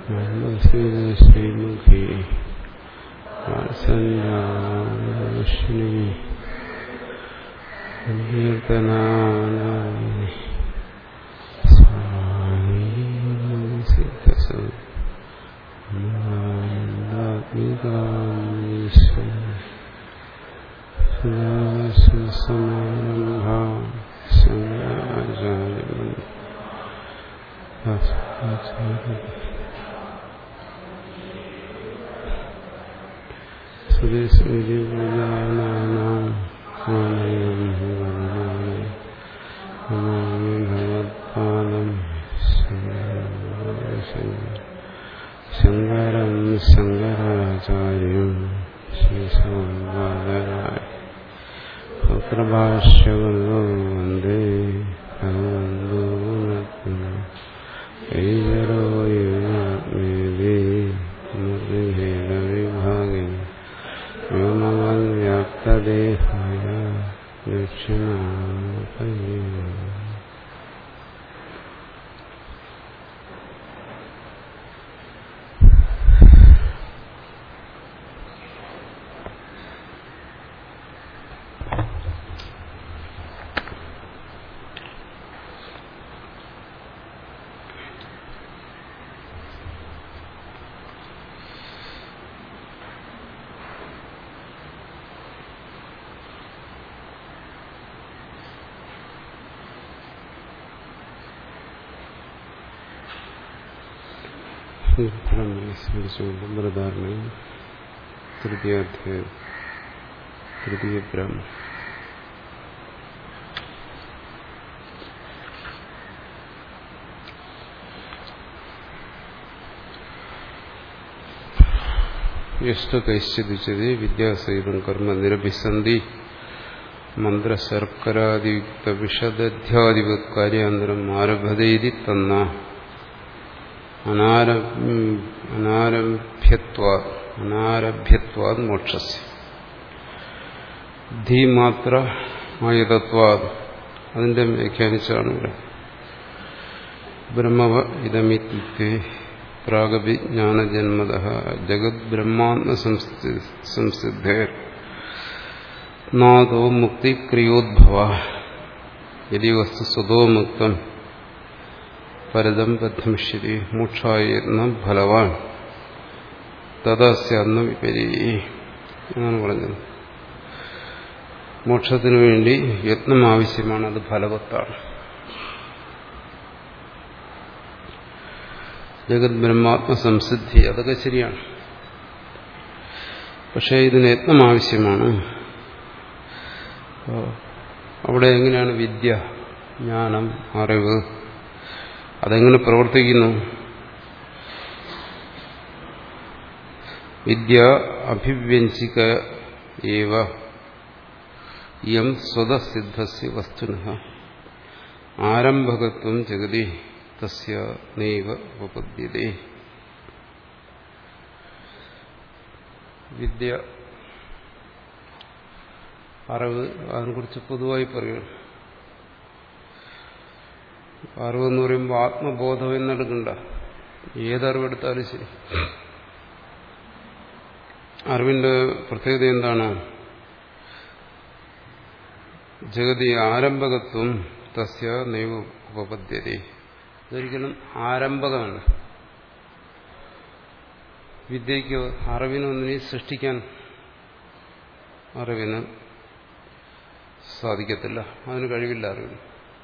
ശ്രീമുഖി വാത്സല്യാശ്നി കീർത്തനാനി സ്വാമി സിദ്ധസ സമാരംഭ ശങ്കരാചാര്യ സുരേശ്വരിപൂജാനാം ആനയം വന്ദാമി നമാമി ഭഗവത്പാദം ശങ്കരം ശങ്കരാചാര്യം ശ്രീശങ്കരായ പത്രഭാഷ്യവല്ലോ വന്ദേ ഭഗവന്തോ ഐജരോ യുവാത്മേവേ മുരളിഭേദവിഭാഗേ വ്യോമവൻ വ്യാപ്തദേഹായ ദക്ഷിണാപയേ സ്മരിച്ചുകൊണ്ട് ബൃതാരണ തൃതീയാധ്യായം തൃതീയ ബ്രഹ്മ യഷ്ട കൈശ്ചിതിച്ചത് വിദ്യാസഹിതം കർമ്മ നിരഭിസന്ധി മന്ത്രശർക്കരാദിയുക്ത വിഷദധ്യാധിപത് കാര്യാന്തരം ആരഭതേതി തന്ന അനാരഭ്യത്വാ അനാരഭ്യത്വാത് മോക്ഷസ് ധീമാത്ര ആയുധത്വാ അതിന്റെ വ്യാഖ്യാനിച്ചാണ് ഇവിടെ ബ്രഹ്മവ ഇതമിത്യുക്തി പ്രാഗവിജ്ഞാനജന്മത ജഗത് ബ്രഹ്മാത്മ സംസിദ്ധേർ നാദോ മുക്തിക്രിയോദ്ഭവ യതി വസ്തു സ്വതോ മുക്തം പരതം ബദ്ധമിഷ്യതി മോക്ഷായിരുന്ന ഫലവാൻ തദസ്യാന്ന വിപരീ എന്നാണ് പറഞ്ഞത് മോക്ഷത്തിനു വേണ്ടി യത്നം ആവശ്യമാണ് അത് ഫലവത്താണ് ജഗത് ബ്രഹ്മാത്മ സംസിദ്ധി അതൊക്കെ ശരിയാണ് പക്ഷേ ഇതിന് യത്നം ആവശ്യമാണ് അവിടെ എങ്ങനെയാണ് വിദ്യ ജ്ഞാനം അറിവ് അതെങ്ങനെ പ്രവർത്തിക്കുന്നു വിദ്യ അഭിവ്യഞ്ജിക ഏവ യം സ്വതസിദ്ധസ്യ വസ്തുന ആരംഭകത്വം ജഗതി തസ്യ നൈവ ഉപപദ്യതേ വിദ്യ അറിവ് അതിനെക്കുറിച്ച് പൊതുവായി പറയുന്നു അറിവെന്ന് പറയുമ്പോൾ ആത്മബോധം എന്നെടുക്കണ്ട ഏതറിവെടുത്താലും ശരി അറിവിന്റെ പ്രത്യേകത എന്താണ് ജഗതി ആരംഭകത്വം തസ്യ നൈവ ഉപപദ്ധ്യത ഇതൊരിക്കലും ആരംഭകമല്ല വിദ്യയ്ക്ക് അറിവിനൊന്നിനെ സൃഷ്ടിക്കാൻ അറിവിന് സാധിക്കത്തില്ല അതിന് കഴിവില്ല അറിവിന്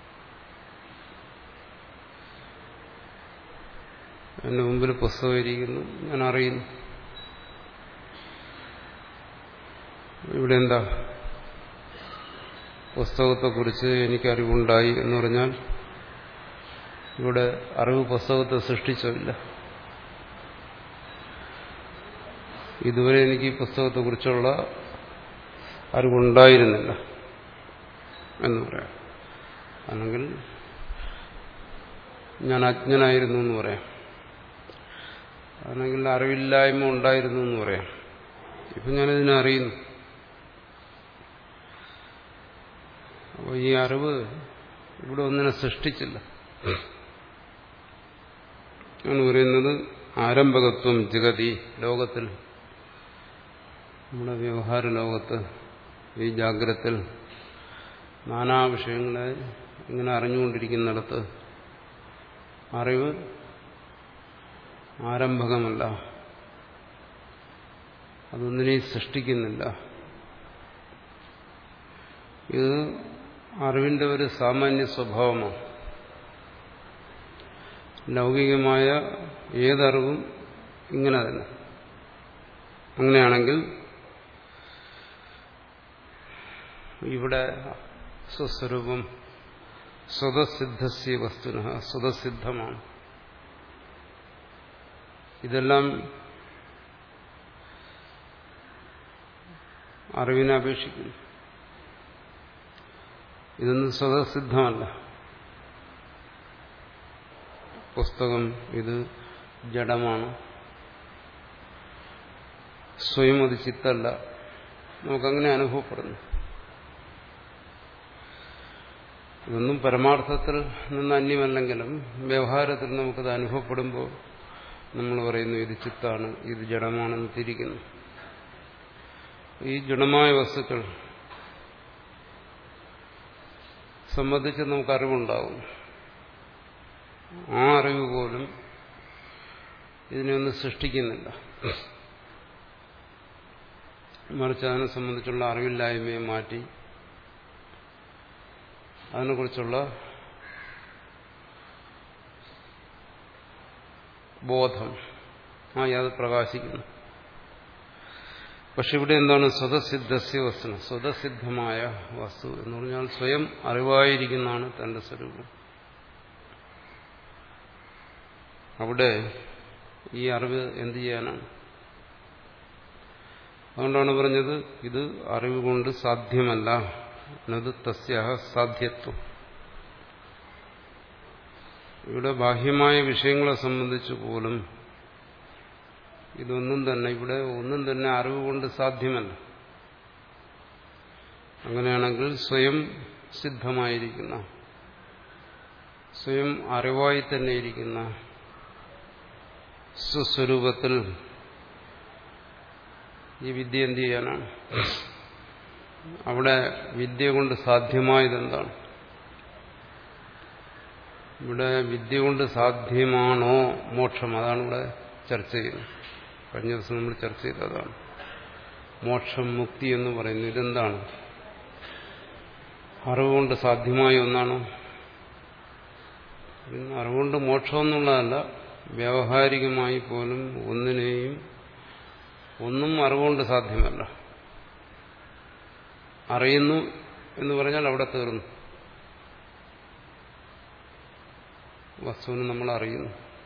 എന്റെ മുമ്പിൽ പുസ്തകം ഇരിക്കുന്നു ഞാൻ അറിയുന്നു ഇവിടെ എന്താ പുസ്തകത്തെക്കുറിച്ച് എനിക്ക് അറിവുണ്ടായി എന്ന് പറഞ്ഞാൽ ഇവിടെ അറിവ് പുസ്തകത്തെ സൃഷ്ടിച്ചില്ല ഇതുവരെ എനിക്ക് ഈ പുസ്തകത്തെക്കുറിച്ചുള്ള അറിവുണ്ടായിരുന്നില്ല എന്ന് പറയാം അല്ലെങ്കിൽ ഞാൻ അജ്ഞനായിരുന്നു എന്ന് പറയാം അല്ലെങ്കിൽ അറിവില്ലായ്മ ഉണ്ടായിരുന്നു എന്ന് പറയാം ഇപ്പം ഞാനിതിനെ അറിയുന്നു അപ്പോൾ ഈ അറിവ് ഇവിടെ ഒന്നിനെ സൃഷ്ടിച്ചില്ല എന്ന് പറയുന്നത് ആരംഭകത്വം ജഗതി ലോകത്തിൽ നമ്മുടെ വ്യവഹാര ലോകത്ത് ഈ ജാഗ്രത്തിൽ നാനാ വിഷയങ്ങളെ ഇങ്ങനെ അറിഞ്ഞുകൊണ്ടിരിക്കുന്നിടത്ത് അറിവ് ആരംഭകമല്ല അതൊന്നിനെയും സൃഷ്ടിക്കുന്നില്ല ഇത് അറിവിന്റെ ഒരു സാമാന്യ സ്വഭാവമാണ് ലൗകികമായ ഏതറിവും ഇങ്ങനെ തന്നെ അങ്ങനെയാണെങ്കിൽ ഇവിടെ സ്വസ്വരൂപം സ്വതസിദ്ധസ്യ വസ്തുന സ്വതസിദ്ധമാണ് ഇതെല്ലാം അറിവിനെ അപേക്ഷിക്കുന്നു ഇതൊന്നും സ്വതസിദ്ധമല്ല പുസ്തകം ഇത് ജഡമാണ് സ്വയം അത് ചിത്തല്ല നമുക്കങ്ങനെ അനുഭവപ്പെടുന്നു ഇതൊന്നും പരമാർത്ഥത്തിൽ നിന്ന് അന്യമല്ലെങ്കിലും വ്യവഹാരത്തിൽ നമുക്കത് അനുഭവപ്പെടുമ്പോൾ നമ്മൾ പറയുന്നു ഇത് ചിത്താണ് ഇത് ജഡമാണെന്ന് തിരിക്കുന്നു ഈ ജഡമായ വസ്തുക്കൾ സംബന്ധിച്ച് നമുക്ക് അറിവുണ്ടാകും ആ അറിവ് പോലും ഇതിനെയൊന്നും സൃഷ്ടിക്കുന്നില്ല മറിച്ച് അതിനെ സംബന്ധിച്ചുള്ള അറിവില്ലായ്മയെ മാറ്റി അതിനെക്കുറിച്ചുള്ള ബോധം ആ അത് പ്രകാശിക്കുന്നു പക്ഷെ ഇവിടെ എന്താണ് സ്വതസിദ്ധസ്യ വസ്തു സ്വതസിദ്ധമായ വസ്തു എന്ന് പറഞ്ഞാൽ സ്വയം അറിവായിരിക്കുന്നതാണ് തന്റെ സ്വരൂപം അവിടെ ഈ അറിവ് എന്ത് ചെയ്യാനാണ് അതുകൊണ്ടാണ് പറഞ്ഞത് ഇത് അറിവ് കൊണ്ട് സാധ്യമല്ല എന്നത് തസ്യ സാധ്യത്വം ഇവിടെ ബാഹ്യമായ വിഷയങ്ങളെ സംബന്ധിച്ച് പോലും ഇതൊന്നും തന്നെ ഇവിടെ ഒന്നും തന്നെ അറിവ് കൊണ്ട് സാധ്യമല്ല അങ്ങനെയാണെങ്കിൽ സ്വയം സിദ്ധമായിരിക്കുന്ന സ്വയം അറിവായി തന്നെ ഇരിക്കുന്ന സ്വസ്വരൂപത്തിൽ ഈ വിദ്യ എന്ത് ചെയ്യാനാണ് അവിടെ വിദ്യ കൊണ്ട് സാധ്യമായതെന്താണ് ഇവിടെ വിദ്യ കൊണ്ട് സാധ്യമാണോ മോക്ഷം അതാണ് ഇവിടെ ചർച്ച ചെയ്യുന്നത് കഴിഞ്ഞ ദിവസം നമ്മൾ ചർച്ച ചെയ്തതാണ് മോക്ഷം മുക്തി എന്ന് പറയുന്നു ഇതെന്താണ് അറിവുകൊണ്ട് സാധ്യമായ ഒന്നാണോ അറിവുകൊണ്ട് മോക്ഷം എന്നുള്ളതല്ല വ്യാവഹാരികമായി പോലും ഒന്നിനെയും ഒന്നും അറിവുകൊണ്ട് സാധ്യമല്ല അറിയുന്നു എന്ന് പറഞ്ഞാൽ അവിടെ തീർന്നു വസ്തുവിന് നമ്മൾ അറിയുന്നു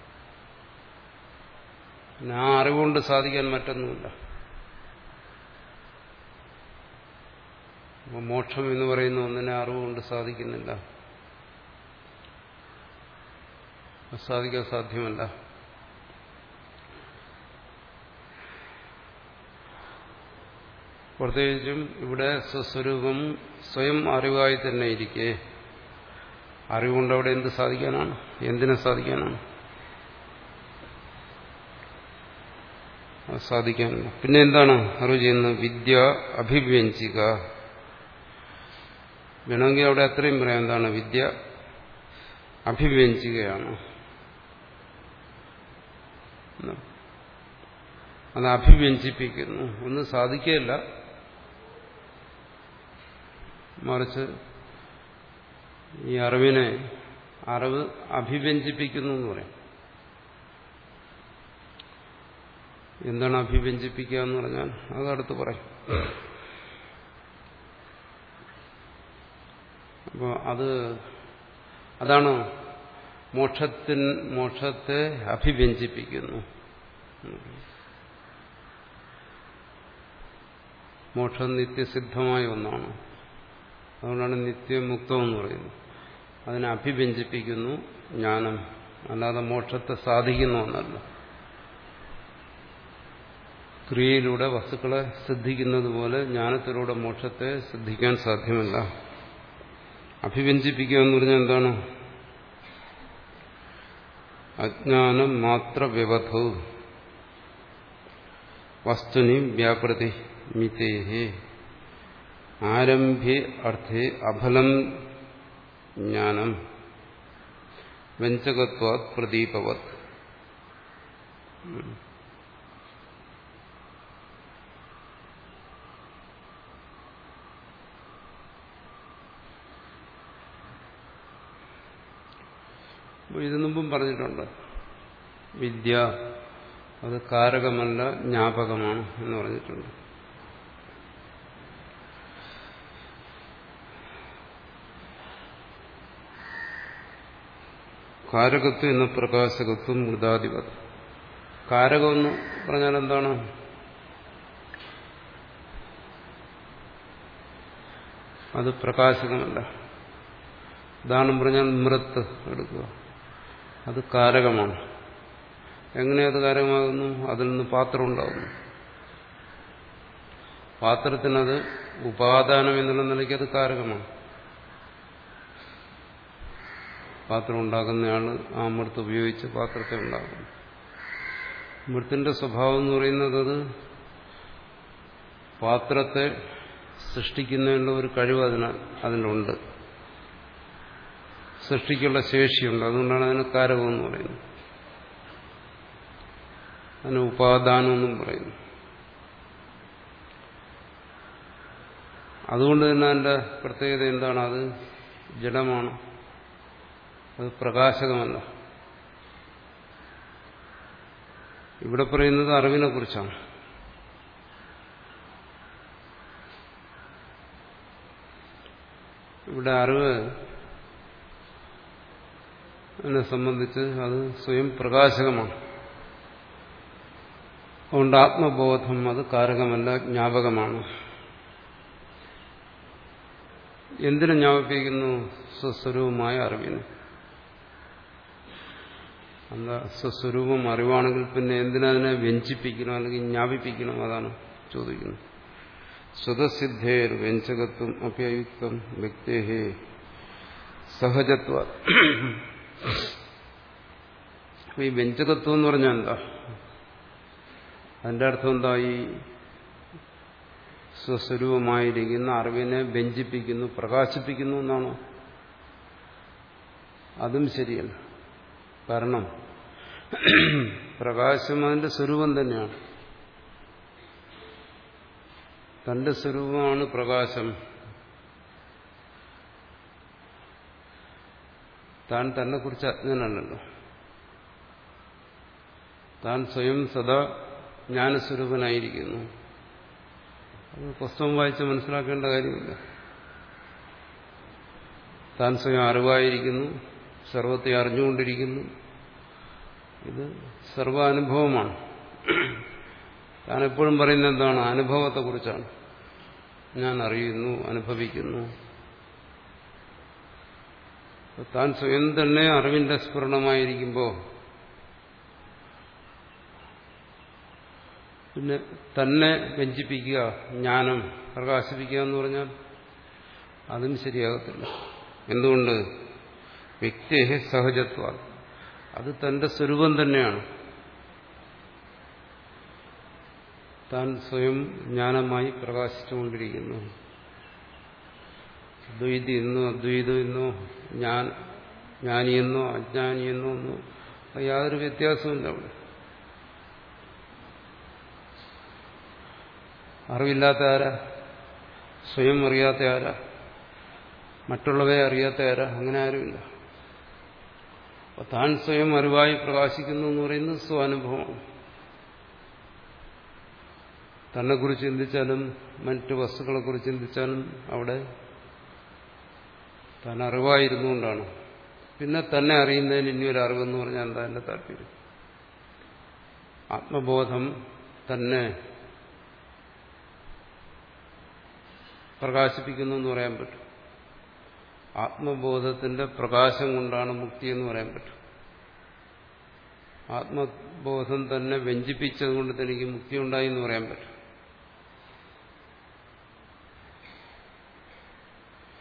പിന്നെ ആ അറിവുകൊണ്ട് സാധിക്കാൻ മറ്റൊന്നുമില്ല അപ്പോൾ മോക്ഷം എന്ന് പറയുന്ന ഒന്നിനെ അറിവുകൊണ്ട് സാധിക്കുന്നില്ല സാധിക്കാൻ സാധ്യമല്ല പ്രത്യേകിച്ചും ഇവിടെ സ്വസ്വരൂപം സ്വയം അറിവായി തന്നെ ഇരിക്കെ അറിവുകൊണ്ട് അവിടെ എന്ത് സാധിക്കാനാണ് എന്തിനെ സാധിക്കാനാണ് സാധിക്കാനില്ല പിന്നെ എന്താണ് അറിവ് ചെയ്യുന്നത് വിദ്യ അഭിവ്യഞ്ജിക വേണമെങ്കിൽ അവിടെ അത്രയും പറയാം എന്താണ് വിദ്യ അഭിവ്യഞ്ജികയാണ് അത് അഭിവ്യഞ്ജിപ്പിക്കുന്നു ഒന്നും സാധിക്കുകയല്ല മറിച്ച് ഈ അറിവിനെ അറിവ് അഭിവ്യഞ്ജിപ്പിക്കുന്നു എന്ന് പറയാം എന്താണ് അഭിവ്യഞ്ജിപ്പിക്കുക എന്ന് പറഞ്ഞാൽ അത് അടുത്ത് പറയും അപ്പോൾ അത് അതാണ് മോക്ഷത്തിൻ മോക്ഷത്തെ അഭിവ്യഞ്ജിപ്പിക്കുന്നു മോക്ഷം നിത്യസിദ്ധമായ ഒന്നാണ് അതുകൊണ്ടാണ് നിത്യമുക്തം എന്ന് പറയുന്നത് അതിനെ അഭിവ്യഞ്ജിപ്പിക്കുന്നു ജ്ഞാനം അല്ലാതെ മോക്ഷത്തെ സാധിക്കുന്ന ഒന്നല്ല ക്രിയയിലൂടെ വസ്തുക്കളെ സിദ്ധിക്കുന്നത് പോലെ ജ്ഞാനത്തിലൂടെ മോക്ഷത്തെ സിദ്ധിക്കാൻ സാധ്യമല്ല അഭിവ്യഞ്ജിപ്പിക്കുക എന്ന് പറഞ്ഞാൽ എന്താണ് അജ്ഞാനം മാത്ര വ്യവധു വസ്തുനി വ്യാപൃതി മിതേഹേ ആരംഭ്യ അർത്ഥേ അഫലം ജ്ഞാനം വ്യഞ്ചകത്വാത് പ്രദീപവത് ഇത് മുമ്പും പറഞ്ഞിട്ടുണ്ട് വിദ്യ അത് കാരകമല്ല ജ്ഞാപകമാണ് എന്ന് പറഞ്ഞിട്ടുണ്ട് കാരകത്വം എന്ന പ്രകാശകത്വം മൃതാധിപത് കാരകം എന്ന് പറഞ്ഞാൽ എന്താണ് അത് പ്രകാശകമല്ല ഉദാഹരണം പറഞ്ഞാൽ മൃത്ത് എടുക്കുക അത് കാരകമാണ് എങ്ങനെ അത് കാരകമാകുന്നു അതിൽ നിന്ന് പാത്രം ഉണ്ടാകുന്നു പാത്രത്തിനത് ഉപാദാനം എന്നുള്ള നിലയ്ക്ക് അത് കാരകമാണ് പാത്രം ഉണ്ടാക്കുന്നയാൾ ആ മൃത്ത് ഉപയോഗിച്ച് പാത്രത്തെ ഉണ്ടാക്കുന്നു മൃത്തിന്റെ സ്വഭാവം എന്ന് പറയുന്നത് അത് പാത്രത്തെ സൃഷ്ടിക്കുന്നതിനുള്ള ഒരു കഴിവ് അതിന് അതിനുണ്ട് സൃഷ്ടിക്കുള്ള ശേഷിയുണ്ട് അതുകൊണ്ടാണ് അതിന് കാരകമെന്ന് പറയുന്നത് അതിന് ഉപാദാനം എന്നും പറയുന്നു അതുകൊണ്ട് തന്നെ അതിന്റെ പ്രത്യേകത എന്താണ് അത് ജഡമാണ് അത് പ്രകാശകമല്ല ഇവിടെ പറയുന്നത് അറിവിനെ കുറിച്ചാണ് ഇവിടെ അറിവ് അതിനെ സംബന്ധിച്ച് അത് സ്വയം പ്രകാശകമാണ് അതുകൊണ്ട് ആത്മബോധം അത് കാരകമല്ല ജ്ഞാപകമാണ് എന്തിനു ജ്ഞാപിപ്പിക്കുന്നു സ്വസ്വരൂപമായ അറിവിന് എന്താ സ്വസ്വരൂപം അറിവാണെങ്കിൽ പിന്നെ എന്തിനതിനെ വ്യഞ്ചിപ്പിക്കണം അല്ലെങ്കിൽ ജ്ഞാപിപ്പിക്കണം അതാണ് ചോദിക്കുന്നത് സ്വതസിദ്ധേർ വ്യഞ്ചകത്വം അപ്യയുക്തം വ്യക്തേഹേ സഹജത്വ ഈ വ്യഞ്ചകത്വം എന്ന് പറഞ്ഞാൽ എന്താ അതിന്റെ അർത്ഥം എന്താ ഈ സ്വസ്വരൂപമായിരിക്കുന്ന അറിവിനെ വ്യഞ്ചിപ്പിക്കുന്നു പ്രകാശിപ്പിക്കുന്നു എന്നാണോ അതും ശരിയല്ല കാരണം പ്രകാശം അതിന്റെ സ്വരൂപം തന്നെയാണ് തന്റെ സ്വരൂപമാണ് പ്രകാശം താൻ തന്നെ കുറിച്ച് അജ്ഞനല്ലല്ലോ താൻ സ്വയം സദാ ജ്ഞാനസ്വരൂപനായിരിക്കുന്നു അത് പുസ്തകം വായിച്ച് മനസ്സിലാക്കേണ്ട കാര്യമില്ല താൻ സ്വയം അറിവായിരിക്കുന്നു സർവത്തെ അറിഞ്ഞുകൊണ്ടിരിക്കുന്നു ഇത് സർവാനുഭവമാണ് താൻ എപ്പോഴും പറയുന്നത് എന്താണ് അനുഭവത്തെക്കുറിച്ചാണ് ഞാൻ അറിയുന്നു അനുഭവിക്കുന്നു താൻ സ്വയം തന്നെ അറിവിന്റെ സ്ഫുരണമായിരിക്കുമ്പോൾ പിന്നെ തന്നെ വ്യഞ്ചിപ്പിക്കുക ജ്ഞാനം പ്രകാശിപ്പിക്കുക എന്ന് പറഞ്ഞാൽ അതും ശരിയാകത്തില്ല എന്തുകൊണ്ട് വ്യക്തിയെ സഹജത്വ അത് തന്റെ സ്വരൂപം തന്നെയാണ് താൻ സ്വയം ജ്ഞാനമായി പ്രകാശിച്ചുകൊണ്ടിരിക്കുന്നു ദ്വൈതി എന്നോ അദ്വൈതം എന്നോ ഞാൻ ജ്ഞാനിയെന്നോ അജ്ഞാനിയെന്നോ ഒന്നോ യാതൊരു വ്യത്യാസമില്ല അവിടെ അറിവില്ലാത്ത ആരാ സ്വയം അറിയാത്ത ആരാ മറ്റുള്ളവയെ അറിയാത്ത ആരാ അങ്ങനെ ആരുമില്ല അപ്പൊ താൻ സ്വയം അറിവായി പ്രകാശിക്കുന്നു എന്ന് പറയുന്നത് സ്വാനുഭവമാണ് തന്നെക്കുറിച്ച് ചിന്തിച്ചാലും മറ്റു വസ്തുക്കളെക്കുറിച്ച് ചിന്തിച്ചാലും അവിടെ താൻ അറിവായിരുന്നുകൊണ്ടാണ് പിന്നെ തന്നെ അറിയുന്നതിന് ഇനി ഒരു അറിവെന്ന് പറഞ്ഞാൽ എന്താ എന്റെ താല്പര്യം ആത്മബോധം തന്നെ പ്രകാശിപ്പിക്കുന്നു എന്ന് പറയാൻ പറ്റും ആത്മബോധത്തിന്റെ പ്രകാശം കൊണ്ടാണ് മുക്തി എന്ന് പറയാൻ പറ്റും ആത്മബോധം തന്നെ വ്യഞ്ചിപ്പിച്ചത് കൊണ്ട് തനിക്ക് മുക്തി ഉണ്ടായി എന്ന് പറയാൻ പറ്റും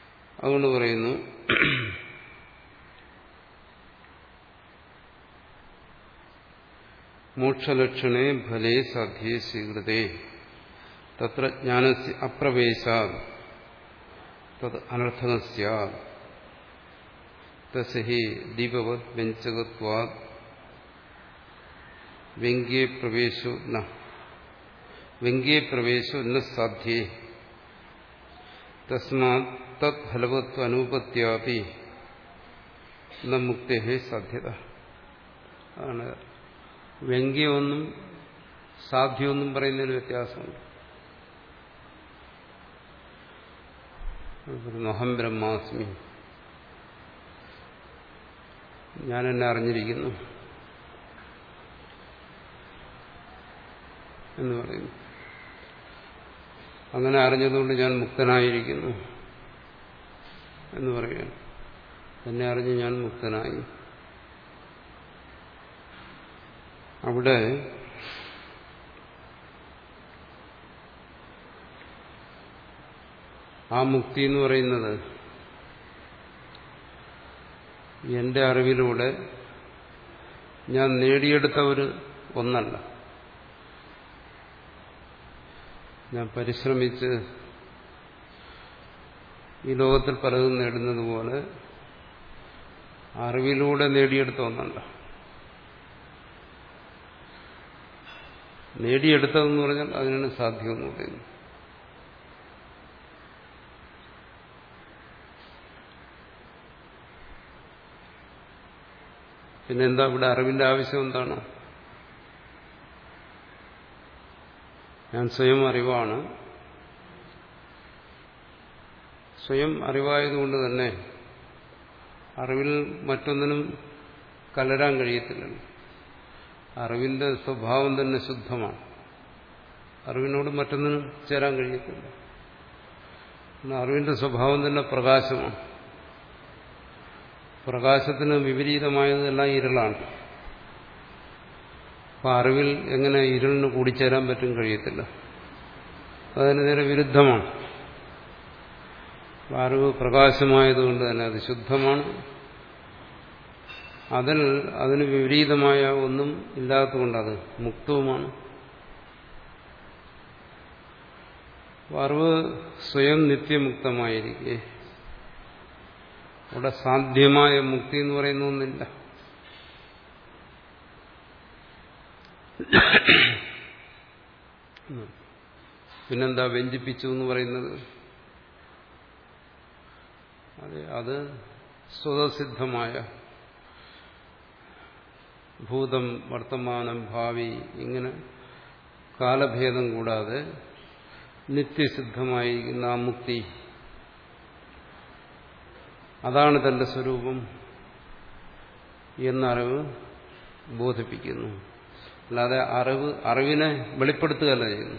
അതുകൊണ്ട് പറയുന്നു മോക്ഷലക്ഷണേ ഫലേ സാധ്യേ സ്വീകൃതേ തത്ര ജ്ഞാനസ് അപ്രവേശാ തത് അനർത്ഥക സ്യാത് തസ്ഹി ദീപവത് വ്യഞ്ചകത്വാ വ്യംഗ്യേ പ്രവേശോ ന വ്യംഗ്യേ പ്രവേശോ ന സാധ്യേ തസ്മാത് തത് ഫലവത്വ അനുപത്യാപി ന മുക്തേ സാധ്യത അതാണ് വ്യംഗ്യമൊന്നും സാധ്യമൊന്നും പറയുന്നതിന് വ്യത്യാസമുണ്ട് അഹം ബ്രഹ്മാസ്മി ഞാൻ എന്നെ അറിഞ്ഞിരിക്കുന്നു എന്ന് പറയുന്നു അങ്ങനെ അറിഞ്ഞതുകൊണ്ട് ഞാൻ മുക്തനായിരിക്കുന്നു എന്ന് പറയുകയാണ് എന്നെ അറിഞ്ഞ് ഞാൻ മുക്തനായി അവിടെ ആ മുക്തി എന്ന് പറയുന്നത് എന്റെ അറിവിലൂടെ ഞാൻ നേടിയെടുത്ത ഒരു ഒന്നല്ല ഞാൻ പരിശ്രമിച്ച് ഈ ലോകത്തിൽ പലതും നേടുന്നത് പോലെ അറിവിലൂടെ നേടിയെടുത്ത ഒന്നല്ല നേടിയെടുത്തതെന്ന് പറഞ്ഞാൽ അതിനാണ് സാധ്യമെന്ന് പറയുന്നത് പിന്നെന്താ ഇവിടെ അറിവിന്റെ ആവശ്യം എന്താണ് ഞാൻ സ്വയം അറിവാണ് സ്വയം അറിവായതുകൊണ്ട് തന്നെ അറിവിൽ മറ്റൊന്നിനും കലരാൻ കഴിയത്തില്ലല്ലോ അറിവിന്റെ സ്വഭാവം തന്നെ ശുദ്ധമാണ് അറിവിനോട് മറ്റൊന്നിനും ചേരാൻ കഴിയത്തില്ല അറിവിന്റെ സ്വഭാവം തന്നെ പ്രകാശമാണ് പ്രകാശത്തിന് വിപരീതമായതെല്ലാം ഇരുളാണ് അപ്പൊ അറിവിൽ എങ്ങനെ ഇരുളിന് കൂടിച്ചേരാൻ പറ്റും കഴിയത്തില്ല അതിന് നേരെ വിരുദ്ധമാണ് അറിവ് പ്രകാശമായതുകൊണ്ട് തന്നെ അത് ശുദ്ധമാണ് അതിൽ അതിന് വിപരീതമായ ഒന്നും ഇല്ലാത്തതുകൊണ്ട് അത് മുക്തവുമാണ് അറിവ് സ്വയം നിത്യമുക്തമായിരിക്കെ അവിടെ സാധ്യമായ മുക്തി എന്ന് പറയുന്ന ഒന്നില്ല പിന്നെന്താ വ്യഞ്ചിപ്പിച്ചു എന്ന് പറയുന്നത് അതെ അത് സ്വതസിദ്ധമായ ഭൂതം വർത്തമാനം ഭാവി ഇങ്ങനെ കാലഭേദം കൂടാതെ നിത്യസിദ്ധമായിരിക്കുന്ന ആ മുക്തി അതാണ് തന്റെ സ്വരൂപം എന്നറിവ് ബോധിപ്പിക്കുന്നു അല്ലാതെ അറിവ് അറിവിനെ വെളിപ്പെടുത്തുകയല്ല ചെയ്യുന്നു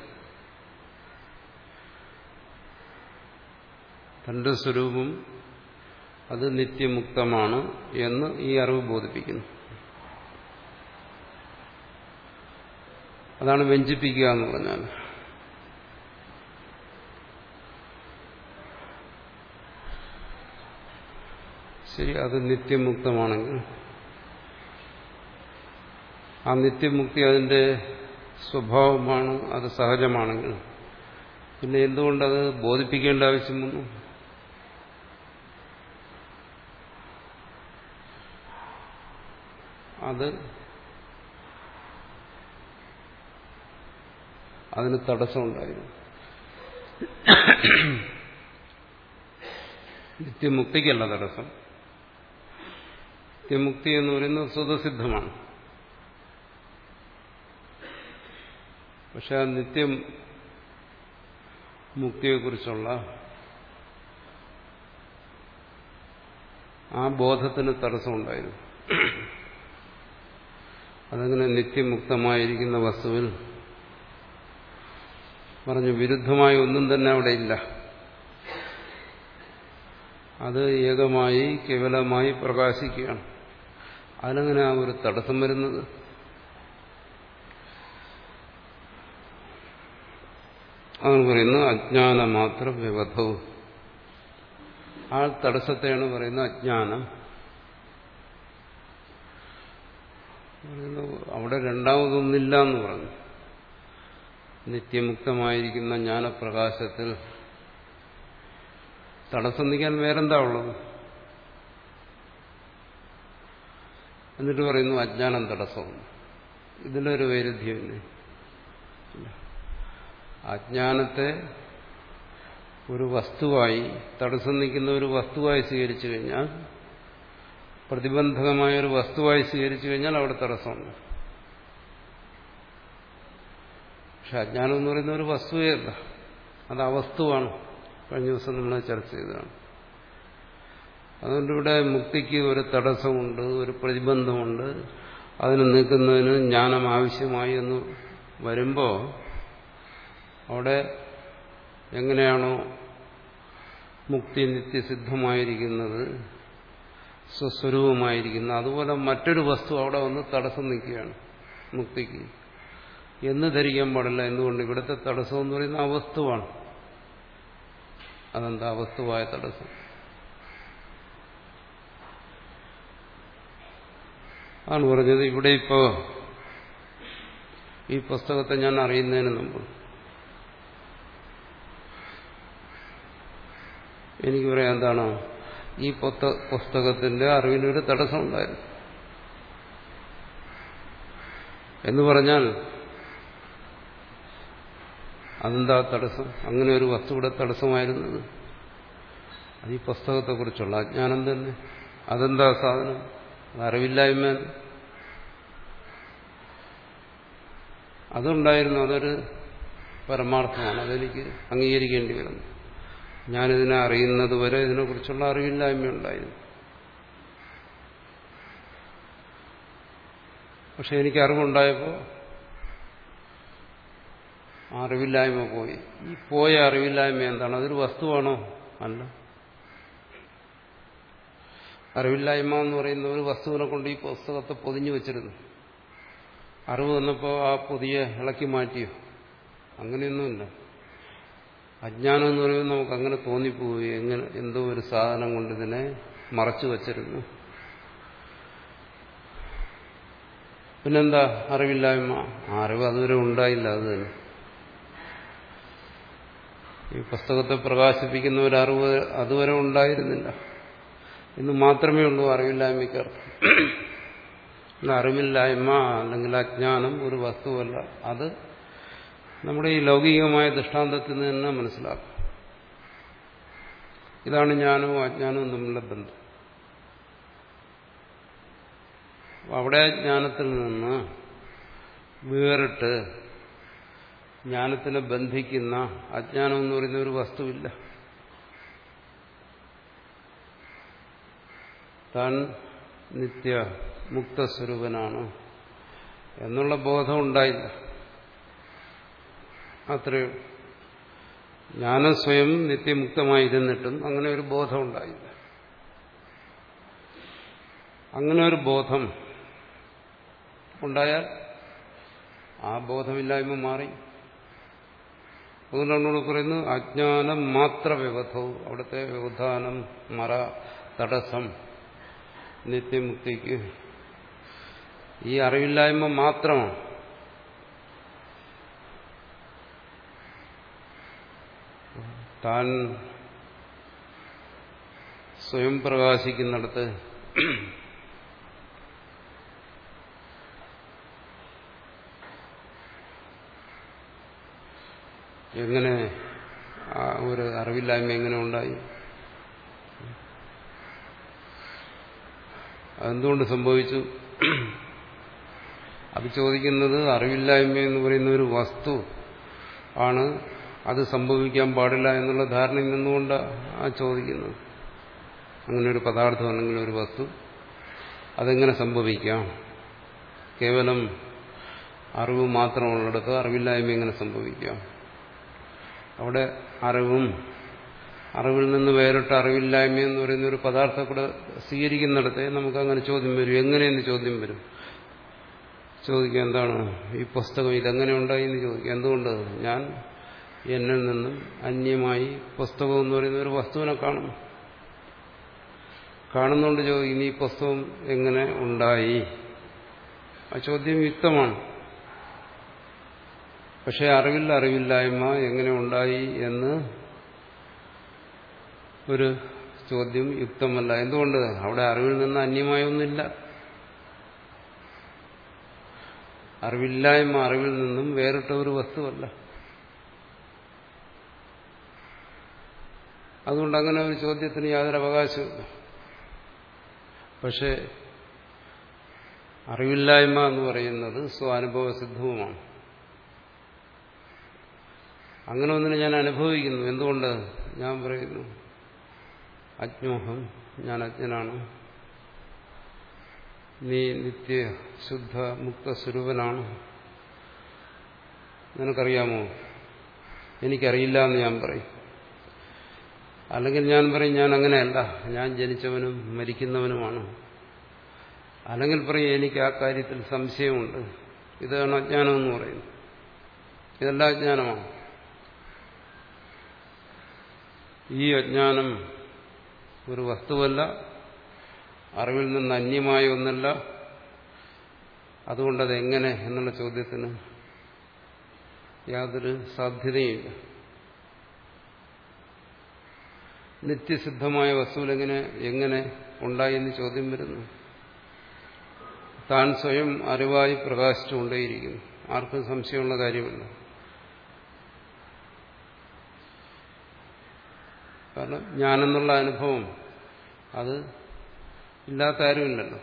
തന്റെ സ്വരൂപം അത് നിത്യമുക്തമാണ് എന്ന് ഈ അറിവ് ബോധിപ്പിക്കുന്നു അതാണ് വ്യഞ്ചിപ്പിക്കുക എന്ന് പറഞ്ഞാൽ ശരി അത് നിത്യമുക്തമാണെങ്കിൽ ആ നിത്യമുക്തി അതിന്റെ സ്വഭാവമാണ് അത് സഹജമാണെങ്കിൽ പിന്നെ എന്തുകൊണ്ടത് ബോധിപ്പിക്കേണ്ട ആവശ്യം വന്നു അത് അതിന് തടസ്സമുണ്ടായിരുന്നു നിത്യമുക്തിക്കല്ല തടസ്സം നിത്യമുക്തി എന്ന് പറയുന്നത് സ്വതസിദ്ധമാണ് പക്ഷെ ആ നിത്യം മുക്തിയെക്കുറിച്ചുള്ള ആ ബോധത്തിന് തടസ്സമുണ്ടായിരുന്നു അതങ്ങനെ നിത്യമുക്തമായിരിക്കുന്ന വസ്തുവിൽ പറഞ്ഞു വിരുദ്ധമായ ഒന്നും തന്നെ അവിടെ ഇല്ല അത് ഏകമായി കേവലമായി പ്രകാശിക്കുകയാണ് അതിനങ്ങനെ ആ ഒരു തടസ്സം വരുന്നത് അതാണ് പറയുന്നത് അജ്ഞാനമാത്ര വ്യവധവും ആ തടസ്സത്തെയാണ് പറയുന്നത് അജ്ഞാനം അവിടെ രണ്ടാമതൊന്നില്ല എന്ന് പറഞ്ഞു നിത്യമുക്തമായിരിക്കുന്ന ജ്ഞാനപ്രകാശത്തിൽ തടസ്സം നിൽക്കാൻ വേറെന്താ ഉള്ളത് എന്നിട്ട് പറയുന്നു അജ്ഞാനം തടസ്സവും ഇതിലൊരു വൈരുദ്ധ്യമില്ല അജ്ഞാനത്തെ ഒരു വസ്തുവായി തടസ്സം നിൽക്കുന്ന ഒരു വസ്തുവായി സ്വീകരിച്ചു കഴിഞ്ഞാൽ പ്രതിബന്ധകമായ ഒരു വസ്തുവായി സ്വീകരിച്ചു കഴിഞ്ഞാൽ അവിടെ തടസ്സമുണ്ട് പക്ഷെ അജ്ഞാനം എന്ന് പറയുന്ന ഒരു വസ്തുവേ അല്ല അത് അവസ്തുവാണ് കഴിഞ്ഞ ദിവസം നമ്മൾ ചർച്ച ചെയ്തതാണ് അതുകൊണ്ട് ഇവിടെ മുക്തിക്ക് ഒരു തടസ്സമുണ്ട് ഒരു പ്രതിബന്ധമുണ്ട് അതിന് നീക്കുന്നതിന് ജ്ഞാനം ആവശ്യമായി എന്ന് വരുമ്പോൾ അവിടെ എങ്ങനെയാണോ മുക്തി നിത്യസിദ്ധമായിരിക്കുന്നത് സ്വസ്വരൂപമായിരിക്കുന്നത് അതുപോലെ മറ്റൊരു വസ്തു അവിടെ വന്ന് തടസ്സം നിൽക്കുകയാണ് മുക്തിക്ക് എന്ന് ധരിക്കാൻ പാടില്ല എന്തുകൊണ്ട് ഇവിടുത്തെ തടസ്സം എന്ന് പറയുന്ന അവസ്തുവാണ് അതെന്താ അവസ്തുവായ തടസ്സം ആണ് പറഞ്ഞത് ഇവിടെ ഇപ്പോ ഈ പുസ്തകത്തെ ഞാൻ അറിയുന്നതിന് മുമ്പ് എനിക്ക് പറയാം എന്താണ് ഈ പുസ്തകത്തിന്റെ അറിവിനൊരു തടസ്സം ഉണ്ടായിരുന്നു എന്ന് പറഞ്ഞാൽ അതെന്താ തടസ്സം അങ്ങനെ ഒരു വസ്തുവിടെ തടസ്സമായിരുന്നത് അത് ഈ പുസ്തകത്തെക്കുറിച്ചുള്ള അജ്ഞാനം തന്നെ അതെന്താ സാധനം അത് അറിവില്ലായ്മ അതുണ്ടായിരുന്നു അതൊരു പരമാർത്ഥമാണ് അതെനിക്ക് അംഗീകരിക്കേണ്ടി വരുന്നു ഞാനിതിനെ അറിയുന്നത് വരെ ഇതിനെക്കുറിച്ചുള്ള അറിവില്ലായ്മ ഉണ്ടായിരുന്നു പക്ഷെ എനിക്ക് അറിവുണ്ടായപ്പോൾ ആ അറിവില്ലായ്മ പോയി ഈ പോയ അറിവില്ലായ്മ എന്താണ് അതൊരു വസ്തുവാണോ അല്ല അറിവില്ലായ്മ എന്ന് പറയുന്ന ഒരു വസ്തുവിനെ കൊണ്ട് ഈ പുസ്തകത്തെ പൊതിഞ്ഞു വെച്ചിരുന്നു അറിവ് വന്നപ്പോൾ ആ പുതിയ ഇളക്കി മാറ്റിയോ അങ്ങനെയൊന്നുമില്ല അജ്ഞാനം എന്ന് പറയുമ്പോൾ നമുക്ക് അങ്ങനെ തോന്നിപ്പോയി എങ്ങനെ എന്തോ ഒരു സാധനം കൊണ്ട് ഇതിനെ മറച്ചു വച്ചിരുന്നു പിന്നെന്താ അറിവില്ലായ്മ ആ അറിവ് അതുവരെ ഉണ്ടായില്ല അത് തന്നെ ഈ പുസ്തകത്തെ പ്രകാശിപ്പിക്കുന്ന ഒരു അറിവ് അതുവരെ ഉണ്ടായിരുന്നില്ല ഇന്ന് മാത്രമേ ഉള്ളൂ അറിവില്ലായ്മയ്ക്ക് അർത്ഥം അറിവില്ലായ്മ അല്ലെങ്കിൽ അജ്ഞാനം ഒരു വസ്തുവല്ല അത് നമ്മുടെ ഈ ലൗകികമായ ദൃഷ്ടാന്തത്തിൽ നിന്ന് തന്നെ മനസ്സിലാക്കും ഇതാണ് ജ്ഞാനവും അജ്ഞാനവും തമ്മിലുള്ള ബന്ധം അവിടെ ജ്ഞാനത്തിൽ നിന്ന് വേറിട്ട് ജ്ഞാനത്തിനെ ബന്ധിക്കുന്ന അജ്ഞാനം എന്ന് പറയുന്ന ഒരു വസ്തുവില്ല താൻ നിത്യ മുക്തസ്വരൂപനാണ് എന്നുള്ള ബോധം ഉണ്ടായില്ല അത്രയോ ജ്ഞാനം സ്വയം നിത്യമുക്തമായിരുന്നിട്ടും അങ്ങനെ ഒരു ബോധം ഉണ്ടായില്ല അങ്ങനെ ഒരു ബോധം ഉണ്ടായാൽ ആ ബോധമില്ലായ്മ മാറി അതുകൊണ്ടാണ് ഇവിടെ പറയുന്നത് അജ്ഞാനം മാത്ര വ്യവധവും അവിടുത്തെ വ്യവധാനം മറ തടസ്സം നിത്യമുക്തിക്ക് ഈ അറിവില്ലായ്മ മാത്രമാണ് താൻ സ്വയം പ്രകാശിക്കുന്നിടത്ത് എങ്ങനെ ആ ഒരു അറിവില്ലായ്മ എങ്ങനെ ഉണ്ടായി അതെന്തുകൊണ്ട് സംഭവിച്ചു അത് ചോദിക്കുന്നത് അറിവില്ലായ്മ എന്ന് പറയുന്ന ഒരു വസ്തു ആണ് അത് സംഭവിക്കാൻ പാടില്ല എന്നുള്ള ധാരണയിൽ നിന്നുകൊണ്ട് ആ ചോദിക്കുന്നത് അങ്ങനെ ഒരു പദാർത്ഥം അല്ലെങ്കിൽ ഒരു വസ്തു അതെങ്ങനെ സംഭവിക്കാം കേവലം അറിവ് മാത്രമുള്ളിടത്ത് അറിവില്ലായ്മ എങ്ങനെ സംഭവിക്കാം അവിടെ അറിവും അറിവിൽ നിന്ന് വേറിട്ട അറിവില്ലായ്മ എന്ന് പറയുന്ന ഒരു പദാർത്ഥം കൂടെ സ്വീകരിക്കുന്നിടത്തെ നമുക്ക് അങ്ങനെ ചോദ്യം വരും എങ്ങനെയെന്ന് ചോദ്യം വരും ചോദിക്കുക എന്താണ് ഈ പുസ്തകം ഇതെങ്ങനെ ഉണ്ടായി എന്ന് ചോദിക്കുക എന്തുകൊണ്ട് ഞാൻ എന്നിൽ നിന്നും അന്യമായി പുസ്തകം എന്ന് പറയുന്ന ഒരു വസ്തുവിനെ കാണുന്നു കാണുന്നുകൊണ്ട് ചോദിക്കുന്നു ഈ പുസ്തകം എങ്ങനെ ഉണ്ടായി ആ ചോദ്യം യുക്തമാണ് പക്ഷെ അറിവിൽ അറിവില്ലായ്മ എങ്ങനെ ഉണ്ടായി എന്ന് ഒരു ചോദ്യം യുക്തമല്ല എന്തുകൊണ്ട് അവിടെ അറിവിൽ നിന്ന് അന്യമായ ഒന്നില്ല അറിവില്ലായ്മ അറിവിൽ നിന്നും വേറിട്ട ഒരു വസ്തുവല്ല അതുകൊണ്ട് അങ്ങനെ ഒരു ചോദ്യത്തിന് യാതൊരു അവകാശമില്ല പക്ഷെ അറിവില്ലായ്മ എന്ന് പറയുന്നത് സ്വാനുഭവ സിദ്ധവുമാണ് അങ്ങനെ ഒന്നിനെ ഞാൻ അനുഭവിക്കുന്നു എന്തുകൊണ്ട് ഞാൻ പറയുന്നു അജ്ഞോഹം ഞാൻ അജ്ഞനാണ് നീ നിത്യ ശുദ്ധ മുക്ത സ്വരൂപനാണ് നിനക്കറിയാമോ എനിക്കറിയില്ല എന്ന് ഞാൻ പറയും അല്ലെങ്കിൽ ഞാൻ പറയും ഞാൻ അങ്ങനെയല്ല ഞാൻ ജനിച്ചവനും മരിക്കുന്നവനുമാണ് അല്ലെങ്കിൽ പറയും എനിക്ക് ആ കാര്യത്തിൽ സംശയമുണ്ട് ഇതാണ് അജ്ഞാനം എന്ന് പറയുന്നത് ഇതെല്ലാം അജ്ഞാനമാണ് ഈ അജ്ഞാനം ഒരു വസ്തുവല്ല അറിവിൽ നിന്ന് അന്യമായ ഒന്നല്ല അതുകൊണ്ടത് എങ്ങനെ എന്നുള്ള ചോദ്യത്തിന് യാതൊരു സാധ്യതയില്ല നിത്യസിദ്ധമായ വസ്തുവിൽ എങ്ങനെ എങ്ങനെ ഉണ്ടായി എന്ന് ചോദ്യം വരുന്നു താൻ സ്വയം അറിവായി പ്രകാശിച്ചുകൊണ്ടേയിരിക്കുന്നു ആർക്കും സംശയമുള്ള കാര്യമില്ല കാരണം ഞാനെന്നുള്ള അനുഭവം അത് ഇല്ലാത്ത ആരുമില്ലല്ലോ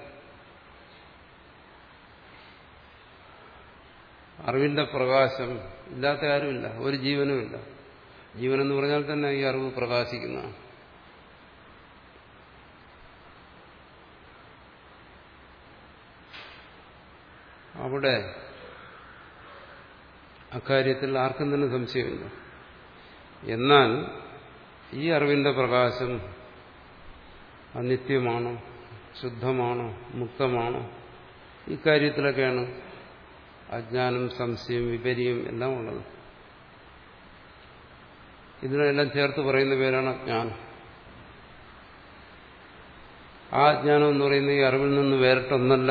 അറിവിന്റെ പ്രകാശം ഇല്ലാത്ത ആരുമില്ല ഒരു ജീവനുമില്ല ജീവനെന്ന് പറഞ്ഞാൽ തന്നെ ഈ അറിവ് പ്രകാശിക്കുന്നതാണ് അവിടെ അക്കാര്യത്തിൽ ആർക്കും തന്നെ സംശയമില്ല എന്നാൽ ഈ അറിവിന്റെ പ്രകാശം അനിത്യമാണോ ശുദ്ധമാണോ മുക്തമാണോ ഇക്കാര്യത്തിലൊക്കെയാണ് അജ്ഞാനം സംശയം വിപര്യം എല്ലാം ഉള്ളത് ഇതിനെല്ലാം ചേർത്ത് പറയുന്ന പേരാണ് അജ്ഞാനം ആ അജ്ഞാനം എന്ന് പറയുന്ന ഈ അറിവിൽ നിന്ന് വേറിട്ടൊന്നല്ല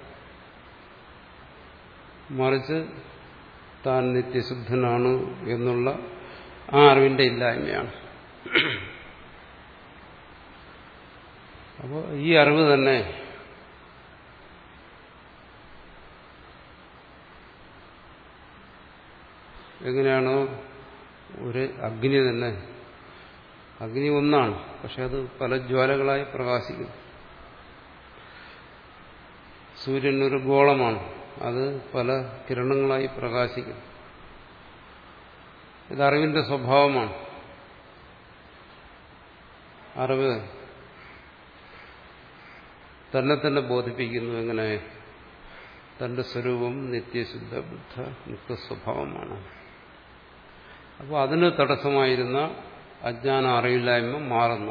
മറിച്ച് താൻ നിത്യശുദ്ധനാണ് എന്നുള്ള ആ അറിവിന്റെ ഇല്ലായ്മയാണ് അപ്പോൾ ഈ അറിവ് തന്നെ എങ്ങനെയാണോ ഒരു അഗ്നി തന്നെ അഗ്നി ഒന്നാണ് പക്ഷെ അത് പല ജ്വാലകളായി പ്രകാശിക്കുന്നു സൂര്യൻ ഒരു ഗോളമാണ് അത് പല കിരണങ്ങളായി പ്രകാശിക്കുന്നു ഇത് അറിവിന്റെ സ്വഭാവമാണ് അറിവ് തന്നെ തന്നെ ബോധിപ്പിക്കുന്നു എങ്ങനെ തന്റെ സ്വരൂപം നിത്യശുദ്ധ ബുദ്ധ മുക്ത സ്വഭാവമാണ് അപ്പോൾ അതിന് തടസ്സമായിരുന്ന അജ്ഞാന അറിവില്ലായ്മ മാറുന്നു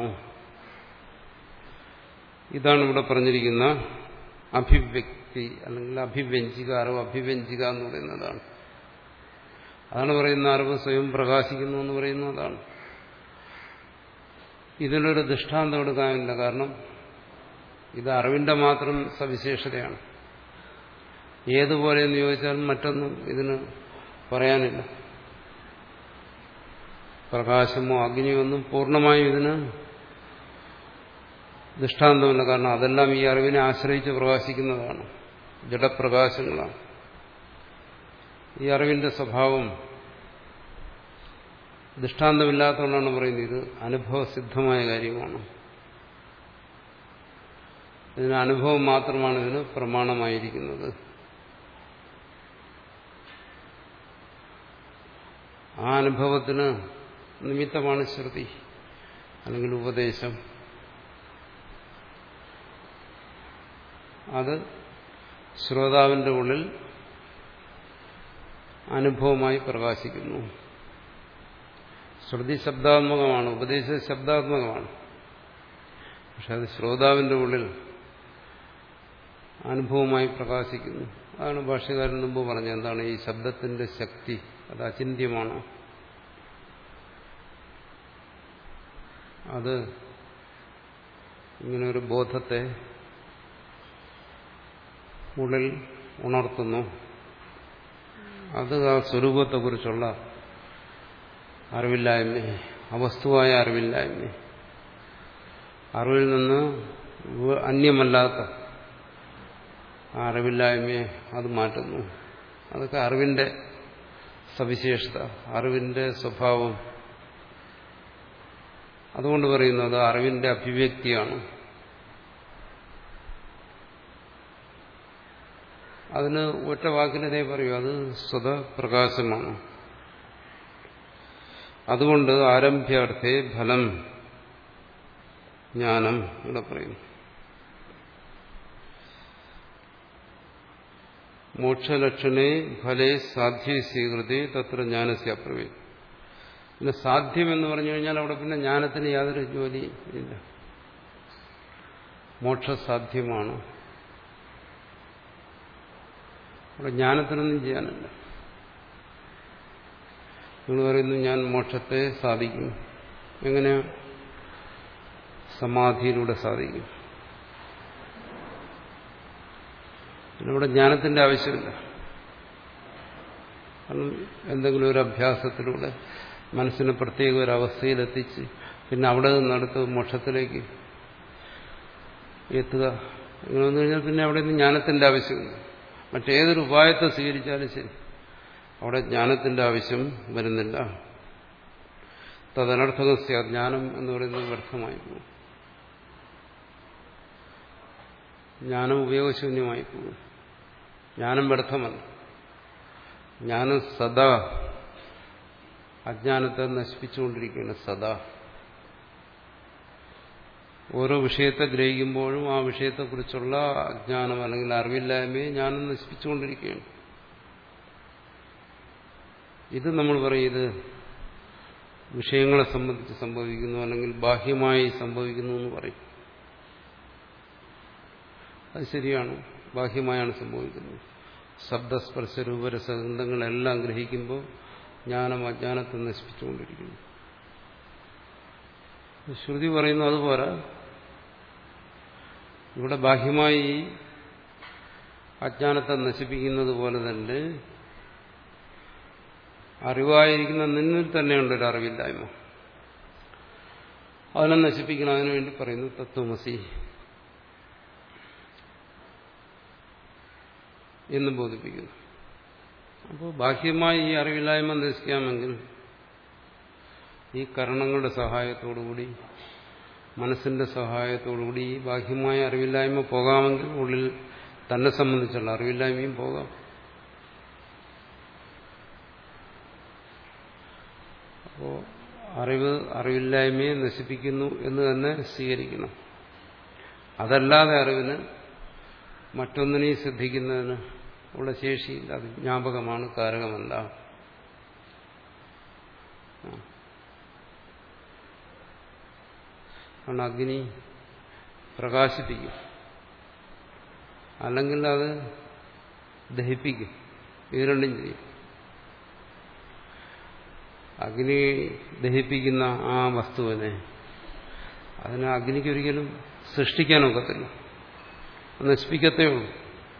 ഇതാണ് ഇവിടെ പറഞ്ഞിരിക്കുന്ന അഭിവ്യക്തി അല്ലെങ്കിൽ അഭിവ്യഞ്ജിക അറിവ് അഭിവ്യഞ്ജിക എന്ന് പറയുന്നതാണ് അതാണ് പറയുന്ന അറിവ് സ്വയം പ്രകാശിക്കുന്നു എന്ന് പറയുന്നതാണ് ഇതിനൊരു ദൃഷ്ടാന്തം എടുക്കാനില്ല കാരണം ഇത് അറിവിന്റെ മാത്രം സവിശേഷതയാണ് ഏതുപോലെ എന്ന് ചോദിച്ചാൽ മറ്റൊന്നും ഇതിന് പറയാനില്ല പ്രകാശമോ അഗ്നിയോ ഒന്നും പൂർണ്ണമായും ഇതിന് ദൃഷ്ടാന്തമല്ല കാരണം അതെല്ലാം ഈ അറിവിനെ ആശ്രയിച്ച് പ്രകാശിക്കുന്നതാണ് ജഡപ്രകാശങ്ങളാണ് ഈ അറിവിന്റെ സ്വഭാവം ദൃഷ്ടാന്തമില്ലാത്തതുകൊണ്ടാണ് പറയുന്നത് ഇത് അനുഭവസിദ്ധമായ കാര്യമാണ് ഇതിന് അനുഭവം മാത്രമാണ് ഇതിന് പ്രമാണമായിരിക്കുന്നത് ആ അനുഭവത്തിന് നിമിത്തമാണ് ശ്രുതി അല്ലെങ്കിൽ ഉപദേശം അത് ശ്രോതാവിന്റെ ഉള്ളിൽ അനുഭവമായി പ്രകാശിക്കുന്നു ശ്രുതി ശബ്ദാത്മകമാണ് ഉപദേശം ശബ്ദാത്മകമാണ് പക്ഷെ അത് ശ്രോതാവിന്റെ ഉള്ളിൽ അനുഭവമായി പ്രകാശിക്കുന്നു അതാണ് ഭാഷ്യകാരൻ മുമ്പ് പറഞ്ഞത് എന്താണ് ഈ ശബ്ദത്തിന്റെ ശക്തി അത് അചിന്യമാണ് അത് ഇങ്ങനെ ഒരു ബോധത്തെ ഉള്ളിൽ ഉണർത്തുന്നു അത് ആ സ്വരൂപത്തെക്കുറിച്ചുള്ള അറിവില്ലായ്മ അവസ്തുവായ അറിവില്ലായ്മ അറിവിൽ നിന്ന് അന്യമല്ലാത്ത ആ അറിവില്ലായ്മയെ അത് മാറ്റുന്നു അതൊക്കെ അറിവിന്റെ സവിശേഷത അറിവിന്റെ സ്വഭാവം അതുകൊണ്ട് പറയുന്നത് അറിവിന്റെ അഭിവ്യക്തിയാണ് അതിന് ഒറ്റ വാക്കിനെ പറയൂ അത് സ്വതപ്രകാശമാണ് അതുകൊണ്ട് ആരംഭ്യാർത്ഥേ ഫലം ജ്ഞാനം ഇവിടെ പറയുന്നു മോക്ഷലക്ഷണേ ഫലേ സാധ്യ സ്വീകൃതി തത്ര ജ്ഞാനസ്യ അപ്രവേ പിന്നെ സാധ്യം എന്ന് പറഞ്ഞു കഴിഞ്ഞാൽ അവിടെ പിന്നെ ജ്ഞാനത്തിന് യാതൊരു ജോലി ഇല്ല മോക്ഷസാധ്യമാണ് അവിടെ ജ്ഞാനത്തിനൊന്നും ചെയ്യാനില്ല നിങ്ങൾ പറയുന്നു ഞാൻ മോക്ഷത്തെ സാധിക്കും എങ്ങനെയാ സമാധിയിലൂടെ സാധിക്കും ഇവിടെ ജ്ഞാനത്തിന്റെ ആവശ്യമില്ല കാരണം എന്തെങ്കിലും ഒരു അഭ്യാസത്തിലൂടെ മനസ്സിനെ പ്രത്യേക ഒരു അവസ്ഥയിലെത്തിച്ച് പിന്നെ അവിടെ നിന്നടുത്ത് മോക്ഷത്തിലേക്ക് എത്തുക ഇങ്ങനെ വന്നു കഴിഞ്ഞാൽ പിന്നെ അവിടെ നിന്ന് ജ്ഞാനത്തിന്റെ ആവശ്യമില്ല മറ്റേതൊരു ഉപായത്തെ സ്വീകരിച്ചാലും ശരി അവിടെ ജ്ഞാനത്തിന്റെ ആവശ്യം വരുന്നില്ല തദനർത്ഥകസ്യ ജ്ഞാനം എന്ന് പറയുന്നത് വ്യർത്ഥമായി പോകും ജ്ഞാനം ഉപയോഗശൂന്യമായി പോകും ജ്ഞാനം വ്യർത്ഥമല്ല ജ്ഞാനം സദാ അജ്ഞാനത്തെ നശിപ്പിച്ചുകൊണ്ടിരിക്കുകയാണ് സദാ ഓരോ വിഷയത്തെ ഗ്രഹിക്കുമ്പോഴും ആ വിഷയത്തെക്കുറിച്ചുള്ള അജ്ഞാനം അല്ലെങ്കിൽ അറിവില്ലായ്മയെ ജ്ഞാനം നശിപ്പിച്ചുകൊണ്ടിരിക്കുകയാണ് ഇത് നമ്മൾ പറയും ഇത് വിഷയങ്ങളെ സംബന്ധിച്ച് സംഭവിക്കുന്നു അല്ലെങ്കിൽ ബാഹ്യമായി സംഭവിക്കുന്നു എന്ന് പറയും അത് ശരിയാണ് ബാഹ്യമായാണ് സംഭവിക്കുന്നത് ശബ്ദസ്പർശ രൂപരസഗന്ധങ്ങളെല്ലാം ഗ്രഹിക്കുമ്പോൾ ജ്ഞാനം അജ്ഞാനത്തെ നശിപ്പിച്ചുകൊണ്ടിരിക്കുന്നു ശ്രുതി പറയുന്നു അതുപോലെ ഇവിടെ ബാഹ്യമായി അജ്ഞാനത്തെ നശിപ്പിക്കുന്നത് പോലെ തന്നെ അറിവായിരിക്കുന്ന നിന്നിൽ തന്നെയുണ്ട് ഒരു അറിവില്ലായ്മ അതിനെ നശിപ്പിക്കണം അതിനുവേണ്ടി പറയുന്നു തത്വമസി എന്ന് ബോധിപ്പിക്കുന്നു അപ്പോൾ ബാഹ്യമായി ഈ അറിവില്ലായ്മ നശിക്കാമെങ്കിൽ ഈ കരണങ്ങളുടെ സഹായത്തോടുകൂടി മനസ്സിന്റെ സഹായത്തോടുകൂടി ഈ ബാഹ്യമായ അറിവില്ലായ്മ പോകാമെങ്കിൽ ഉള്ളിൽ തന്നെ സംബന്ധിച്ചുള്ള അറിവില്ലായ്മയും പോകാം അപ്പോൾ അറിവ് അറിവില്ലായ്മയെ നശിപ്പിക്കുന്നു എന്ന് തന്നെ സ്വീകരിക്കണം അതല്ലാതെ അറിവിന് മറ്റൊന്നിനെയും ശ്രദ്ധിക്കുന്നതിന് ഉള്ള ശേഷിയില്ല അത് ജ്ഞാപകമാണ് കാരകമല്ല കാരണം അഗ്നി പ്രകാശിപ്പിക്കും അല്ലെങ്കിൽ അത് ദഹിപ്പിക്കും ഇത് രണ്ടും ചെയ്യും അഗ്നി ദഹിപ്പിക്കുന്ന ആ വസ്തുവിനെ അതിനെ അഗ്നിക്ക് ഒരിക്കലും സൃഷ്ടിക്കാനൊക്കത്തില്ല നശിപ്പിക്കത്തേ ഉള്ളൂ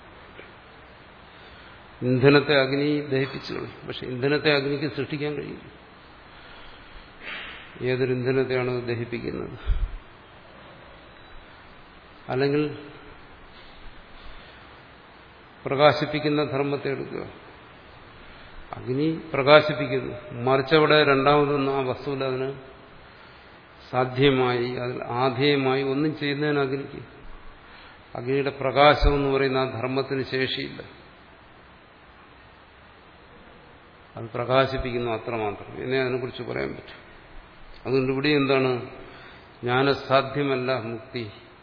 ഇന്ധനത്തെ അഗ്നി ദഹിപ്പിച്ചു കളയും പക്ഷെ ഇന്ധനത്തെ അഗ്നിക്ക് സൃഷ്ടിക്കാൻ കഴിയും ഏതൊരു ഇന്ധനത്തെയാണ് ദഹിപ്പിക്കുന്നത് അല്ലെങ്കിൽ പ്രകാശിപ്പിക്കുന്ന ധർമ്മത്തെ എടുക്കുക അഗ്നി പ്രകാശിപ്പിക്കുന്നു മറിച്ചവിടെ രണ്ടാമതൊന്നും ആ വസ്തുവിൽ അതിന് സാധ്യമായി അതിൽ ആധേയമായി ഒന്നും ചെയ്യുന്നതിന് അഗ്നിക്ക് അഗ്നിയുടെ പ്രകാശം എന്ന് പറയുന്ന ആ ധർമ്മത്തിന് ശേഷിയില്ല അത് പ്രകാശിപ്പിക്കുന്നു അത്രമാത്രം എന്നേ അതിനെക്കുറിച്ച് പറയാൻ പറ്റും അതുകൊണ്ട് ഇവിടെ എന്താണ് ജ്ഞാനസാധ്യമല്ല മുക്തി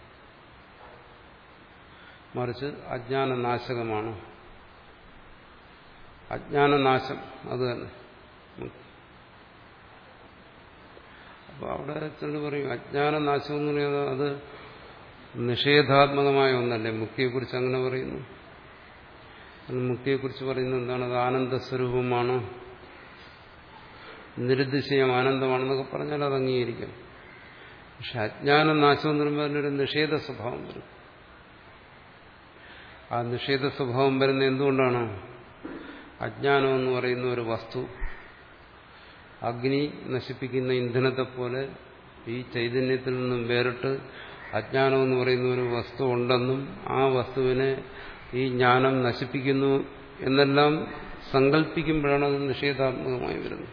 മറിച്ച് അജ്ഞാനനാശകമാണ് അജ്ഞാനനാശം അത് തന്നെ അപ്പോൾ അവിടെ ചിലർ പറയും അജ്ഞാനനാശം എന്ന് പറയുന്നത് അത് നിഷേധാത്മകമായ ഒന്നല്ലേ മുക്തിയെക്കുറിച്ച് അങ്ങനെ പറയുന്നു മുക്തിയെക്കുറിച്ച് പറയുന്നത് എന്താണ് അത് ആനന്ദസ്വരൂപമാണ് നിരുദ്ദേശീയം ആനന്ദമാണെന്നൊക്കെ പറഞ്ഞാൽ അത് അംഗീകരിക്കാം പക്ഷെ അജ്ഞാനനാശം എന്ന് പറയുമ്പോൾ അതിനൊരു നിഷേധ സ്വഭാവം വരും ആ നിഷേധ സ്വഭാവം വരുന്ന എന്തുകൊണ്ടാണ് അജ്ഞാനം എന്ന് പറയുന്ന ഒരു വസ്തു അഗ്നി നശിപ്പിക്കുന്ന ഇന്ധനത്തെ പോലെ ഈ ചൈതന്യത്തിൽ നിന്നും വേറിട്ട് അജ്ഞാനം എന്ന് പറയുന്ന ഒരു വസ്തു ഉണ്ടെന്നും ആ വസ്തുവിനെ ഈ ജ്ഞാനം നശിപ്പിക്കുന്നു എന്നെല്ലാം സങ്കല്പിക്കുമ്പോഴാണ് അത് നിഷേധാത്മകമായി വരുന്നത്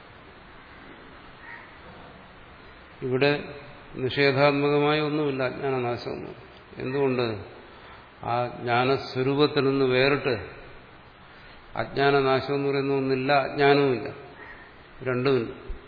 ഇവിടെ നിഷേധാത്മകമായ ഒന്നുമില്ല അജ്ഞാനനാശമൊന്നും എന്തുകൊണ്ട് ആ ജ്ഞാനസ്വരൂപത്തിൽ നിന്ന് വേറിട്ട് അജ്ഞാനനാശം എന്ന് പറയുന്ന ഒന്നില്ല അജ്ഞാനവുമില്ല രണ്ടുമില്ല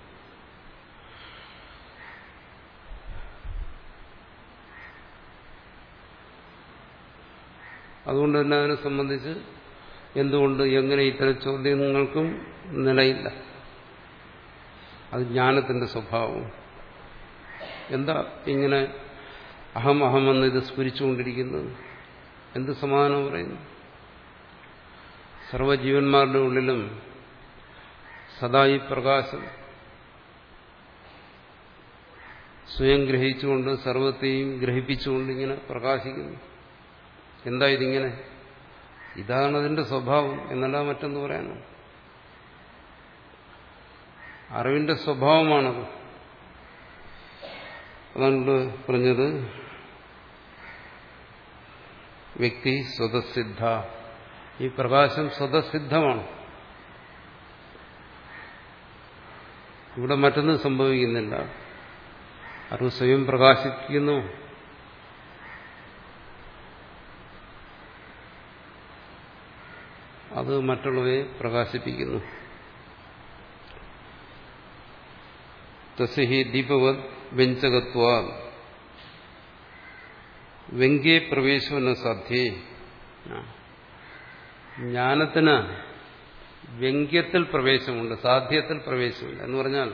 അതുകൊണ്ട് തന്നെ അതിനെ സംബന്ധിച്ച് എന്തുകൊണ്ട് എങ്ങനെ ഇത്തരം ചോദ്യങ്ങൾക്കും നിലയില്ല അത് ജ്ഞാനത്തിന്റെ സ്വഭാവം എന്താ ഇങ്ങനെ അഹം അഹം എന്ന് ഇത് സ്ഫുരിച്ചുകൊണ്ടിരിക്കുന്നത് എന്ത് സമാധാനം പറയുന്നു സർവജീവന്മാരുടെ ഉള്ളിലും സദാ ഈ പ്രകാശം സ്വയം ഗ്രഹിച്ചുകൊണ്ട് സർവത്തെയും ഗ്രഹിപ്പിച്ചുകൊണ്ട് ഇങ്ങനെ പ്രകാശിക്കുന്നു എന്താ ഇതിങ്ങനെ ഇതാണ് അതിന്റെ സ്വഭാവം എന്നല്ല മറ്റൊന്ന് പറയാനോ അറിവിന്റെ സ്വഭാവമാണത് അതാണ് ഇവിടെ പറഞ്ഞത് വ്യക്തി സ്വതസിദ്ധ ഈ പ്രകാശം സ്വതസിദ്ധമാണ് ഇവിടെ മറ്റൊന്നും സംഭവിക്കുന്നില്ല അറിവ് സ്വയം പ്രകാശിക്കുന്നു അത് മറ്റുള്ളവയെ പ്രകാശിപ്പിക്കുന്നു തസ്ഹി ദീപവത് വ്യഞ്ചകത്വ വ്യംഗ്യേ പ്രവേശമെന്ന സാധ്യേ ജ്ഞാനത്തിന് വ്യംഗ്യത്തിൽ പ്രവേശമുണ്ട് സാധ്യത്തിൽ പ്രവേശമില്ല എന്ന് പറഞ്ഞാൽ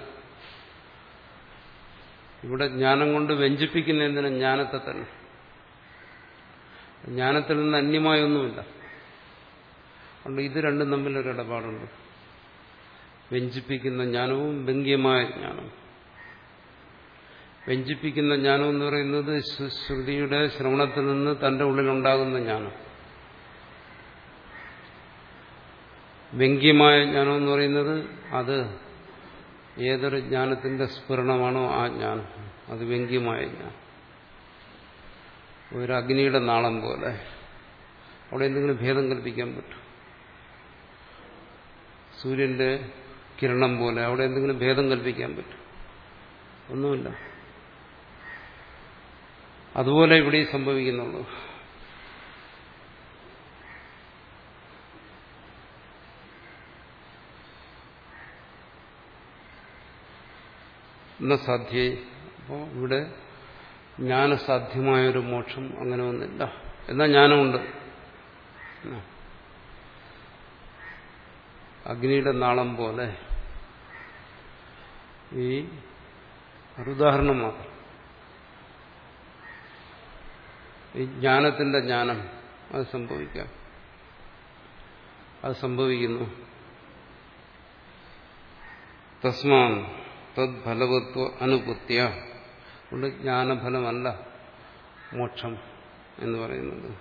ഇവിടെ ജ്ഞാനം കൊണ്ട് വ്യഞ്ചിപ്പിക്കുന്ന എന്തിനു ജ്ഞാനത്തെ തന്നെ ജ്ഞാനത്തിൽ നിന്ന് അന്യമായൊന്നുമില്ല അതുകൊണ്ട് ഇത് രണ്ടും തമ്മിലൊരു ഇടപാടുണ്ട് വ്യഞ്ചിപ്പിക്കുന്ന ജ്ഞാനവും വ്യംഗ്യമായ ജ്ഞാനവും വ്യഞ്ചിപ്പിക്കുന്ന ജ്ഞാനം എന്ന് പറയുന്നത് ശ്രുതിയുടെ ശ്രവണത്തിൽ നിന്ന് തന്റെ ഉള്ളിലുണ്ടാകുന്ന ജ്ഞാനം വ്യംഗ്യമായ ജ്ഞാനം എന്ന് പറയുന്നത് അത് ഏതൊരു ജ്ഞാനത്തിന്റെ സ്ഫുരണമാണോ ആ ജ്ഞാനം അത് വ്യംഗ്യമായ ജ്ഞാനം ഒരു അഗ്നിയുടെ നാളം പോലെ അവിടെ എന്തെങ്കിലും ഭേദം കൽപ്പിക്കാൻ പറ്റും സൂര്യന്റെ കിരണം പോലെ അവിടെ എന്തെങ്കിലും ഭേദം കൽപ്പിക്കാൻ പറ്റും ഒന്നുമില്ല അതുപോലെ ഇവിടെ സംഭവിക്കുന്നുള്ളൂ എന്ന സാധ്യേ അപ്പോൾ ഇവിടെ ജ്ഞാനസാധ്യമായൊരു മോക്ഷം അങ്ങനെ ഒന്നില്ല എന്നാൽ ജ്ഞാനമുണ്ട് അഗ്നിയുടെ നാളം പോലെ ഈ ഒരുദാഹരണം മാത്രം ഈ ജ്ഞാനത്തിന്റെ ജ്ഞാനം അത് സംഭവിക്കാം അത് സംഭവിക്കുന്നു തസ്മാ തദ് ഫലവത്വ അനുപുത്യ കൊണ്ട് ജ്ഞാനഫലമല്ല മോക്ഷം എന്ന് പറയുന്നത്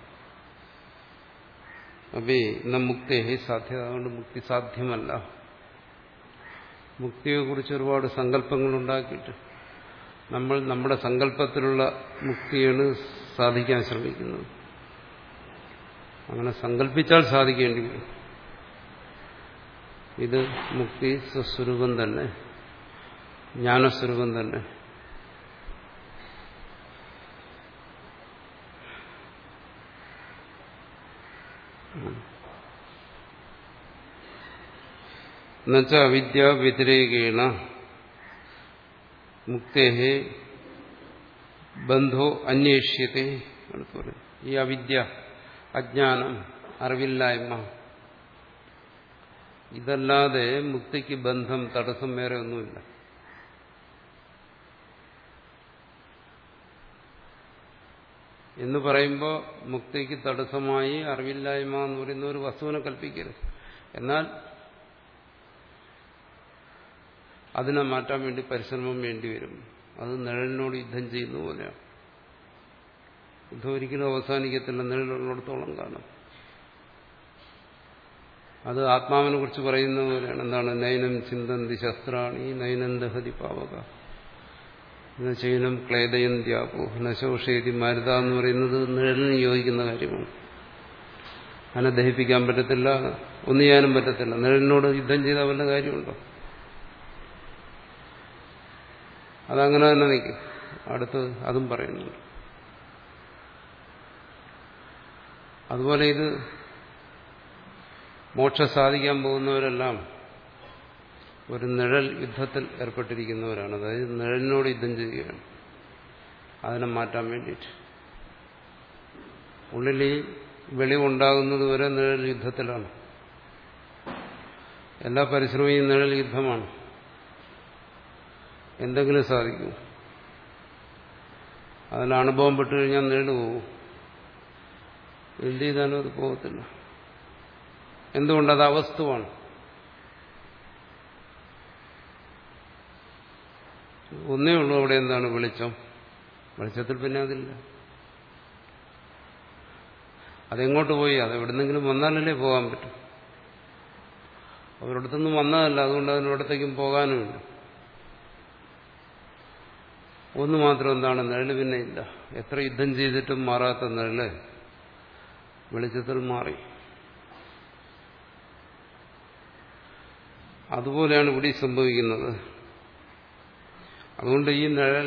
അപ്പേ ഇന്ന മുക്തേഹി സാധ്യത അതുകൊണ്ട് മുക്തി സാധ്യമല്ല മുക്തിയെക്കുറിച്ച് ഒരുപാട് സങ്കല്പങ്ങൾ ഉണ്ടാക്കിയിട്ട് നമ്മൾ നമ്മുടെ സങ്കല്പത്തിലുള്ള മുക്തിയാണ് സാധിക്കാൻ ശ്രമിക്കുന്നത് അങ്ങനെ സങ്കല്പിച്ചാൽ സാധിക്കേണ്ടി വരും ഇത് മുക്തി സ്വസ്വരൂപം തന്നെ ജ്ഞാനസ്വരൂപം തന്നെ എന്നുവെച്ച അവിദ്യ വ്യതിരേകേണ മുക്തേ ബന്ധോ അന്വേഷ്യത്തെ ഈ അവിദ്യ അജ്ഞാനം അറിവില്ലായ്മ ഇതല്ലാതെ മുക്തിക്ക് ബന്ധം തടസ്സം വേറെ ഒന്നുമില്ല എന്ന് പറയുമ്പോൾ മുക്തിക്ക് തടസ്സമായി അറിവില്ലായ്മ എന്ന് പറയുന്ന ഒരു വസ്തുവിനെ കൽപ്പിക്കരുത് എന്നാൽ അതിനെ മാറ്റാൻ വേണ്ടി പരിശ്രമം വേണ്ടിവരും അത് നിഴലിനോട് യുദ്ധം ചെയ്യുന്ന പോലെയാണ് യുദ്ധം ഒരിക്കലും അവസാനിക്കത്തില്ല നിഴലുള്ളിടത്തോളം കാലം അത് ആത്മാവിനെ കുറിച്ച് പറയുന്ന പോലെയാണ് എന്താണ് നയനം ചിന്തന്തി ശസ്ത്രാണി നയനം ദഹതി പാവക ചൈനം ക്ലേദയം ത്യാപോ നശോഷേതി മരുത എന്ന് പറയുന്നത് നിഴലിന് യോജിക്കുന്ന കാര്യമാണ് അതിനെ ദഹിപ്പിക്കാൻ പറ്റത്തില്ല ഒന്നും ചെയ്യാനും പറ്റത്തില്ല നിഴലിനോട് യുദ്ധം ചെയ്താൽ വല്ല കാര്യമുണ്ടോ അതങ്ങനെ തന്നെ നിൽക്കും അടുത്ത് അതും പറയുന്നുണ്ട് അതുപോലെ ഇത് മോക്ഷം സാധിക്കാൻ പോകുന്നവരെല്ലാം ഒരു നിഴൽ യുദ്ധത്തിൽ ഏർപ്പെട്ടിരിക്കുന്നവരാണ് അതായത് നിഴലിനോട് യുദ്ധം ചെയ്യുകയാണ് അതിനെ മാറ്റാൻ വേണ്ടിയിട്ട് ഉള്ളിൽ ഈ വെളിവുണ്ടാകുന്നത് വരെ നിഴൽ യുദ്ധത്തിലാണ് എല്ലാ പരിശ്രമവും നിഴൽ യുദ്ധമാണ് എന്തെങ്കിലും സാധിക്കും അതിൽ അനുഭവം പെട്ടു കഴിഞ്ഞാൽ നിഴല് പോകും എന്ത് ചെയ്താലും അത് പോകത്തില്ല എന്തുകൊണ്ട് അത് അവസ്തുവാണ് ഒന്നേ ഉള്ളൂ അവിടെ എന്താണ് വെളിച്ചം വെളിച്ചത്തിൽ പിന്നെ അതില്ല അതെങ്ങോട്ട് പോയി അത് എവിടുന്നെങ്കിലും വന്നാലല്ലേ പോകാൻ പറ്റും അവരിടത്തുനിന്ന് വന്നതല്ല അതുകൊണ്ട് അതിനോടത്തേക്കും പോകാനുമില്ല ഒന്ന് മാത്രം എന്താണ് നിഴല് പിന്നെ ഇല്ല എത്ര യുദ്ധം ചെയ്തിട്ടും മാറാത്ത നിഴല് വെളിച്ചത്തിൽ മാറി അതുപോലെയാണ് ഇവിടെ സംഭവിക്കുന്നത് അതുകൊണ്ട് ഈ നിഴൽ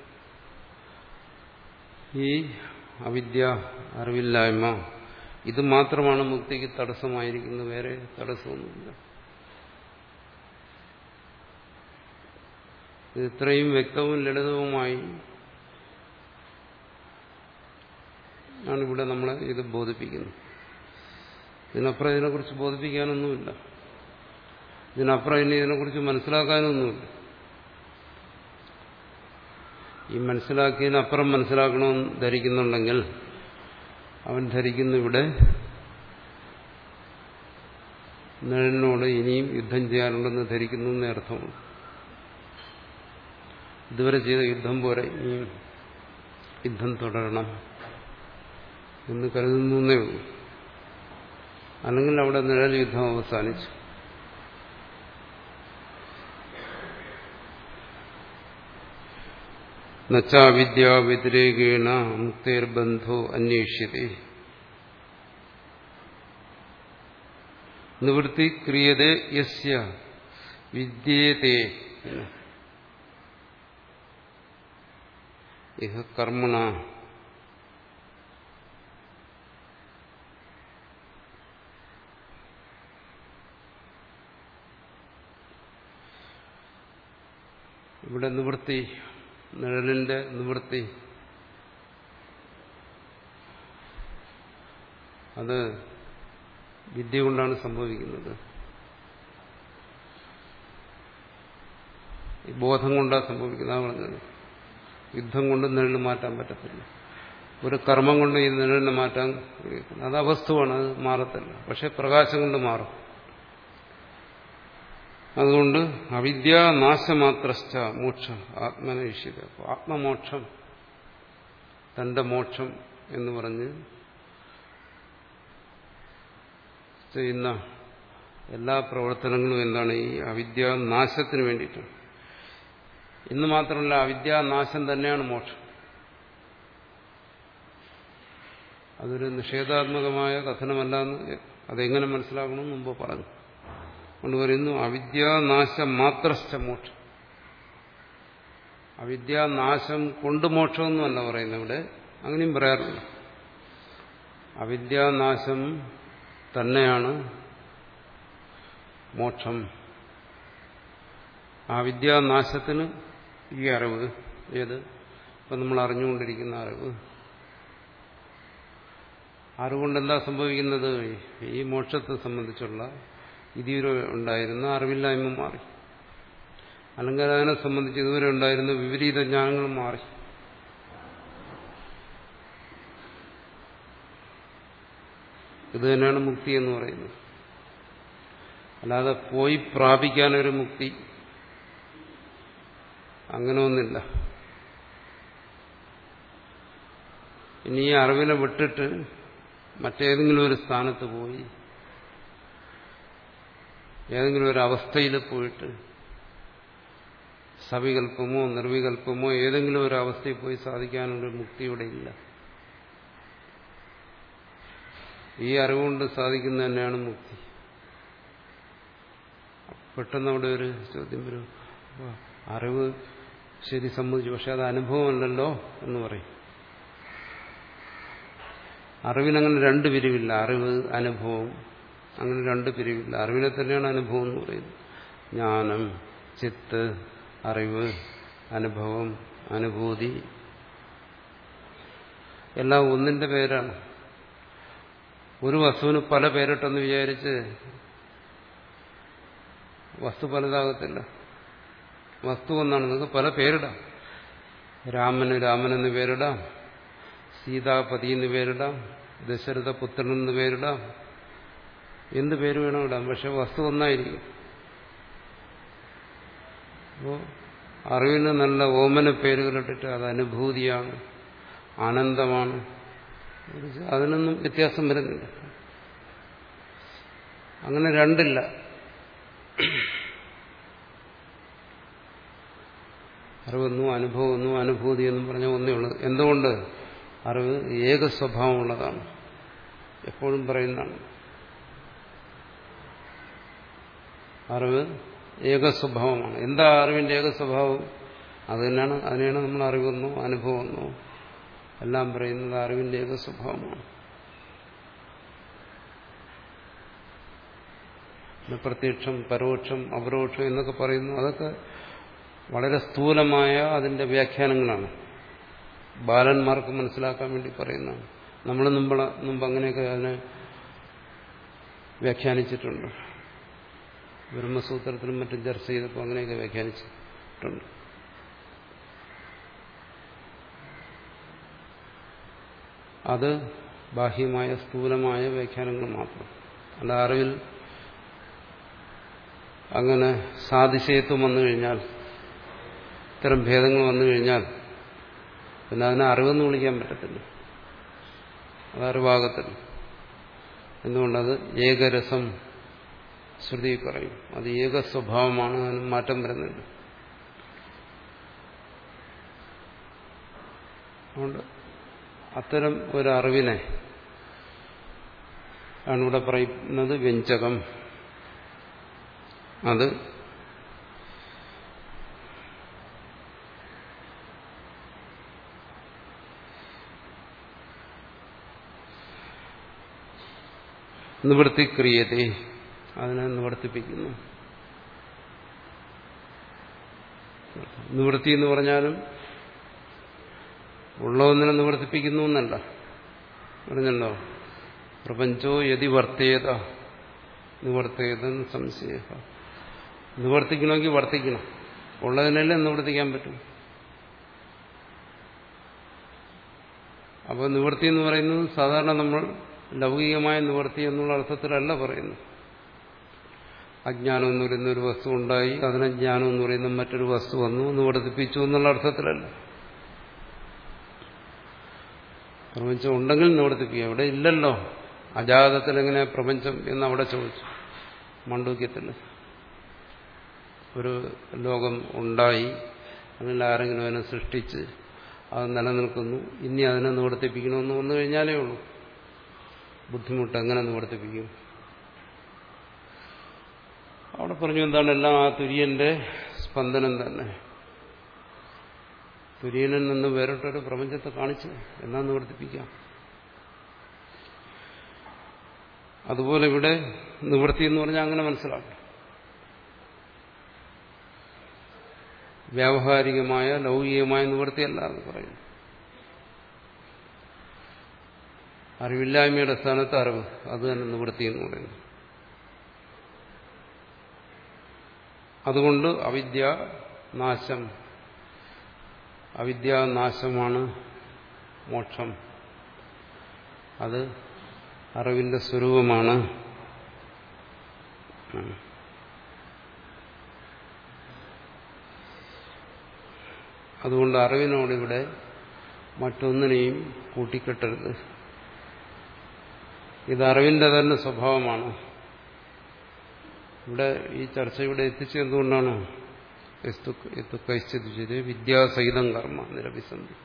ഈ അവിദ്യ അറിവില്ലായ്മ ഇത് മാത്രമാണ് മുക്തിക്ക് തടസ്സമായിരിക്കുന്നത് വേറെ തടസ്സമൊന്നുമില്ല ഇത് ഇത്രയും വ്യക്തവും ലളിതവുമായി ആണ് ഇവിടെ നമ്മളെ ഇത് ബോധിപ്പിക്കുന്നത് ഇതിനപ്പുറം ഇതിനെക്കുറിച്ച് ബോധിപ്പിക്കാനൊന്നുമില്ല ഇതിനപ്പുറം ഇനി ഇതിനെക്കുറിച്ച് മനസ്സിലാക്കാനൊന്നുമില്ല ഈ മനസ്സിലാക്കിയതിനപ്പുറം മനസ്സിലാക്കണമെന്ന് ധരിക്കുന്നുണ്ടെങ്കിൽ അവൻ ധരിക്കുന്നു ഇവിടെ നിഴലിനോട് ഇനിയും യുദ്ധം ചെയ്യാനുണ്ടെന്ന് ധരിക്കുന്നു എന്നേ അർത്ഥമുള്ളൂ ഇതുവരെ ചെയ്ത യുദ്ധം പോരെ ഇനിയും യുദ്ധം തുടരണം എന്ന് കരുതുന്നേ ഉള്ളൂ അല്ലെങ്കിൽ അവിടെ നിഴൽ യുദ്ധം അവസാനിച്ചു നച്ചാവിദ്യാവ്യതിരേകേണ മുക്തേർബന്ധോ അന്വേഷ്യത്തെ നിവൃത്തി ക്രിയതേ യസ്യ വിദ്യേതേ ഇഹ കർമ്മണ ഇവിടെ നിവൃത്തി നിഴലിന്റെ നിവൃത്തി അത് വിദ്യ കൊണ്ടാണ് സംഭവിക്കുന്നത് ഈ ബോധം കൊണ്ടാണ് സംഭവിക്കുന്നത് പറഞ്ഞത് യുദ്ധം കൊണ്ട് നിഴൽ മാറ്റാൻ പറ്റത്തില്ല ഒരു കർമ്മം കൊണ്ട് ഈ നിഴലിനെ മാറ്റാൻ കഴിയത്തില്ല അത് അവസ്തുവാണ് അത് മാറത്തില്ല പക്ഷെ പ്രകാശം കൊണ്ട് മാറും അതുകൊണ്ട് അവിദ്യ നാശമാത്രശ്ച മോക്ഷം ആത്മനയിഷ്യത് അപ്പോൾ ആത്മമോക്ഷം തന്റെ മോക്ഷം എന്ന് പറഞ്ഞ് ചെയ്യുന്ന എല്ലാ പ്രവർത്തനങ്ങളും എന്താണ് ഈ അവിദ്യാനാശത്തിന് വേണ്ടിയിട്ടാണ് ഇന്ന് മാത്രമല്ല അവിദ്യാനാശം തന്നെയാണ് മോക്ഷം അതൊരു നിഷേധാത്മകമായ കഥനമല്ലെന്ന് അതെങ്ങനെ മനസ്സിലാക്കണമെന്ന് മുമ്പ് പറഞ്ഞു കൊണ്ട് പറയുന്നു അവിദ്യാനാശം മാത്രശ്ച മോക്ഷം അവിദ്യാനാശം കൊണ്ട് മോക്ഷമൊന്നുമല്ല പറയുന്നത് ഇവിടെ അങ്ങനെയും പറയാറുണ്ട് അവിദ്യാനാശം തന്നെയാണ് മോക്ഷം ആ വിദ്യാനാശത്തിന് ഈ അറിവ് ഏത് ഇപ്പം നമ്മൾ അറിഞ്ഞുകൊണ്ടിരിക്കുന്ന അറിവ് അറിവുകൊണ്ട് എന്താ സംഭവിക്കുന്നത് ഈ മോക്ഷത്തെ സംബന്ധിച്ചുള്ള ഇതുവരെ ഉണ്ടായിരുന്ന അറിവില്ലായ്മ മാറി അല്ലെങ്കിൽ അതിനെ സംബന്ധിച്ച് ഇതുവരെ ഉണ്ടായിരുന്ന വിപരീത ജ്ഞാനങ്ങൾ മാറി ഇത് തന്നെയാണ് മുക്തി എന്ന് പറയുന്നത് അല്ലാതെ പോയി പ്രാപിക്കാനൊരു മുക്തി അങ്ങനെ ഒന്നില്ല ഇനി ഈ അറിവിനെ വിട്ടിട്ട് മറ്റേതെങ്കിലും ഒരു സ്ഥാനത്ത് പോയി ഏതെങ്കിലും ഒരു അവസ്ഥയിൽ പോയിട്ട് സവികല്പമോ നിർവികല്പമോ ഏതെങ്കിലും ഒരു അവസ്ഥയിൽ പോയി സാധിക്കാനുള്ള മുക്തി ഇവിടെ ഇല്ല ഈ അറിവുകൊണ്ട് സാധിക്കുന്ന തന്നെയാണ് മുക്തി പെട്ടെന്ന് അവിടെ ഒരു ചോദ്യം വരും അപ്പൊ അറിവ് ശരി സമ്മതിച്ചു പക്ഷെ അത് അനുഭവമല്ലല്ലോ എന്ന് പറയും അറിവിനങ്ങനെ രണ്ട് പിരിവില്ല അറിവ് അനുഭവം അങ്ങനെ രണ്ട് പിരിവില്ല അറിവിനെ തന്നെയാണ് അനുഭവം എന്ന് പറയുന്നത് ജ്ഞാനം ചിത്ത് അറിവ് അനുഭവം അനുഭൂതി എല്ലാം ഒന്നിന്റെ പേരാണ് ഒരു വസ്തുവിന് പല പേരിട്ടെന്ന് വിചാരിച്ച് വസ്തു പലതാകത്തില്ല വസ്തു ഒന്നാണ് നിങ്ങൾക്ക് പല പേരിടാം രാമന് രാമനെന്ന് പേരിടാം സീതാപതി എന്ന് പേരിടാം ദശരഥ പുത്രൻ എന്ന് പേരിടാം എന്ത് പേര് വേണം ഇടാം പക്ഷെ വസ്തു ഒന്നായിരിക്കും അപ്പോൾ അറിവിന് നല്ല ഓമന പേരുകളിട്ടിട്ട് അത് അനുഭൂതിയാണ് ആനന്ദമാണ് അതിനൊന്നും വ്യത്യാസം വരുന്നില്ല അങ്ങനെ രണ്ടില്ല അറിവെന്നും അനുഭവമെന്നും അനുഭൂതി എന്നും പറഞ്ഞ ഒന്നേ ഉള്ളൂ എന്തുകൊണ്ട് അറിവ് ഏക സ്വഭാവമുള്ളതാണ് എപ്പോഴും പറയുന്നതാണ് അറിവ് ഏക സ്വഭാവമാണ് എന്താ അറിവിന്റെ ഏക സ്വഭാവം അത് തന്നെയാണ് അതിനെയാണ് നമ്മൾ അറിവെന്നോ അനുഭവമെന്നോ എല്ലാം പറയുന്നത് അറിവിന്റെ ഏക സ്വഭാവമാണ് പ്രത്യക്ഷം പരോക്ഷം അപരോക്ഷം എന്നൊക്കെ പറയുന്നു അതൊക്കെ വളരെ സ്ഥൂലമായ അതിന്റെ വ്യാഖ്യാനങ്ങളാണ് ബാലന്മാർക്ക് മനസ്സിലാക്കാൻ വേണ്ടി പറയുന്നതാണ് നമ്മൾ മുമ്പ് മുമ്പ് അങ്ങനെയൊക്കെ അതിനെ വ്യാഖ്യാനിച്ചിട്ടുണ്ട് ബ്രഹ്മസൂത്രത്തിലും മറ്റും ചർച്ച ചെയ്തപ്പോൾ അങ്ങനെയൊക്കെ വ്യാഖ്യാനിച്ചിട്ടുണ്ട് അത് ബാഹ്യമായ സ്ഥൂലമായ വ്യാഖ്യാനങ്ങൾ മാത്രം അല്ല അറിവിൽ അങ്ങനെ സാതിശയത്വം വന്നു കഴിഞ്ഞാൽ ഇത്തരം ഭേദങ്ങൾ വന്നു കഴിഞ്ഞാൽ പിന്നെ അതിനെ അറിവെന്ന് വിളിക്കാൻ പറ്റത്തില്ല അത് അറിവാകത്തില്ല എന്തുകൊണ്ടത് ഏകരസം ശ്രുതി പറയും അത് ഏക സ്വഭാവമാണ് അതിന് മാറ്റം വരുന്നില്ല അതുകൊണ്ട് അത്തരം ഒരു അറിവിനെ ആണ് ഇവിടെ പറയുന്നത് വ്യഞ്ചകം അത് നിവൃത്തിക്രിയത്തെ അതിനെ നിവർത്തിപ്പിക്കുന്നു നിവൃത്തി എന്ന് പറഞ്ഞാലും ഉള്ളതൊന്നിനെ നിവർത്തിപ്പിക്കുന്നു എന്നല്ല പറഞ്ഞല്ലോ പ്രപഞ്ചോ യതി വർത്തേത നിവർത്തേതെന്ന് സംശയ നിവർത്തിക്കണമെങ്കിൽ വർത്തിക്കണം ഉള്ളതിനല്ലേ നിവർത്തിക്കാൻ പറ്റും അപ്പോൾ നിവൃത്തി എന്ന് പറയുന്നത് സാധാരണ നമ്മൾ ലൗകികമായ നിവൃത്തി എന്നുള്ള അർത്ഥത്തിലല്ല പറയുന്നു അജ്ഞാനം എന്ന് പറയുന്ന ഒരു വസ്തു ഉണ്ടായി അതിനെ ജ്ഞാനം എന്ന് പറയുന്ന മറ്റൊരു വസ്തു വന്നു നിവർത്തിപ്പിച്ചു എന്നുള്ള അർത്ഥത്തിലല്ല പ്രപഞ്ചം ഉണ്ടെങ്കിൽ നിവർത്തിപ്പിക്കുക ഇവിടെ ഇല്ലല്ലോ അജാതത്തിൽ എങ്ങനെ പ്രപഞ്ചം എന്ന് അവിടെ ചോദിച്ചു മണ്ഡൂക്യത്തിൽ ഒരു ലോകം ഉണ്ടായി അതിൽ ആരെങ്കിലും അതിനെ സൃഷ്ടിച്ച് അത് നിലനിൽക്കുന്നു ഇനി അതിനെ നിവർത്തിപ്പിക്കണമെന്ന് വന്നു കഴിഞ്ഞാലേ ഉള്ളൂ ബുദ്ധിമുട്ട് എങ്ങനെ നിവർത്തിപ്പിക്കും അവിടെ പറഞ്ഞു എന്താണ് എല്ലാം ആ തുര്യന്റെ സ്പന്ദനം തന്നെ തുര്യനിൽ നിന്ന് വേറിട്ടൊരു പ്രപഞ്ചത്തെ കാണിച്ച് എന്നാ നിവർത്തിപ്പിക്കാം അതുപോലെ ഇവിടെ നിവൃത്തി എന്ന് പറഞ്ഞാൽ അങ്ങനെ മനസ്സിലാക്കും വ്യാവഹാരികമായ ലൗകികമായ നിവൃത്തിയല്ല എന്ന് പറയുന്നു അറിവില്ലായ്മയുടെ സ്ഥാനത്ത് അറിവ് അത് തന്നെ നിവൃത്തി എന്ന് പറയുന്നു അതുകൊണ്ട് അവിദ്യ നാശം അവിദ്യാനാശമാണ് മോക്ഷം അത് അറിവിന്റെ സ്വരൂപമാണ് അതുകൊണ്ട് അറിവിനോടിവിടെ മറ്റൊന്നിനെയും കൂട്ടിക്കെട്ടരുത് ഇത് അറിവിന്റെ തന്നെ സ്വഭാവമാണ് ഇവിടെ ഈ ചർച്ച ഇവിടെ എത്തിച്ചത് എന്തുകൊണ്ടാണ് കഴിച്ചത് വിദ്യാസഹിതം കർമ്മ നിരഭിസന്ധി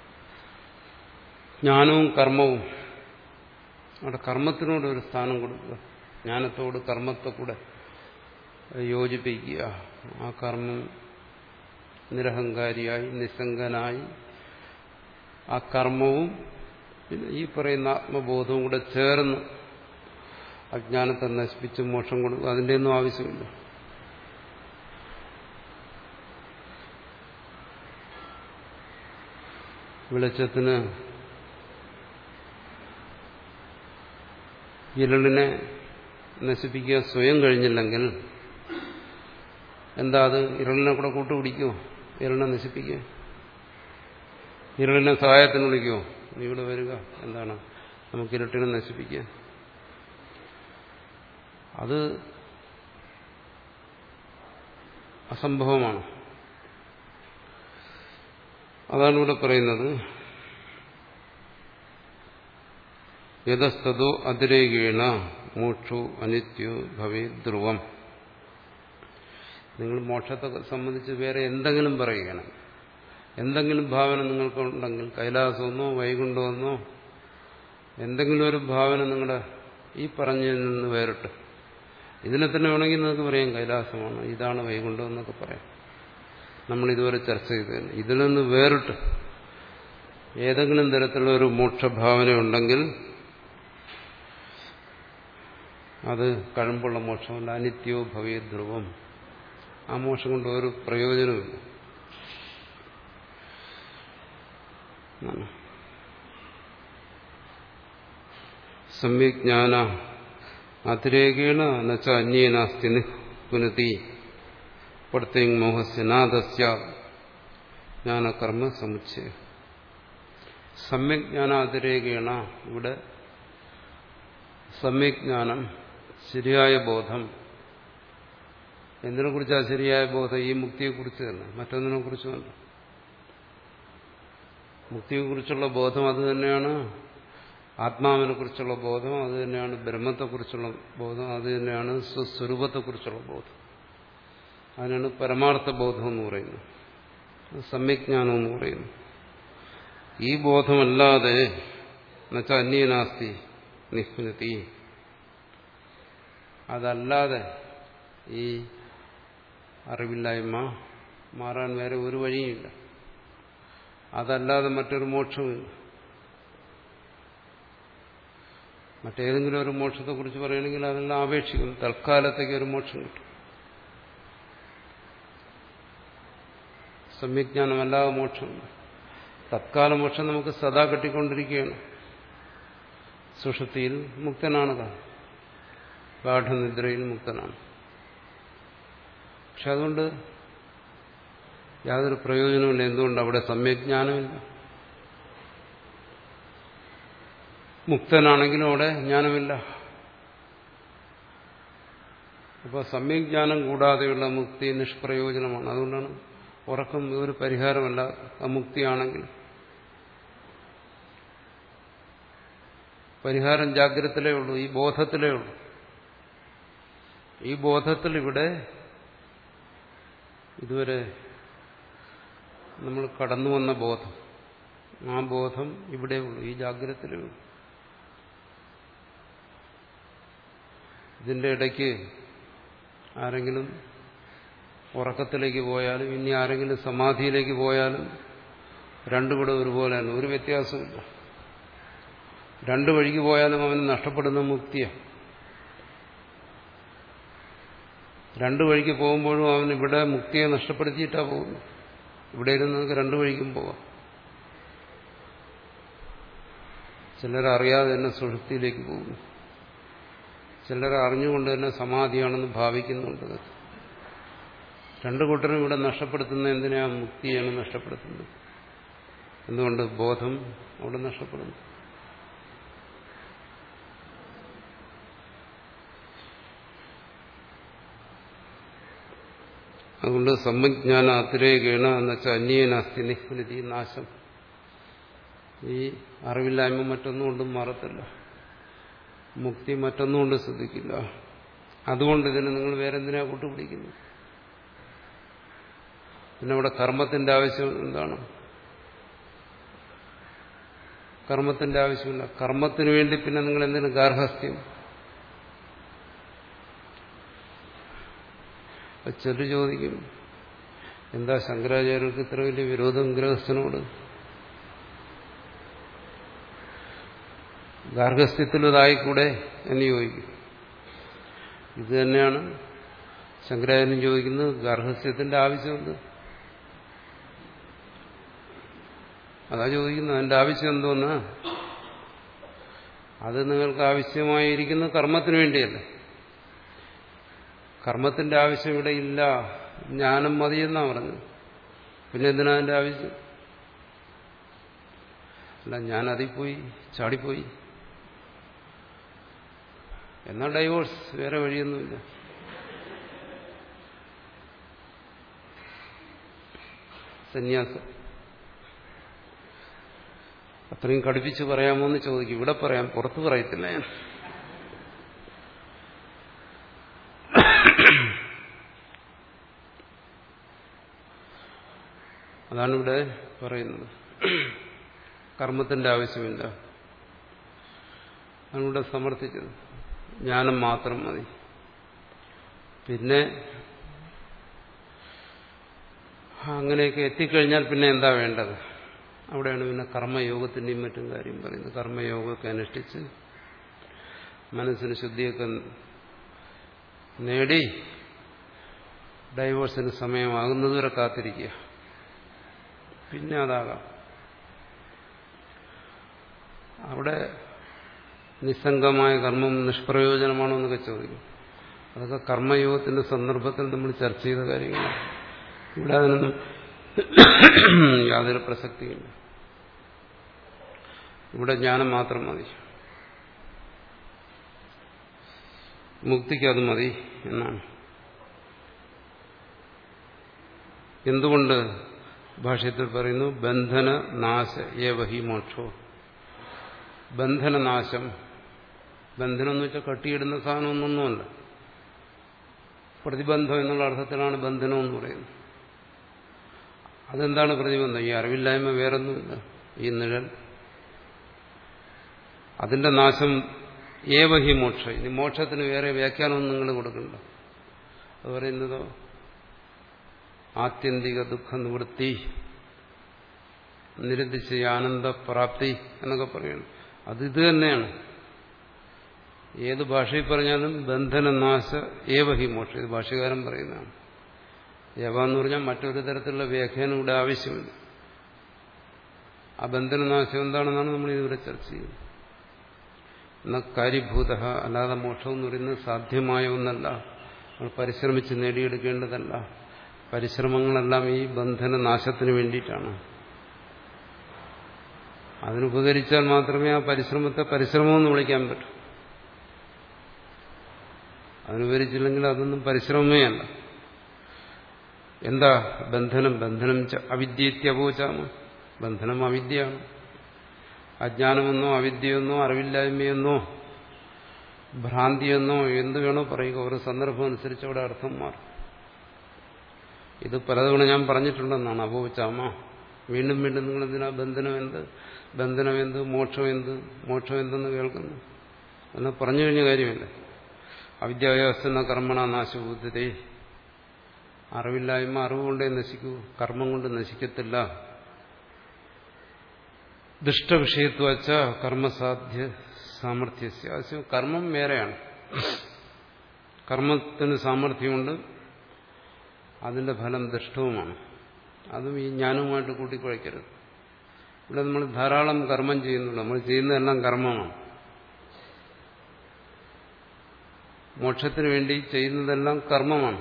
ജ്ഞാനവും കർമ്മവും അവിടെ കർമ്മത്തിനോട് ഒരു സ്ഥാനം കൊടുക്കുക ജ്ഞാനത്തോട് കർമ്മത്തെ കൂടെ യോജിപ്പിക്കുക ആ കർമ്മം നിരഹങ്കാരിയായി നിസ്സംഗനായി ആ കർമ്മവും പിന്നെ ഈ പറയുന്ന ആത്മബോധവും കൂടെ ചേർന്ന് അജ്ഞാനത്തെ നശിപ്പിച്ച് മോക്ഷം കൊടുക്കുക അതിൻ്റെ ഒന്നും ആവശ്യമില്ല വെളിച്ചത്തിന് ഇരുളിനെ നശിപ്പിക്കുക സ്വയം കഴിഞ്ഞില്ലെങ്കിൽ എന്താ അത് ഇരുളിനെ കൂടെ കൂട്ടുപിടിക്കുമോ ഇരുളിനെ നശിപ്പിക്കുക ഇരുളിനെ സഹായത്തിന് വിളിക്കുമോ നീ ഇവിടെ വരിക എന്താണ് നമുക്ക് ഇരുട്ടിനെ നശിപ്പിക്കുക അത് അസംഭവമാണ് അതാണ് ഇവിടെ പറയുന്നത് യഥസ്തോ അതിരേകേണ മോക്ഷു അനിത്യോ ഭവേ ധ്രുവം നിങ്ങൾ മോക്ഷത്തെ സംബന്ധിച്ച് വേറെ എന്തെങ്കിലും പറയുകയാണ് എന്തെങ്കിലും ഭാവന നിങ്ങൾക്കുണ്ടെങ്കിൽ കൈലാസമെന്നോ വൈകുണ്ഠമെന്നോ എന്തെങ്കിലും ഒരു ഭാവന നിങ്ങളുടെ ഈ പറഞ്ഞതിൽ നിന്ന് വേറിട്ട് ഇതിനെ തന്നെ വേണമെങ്കിൽ നിങ്ങൾക്ക് പറയാം കൈലാസമാണ് ഇതാണ് വൈകുണ്ഠം എന്നൊക്കെ പറയാം നമ്മൾ ഇതുവരെ ചർച്ച ചെയ്തത് ഇതിൽ നിന്ന് വേറിട്ട് ഏതെങ്കിലും തരത്തിലുള്ള ഒരു മോക്ഷഭാവന ഉണ്ടെങ്കിൽ അത് കഴമ്പുള്ള മോക്ഷമല്ല അനിത്യോ ഭവേ ധ്രുവം ആ മോക്ഷം കൊണ്ട് ഒരു പ്രയോജനമില്ല സമ്യജ്ഞാന അതിരേകേണ നച്ച അന്യേനാസ്തി പുനതി പ്രത്യേക മോഹസ്യ നാദസ്യ ജ്ഞാനകർമ്മ സമുച്ചയ സമ്യജ്ഞാനാതിരേകേണ ഇവിടെ സമ്യജ്ഞാനം ശരിയായ ബോധം എന്തിനെ കുറിച്ചാണ് ശരിയായ ബോധം ഈ മുക്തിയെക്കുറിച്ച് തന്നെ മറ്റൊന്നിനെ കുറിച്ചുമല്ല മുക്തിയെക്കുറിച്ചുള്ള ബോധം അത് തന്നെയാണ് ആത്മാവിനെ കുറിച്ചുള്ള ബോധം അത് തന്നെയാണ് ബ്രഹ്മത്തെക്കുറിച്ചുള്ള ബോധം അത് തന്നെയാണ് സ്വസ്വരൂപത്തെക്കുറിച്ചുള്ള ബോധം അതിനാണ് പരമാർത്ഥ ബോധം എന്ന് പറയുന്നത് സമ്യജ്ഞാനം എന്ന് പറയുന്നു ഈ ബോധമല്ലാതെ എന്നുവെച്ചാൽ അന്യനാസ്തി നിസ്മൃതി അതല്ലാതെ ഈ അറിവില്ലായ്മ മാറാൻ വേറെ ഒരു വഴിയുമില്ല അതല്ലാതെ മറ്റൊരു മോക്ഷവുമില്ല മറ്റേതെങ്കിലും ഒരു മോക്ഷത്തെക്കുറിച്ച് പറയുകയാണെങ്കിൽ അതെല്ലാം ആപേക്ഷിക്കും തൽക്കാലത്തേക്ക് ഒരു മോക്ഷം കിട്ടും സമ്യജ്ഞാനമല്ലാതെ മോക്ഷമില്ല തത്കാല മോക്ഷം നമുക്ക് സദാ കിട്ടിക്കൊണ്ടിരിക്കുകയാണ് സുഷുതിയിൽ മുക്തനാണ് താൻ ഗാഠനിദ്രയിൽ മുക്തനാണ് പക്ഷെ അതുകൊണ്ട് യാതൊരു പ്രയോജനമില്ല എന്തുകൊണ്ട് അവിടെ സമ്യജ്ഞാനമില്ല മുക്തനാണെങ്കിലും അവിടെ ജ്ഞാനമില്ല അപ്പോൾ സമ്യജ്ഞാനം കൂടാതെയുള്ള മുക്തി നിഷ്പ്രയോജനമാണ് അതുകൊണ്ടാണ് ഉറക്കം ഒരു പരിഹാരമല്ല അമുക്തിയാണെങ്കിൽ പരിഹാരം ജാഗ്രതത്തിലേ ഉള്ളൂ ഈ ബോധത്തിലേ ഉള്ളൂ ഈ ബോധത്തിൽ ഇവിടെ ഇതുവരെ നമ്മൾ കടന്നു വന്ന ബോധം ആ ബോധം ഇവിടെ ഉള്ളൂ ഈ ജാഗ്രതത്തിലേ ഉള്ളൂ ഇതിന്റെ ഇടയ്ക്ക് ആരെങ്കിലും ഉറക്കത്തിലേക്ക് പോയാലും ഇനി ആരെങ്കിലും സമാധിയിലേക്ക് പോയാലും രണ്ടുകൂടെ ഒരുപോലെയാണ് ഒരു വ്യത്യാസമില്ല രണ്ടു വഴിക്ക് പോയാലും അവന് നഷ്ടപ്പെടുന്ന മുക്തിയാണ് രണ്ടു വഴിക്ക് പോകുമ്പോഴും അവൻ ഇവിടെ മുക്തിയെ നഷ്ടപ്പെടുത്തിയിട്ടാണ് പോകുന്നത് ഇവിടെ ഇരുന്ന് നമുക്ക് രണ്ടു വഴിക്കും പോവാം ചിലരറിയാതെ തന്നെ സുഷുപ്തിയിലേക്ക് പോകുന്നു ചിലർ അറിഞ്ഞുകൊണ്ട് തന്നെ സമാധിയാണെന്ന് ഭാവിക്കുന്നുണ്ട് രണ്ടു കൂട്ടരും ഇവിടെ നഷ്ടപ്പെടുത്തുന്ന എന്തിനാ മുക്തിയാണ് നഷ്ടപ്പെടുത്തുന്നത് എന്തുകൊണ്ട് ബോധം അവിടെ നഷ്ടപ്പെടുന്നു അതുകൊണ്ട് സമ്മജ്ഞാന അതിരേകേണ എന്നുവെച്ചാൽ അന്യേനാസ്തി നിസ്മൃതി നാശം ഈ അറിവില്ലായ്മ മറ്റൊന്നും കൊണ്ടും മാറത്തില്ല മുക്തി മറ്റൊന്നും കൊണ്ട് ശ്രദ്ധിക്കില്ല അതുകൊണ്ട് ഇതിന് നിങ്ങൾ വേറെ എന്തിനാ കൂട്ടുപിടിക്കുന്നു പിന്നെ അവിടെ കർമ്മത്തിന്റെ ആവശ്യം എന്താണ് കർമ്മത്തിന്റെ ആവശ്യമില്ല കർമ്മത്തിന് വേണ്ടി പിന്നെ നിങ്ങൾ എന്തിനു ഗാർഹസ്ഥ്യം ചിലർ ചോദിക്കും എന്താ ശങ്കരാചാര്യർക്ക് ഇത്ര വലിയ വിരോധം ഗൃഹസ്ഥനോട് ഗാർഹസ്ഥ്യത്തിലതായിക്കൂടെ എന്ന് ചോദിക്കും ഇത് തന്നെയാണ് ശങ്കരാചാര്യൻ ചോദിക്കുന്നത് ഗാർഹസ്ഥ്യത്തിന്റെ ആവശ്യമുണ്ട് അതാ ചോദിക്കുന്നത് അതിന്റെ ആവശ്യം എന്തോന്ന് അത് നിങ്ങൾക്ക് ആവശ്യമായിരിക്കുന്ന കർമ്മത്തിന് വേണ്ടിയല്ലേ കർമ്മത്തിന്റെ ആവശ്യം ഇവിടെ ഇല്ല ജ്ഞാനം മതിയെന്നാ പറഞ്ഞത് പിന്നെ എന്തിനാ അതിന്റെ ആവശ്യം അല്ല ഞാൻ അതിൽ പോയി ചാടിപ്പോയി എന്നാൽ ഡൈവോഴ്സ് വേറെ വഴിയൊന്നുമില്ല സന്യാസം അത്രയും കടുപ്പിച്ച് പറയാമോ എന്ന് ചോദിക്കും ഇവിടെ പറയാം പുറത്ത് പറയത്തില്ല ഞാൻ അതാണ് ഇവിടെ പറയുന്നത് കർമ്മത്തിന്റെ ആവശ്യമില്ല അതിലൂടെ സമർത്ഥിച്ചത് ജ്ഞാനം മാത്രം മതി പിന്നെ അങ്ങനെയൊക്കെ എത്തിക്കഴിഞ്ഞാൽ പിന്നെ എന്താ വേണ്ടത് അവിടെയാണ് പിന്നെ കർമ്മയോഗത്തിന്റെയും മറ്റും കാര്യം പറയുന്നത് കർമ്മയോഗമൊക്കെ അനുഷ്ഠിച്ച് മനസ്സിന് ശുദ്ധിയൊക്കെ നേടി ഡൈവോഴ്സിന് സമയമാകുന്നതുവരെ കാത്തിരിക്കുക പിന്നെ അതാകാം അവിടെ നിസ്സംഗമായ കർമ്മം നിഷ്പ്രയോജനമാണോ എന്നൊക്കെ ചോദിക്കും അതൊക്കെ കർമ്മയോഗത്തിന്റെ സന്ദർഭത്തിൽ നമ്മൾ ചർച്ച ചെയ്ത കാര്യങ്ങളാണ് ഇവിടെ അതിനൊന്നും യാതൊരു പ്രസക്തിയില്ല ഇവിടെ ജ്ഞാനം മാത്രം മതി മുക്തിക്ക് അത് മതി എന്നാണ് എന്തുകൊണ്ട് ഭാഷ്യത്തിൽ പറയുന്നു ബന്ധന നാശ ഏവഹി മോക്ഷോ ബന്ധനനാശം ബന്ധനം എന്ന് വെച്ചാൽ കട്ടിയിടുന്ന സാധനമൊന്നൊന്നുമല്ല പ്രതിബന്ധം എന്നുള്ള അർത്ഥത്തിലാണ് ബന്ധനം എന്ന് പറയുന്നത് അതെന്താണ് പ്രതിബന്ധം ഈ അറിവില്ലായ്മ വേറൊന്നുമില്ല ഈ നിഴൽ അതിന്റെ നാശം ഏവഹി മോക്ഷ ഇനി മോക്ഷത്തിന് വേറെ വ്യാഖ്യാനമൊന്നും നിങ്ങൾ കൊടുക്കണ്ട അത് പറയുന്നതോ ആത്യന്തിക ദുഃഖ നിവൃത്തി നിരന്തിച്ച് ആനന്ദപ്രാപ്തി എന്നൊക്കെ പറയുന്നു അത് ഇത് തന്നെയാണ് ഏത് ഭാഷയിൽ പറഞ്ഞാലും ബന്ധനനാശ ഏവഹി മോക്ഷം ഇത് ഭാഷകാരൻ പറയുന്നതാണ് യവ എന്ന് പറഞ്ഞാൽ മറ്റൊരു തരത്തിലുള്ള വ്യാഖ്യാനം ഇവിടെ ആവശ്യമില്ല ആ ബന്ധനനാശം എന്താണെന്നാണ് നമ്മൾ ഇതുവരെ ചർച്ച ചെയ്യുന്നത് എന്ന കാര്യഭൂത അല്ലാതെ മോക്ഷം എന്ന് പറയുന്നത് സാധ്യമായ ഒന്നല്ല നമ്മൾ പരിശ്രമിച്ച് നേടിയെടുക്കേണ്ടതല്ല പരിശ്രമങ്ങളെല്ലാം ഈ ബന്ധനനാശത്തിന് വേണ്ടിയിട്ടാണ് അതിനുപകരിച്ചാൽ മാത്രമേ ആ പരിശ്രമത്തെ പരിശ്രമമെന്ന് വിളിക്കാൻ പറ്റൂ അതിനുപകരിച്ചില്ലെങ്കിൽ അതൊന്നും പരിശ്രമമേ അല്ല എന്താ ബന്ധനം ബന്ധനം അവിദ്യത്യപോചാമ ബന്ധനം അവിദ്യയാണ് അജ്ഞാനമെന്നോ അവിദ്യയെന്നോ അറിവില്ലായ്മയെന്നോ ഭ്രാന്തിയെന്നോ എന്ത് വേണോ പറയുക ഓരോ സന്ദർഭം അനുസരിച്ച് അവിടെ അർത്ഥം മാറും ഇത് പലതവണ ഞാൻ പറഞ്ഞിട്ടുണ്ടെന്നാണ് അപോചാമ വീണ്ടും വീണ്ടും നിങ്ങൾ എന്തിനാ ബന്ധനം എന്ത് ബന്ധനം എന്ത് മോക്ഷം എന്ത് മോക്ഷം എന്തെന്ന് കേൾക്കുന്നു എന്ന് പറഞ്ഞു കഴിഞ്ഞ കാര്യമല്ലേ അവിദ്യാഭ്യാസന കർമ്മണ നാശബുദ്ധതേ അറിവില്ലായ്മ അറിവുകൊണ്ടേ നശിക്കൂ കർമ്മം കൊണ്ട് നശിക്കത്തില്ല ദുഷ്ടവിഷയത്വച്ച കർമ്മസാധ്യ സാമർഥ്യ കർമ്മം വേറെയാണ് കർമ്മത്തിന് സാമർഥ്യമുണ്ട് അതിന്റെ ഫലം ദുഷ്ടവുമാണ് അതും ഈ ജ്ഞാനവുമായിട്ട് കൂട്ടിക്കുഴയ്ക്കരുത് ഇവിടെ നമ്മൾ ധാരാളം കർമ്മം ചെയ്യുന്നുണ്ട് നമ്മൾ ചെയ്യുന്നതെല്ലാം കർമ്മമാണ് മോക്ഷത്തിന് വേണ്ടി ചെയ്യുന്നതെല്ലാം കർമ്മമാണ്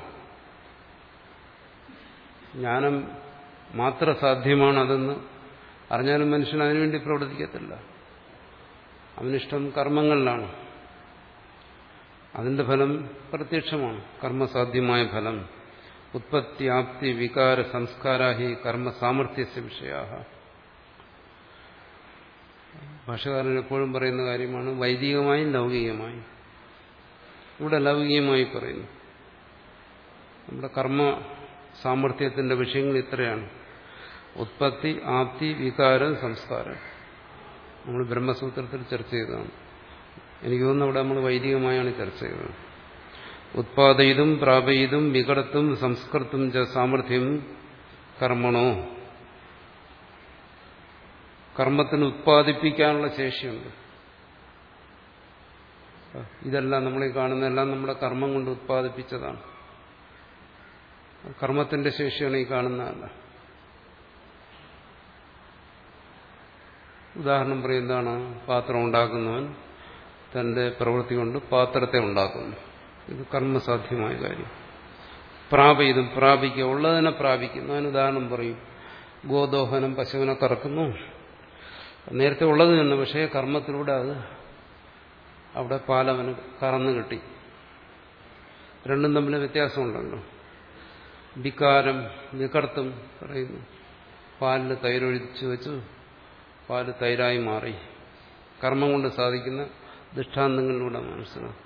ജ്ഞാനം മാത്ര സാധ്യമാണ് അതെന്ന് അറിഞ്ഞാലും മനുഷ്യൻ അതിനുവേണ്ടി പ്രവർത്തിക്കത്തില്ല അവനിഷ്ടം കർമ്മങ്ങളിലാണ് അതിന്റെ ഫലം പ്രത്യക്ഷമാണ് കർമ്മസാധ്യമായ ഫലം ഉത്പത്തി ആപ്തി വികാര സംസ്കാരാഹി കർമ്മ സാമർഥ്യസ്യ വിഷയാ ഭാഷകാരൻ എപ്പോഴും പറയുന്ന കാര്യമാണ് വൈദികമായും ലൗകികമായും ഇവിടെ ലൗകികമായി പറയുന്നു നമ്മുടെ കർമ്മ സാമർഥ്യത്തിന്റെ വിഷയങ്ങൾ ഇത്രയാണ് ഉത്പത്തി ആപ്തി വികാരം സംസ്കാരം നമ്മൾ ബ്രഹ്മസൂത്രത്തിൽ ചർച്ച ചെയ്തതാണ് എനിക്ക് തോന്നുന്നു അവിടെ നമ്മൾ വൈദികമായാണ് ചർച്ച ചെയ്തത് ഉത്പാദയിതും പ്രാപയിതും വികടത്തും സംസ്കൃത്തും ച സാമർഥ്യം കർമ്മണോ കർമ്മത്തിന് ഉത്പാദിപ്പിക്കാനുള്ള ശേഷിയുണ്ട് ഇതെല്ലാം നമ്മളീ കാണുന്നതെല്ലാം നമ്മുടെ കർമ്മം കൊണ്ട് ഉത്പാദിപ്പിച്ചതാണ് കർമ്മത്തിന്റെ ശേഷിയാണ് ഈ കാണുന്നതല്ല ഉദാഹരണം പറയുന്നതാണ് പാത്രം ഉണ്ടാക്കുന്നവൻ തന്റെ പ്രവൃത്തി കൊണ്ട് പാത്രത്തെ ഉണ്ടാക്കുന്നു ഇത് കർമ്മസാധ്യമായ കാര്യം പ്രാപിതും പ്രാപിക്കുക ഉള്ളതിനെ പ്രാപിക്കുന്നു അതിന് ഉദാഹരണം പറയും ഗോദോഹനം പശുവിനെ കറക്കുന്നു നേരത്തെ ഉള്ളത് തന്നെ പക്ഷേ കർമ്മത്തിലൂടെ അത് അവിടെ പാലവന് കറന്നു കിട്ടി രണ്ടും തമ്മിൽ വ്യത്യാസമുണ്ടല്ലോ വികാരം വികർത്തും പറയുന്നു പാലിൽ തൈരൊഴിച്ചു വെച്ചു പാല് തൈരായി മാറി കർമ്മം കൊണ്ട് സാധിക്കുന്ന ദൃഷ്ടാന്തങ്ങളിലൂടെ മനസ്സിലാവും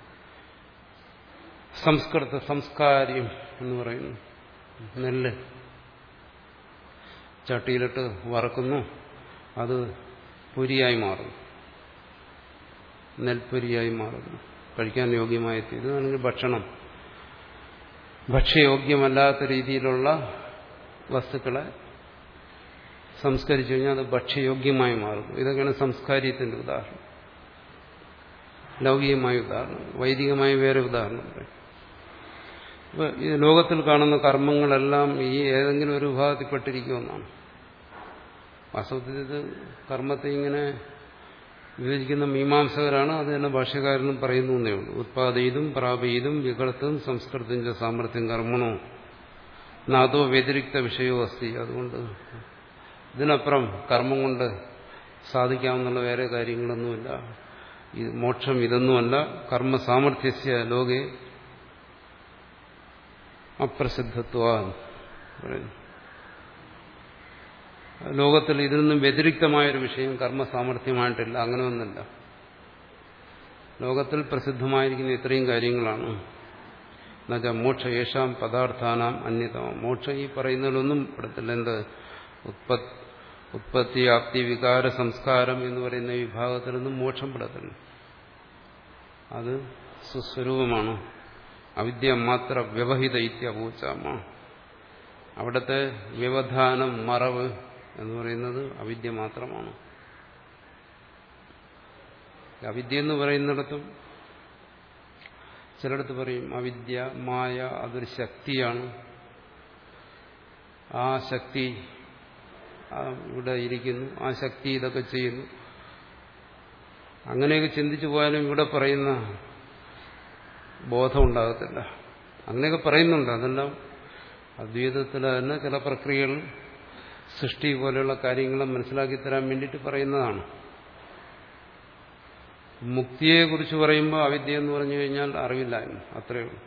സംസ്കൃത സംസ്കാര്യം എന്ന് പറയുന്നു നെല്ല് ചട്ടിയിലിട്ട് വറക്കുന്നു അത് പൊരിയായി മാറുന്നു നെൽപ്പൊരിയായി മാറുന്നു കഴിക്കാൻ യോഗ്യമായി ഇതാണെങ്കിൽ ഭക്ഷണം ഭക്ഷ്യയോഗ്യമല്ലാത്ത രീതിയിലുള്ള വസ്തുക്കളെ സംസ്കരിച്ചു കഴിഞ്ഞാൽ അത് ഭക്ഷ്യയോഗ്യമായി മാറുന്നു ഇതൊക്കെയാണ് സംസ്കാര്യത്തിന്റെ ഉദാഹരണം ലൗകികമായ ഉദാഹരണം വൈദികമായ വേറെ ഉദാഹരണം പറയും ഇപ്പൊ ഈ ലോകത്തിൽ കാണുന്ന കർമ്മങ്ങളെല്ലാം ഈ ഏതെങ്കിലും ഒരു വിഭാഗത്തിൽപ്പെട്ടിരിക്കുമെന്നാണ് വാസ്തവത്തിൽ ഇത് കർമ്മത്തെ ഇങ്ങനെ വിഭജിക്കുന്ന മീമാംസകരാണ് അത് തന്നെ ഭാഷ്യകാരനും പറയുന്നു എന്നേ ഉള്ളൂ ഉത്പാദയിതും പ്രാപയിതും വികടത്തും സംസ്കൃതം സാമർഥ്യം കർമ്മണോ നാദോ വ്യതിരിക്ത വിഷയവും അസ്തി അതുകൊണ്ട് ഇതിനപ്പുറം കർമ്മം കൊണ്ട് സാധിക്കാവുന്ന വേറെ കാര്യങ്ങളൊന്നുമില്ല ഇത് മോക്ഷം ഇതൊന്നുമല്ല കർമ്മ സാമർഥ്യസ്യ ലോകെ അപ്രസിദ്ധത്വ പറയുന്നു ലോകത്തിൽ ഇതിൽ നിന്നും വ്യതിരിക്തമായൊരു വിഷയം കർമ്മ സാമർഥ്യമായിട്ടില്ല അങ്ങനെ ഒന്നല്ല ലോകത്തിൽ പ്രസിദ്ധമായിരിക്കുന്ന ഇത്രയും കാര്യങ്ങളാണ് എന്നുവെച്ചാൽ മോക്ഷ യേശാം പദാർത്ഥാനാം അന്യതമം മോക്ഷം ഈ പറയുന്നതിലൊന്നും പെടത്തില്ല എന്ത് ഉത്പത്തി ഉത്പത്തി ആപ്തി വികാര സംസ്കാരം എന്ന് പറയുന്ന വിഭാഗത്തിൽ നിന്നും മോക്ഷം പെടത്തില്ല അത് സുസ്വരൂപമാണ് അവിദ്യ മാത്ര വ്യവഹിത ഇത്യപൂച്ചാമ അവിടുത്തെ വ്യവധാനം മറവ് എന്ന് പറയുന്നത് അവിദ്യ മാത്രമാണ് അവിദ്യ എന്ന് പറയുന്നിടത്തും ചിലടത്ത് പറയും അവിദ്യ മായ അതൊരു ശക്തിയാണ് ആ ശക്തി ഇവിടെ ഇരിക്കുന്നു ആ ശക്തി ഇതൊക്കെ ചെയ്യുന്നു അങ്ങനെയൊക്കെ ചിന്തിച്ചു പോയാലും ഇവിടെ പറയുന്ന ബോധം ഉണ്ടാകത്തില്ല അങ്ങനെയൊക്കെ പറയുന്നുണ്ട് അതെല്ലാം അദ്വൈതത്തിൽ തന്നെ ചില പ്രക്രിയകൾ സൃഷ്ടി പോലെയുള്ള കാര്യങ്ങളെ മനസ്സിലാക്കി തരാൻ വേണ്ടിയിട്ട് പറയുന്നതാണ് മുക്തിയെക്കുറിച്ച് പറയുമ്പോൾ അവിദ്യ എന്ന് പറഞ്ഞു കഴിഞ്ഞാൽ അറിവില്ലായ്മ അത്രയേ ഉള്ളൂ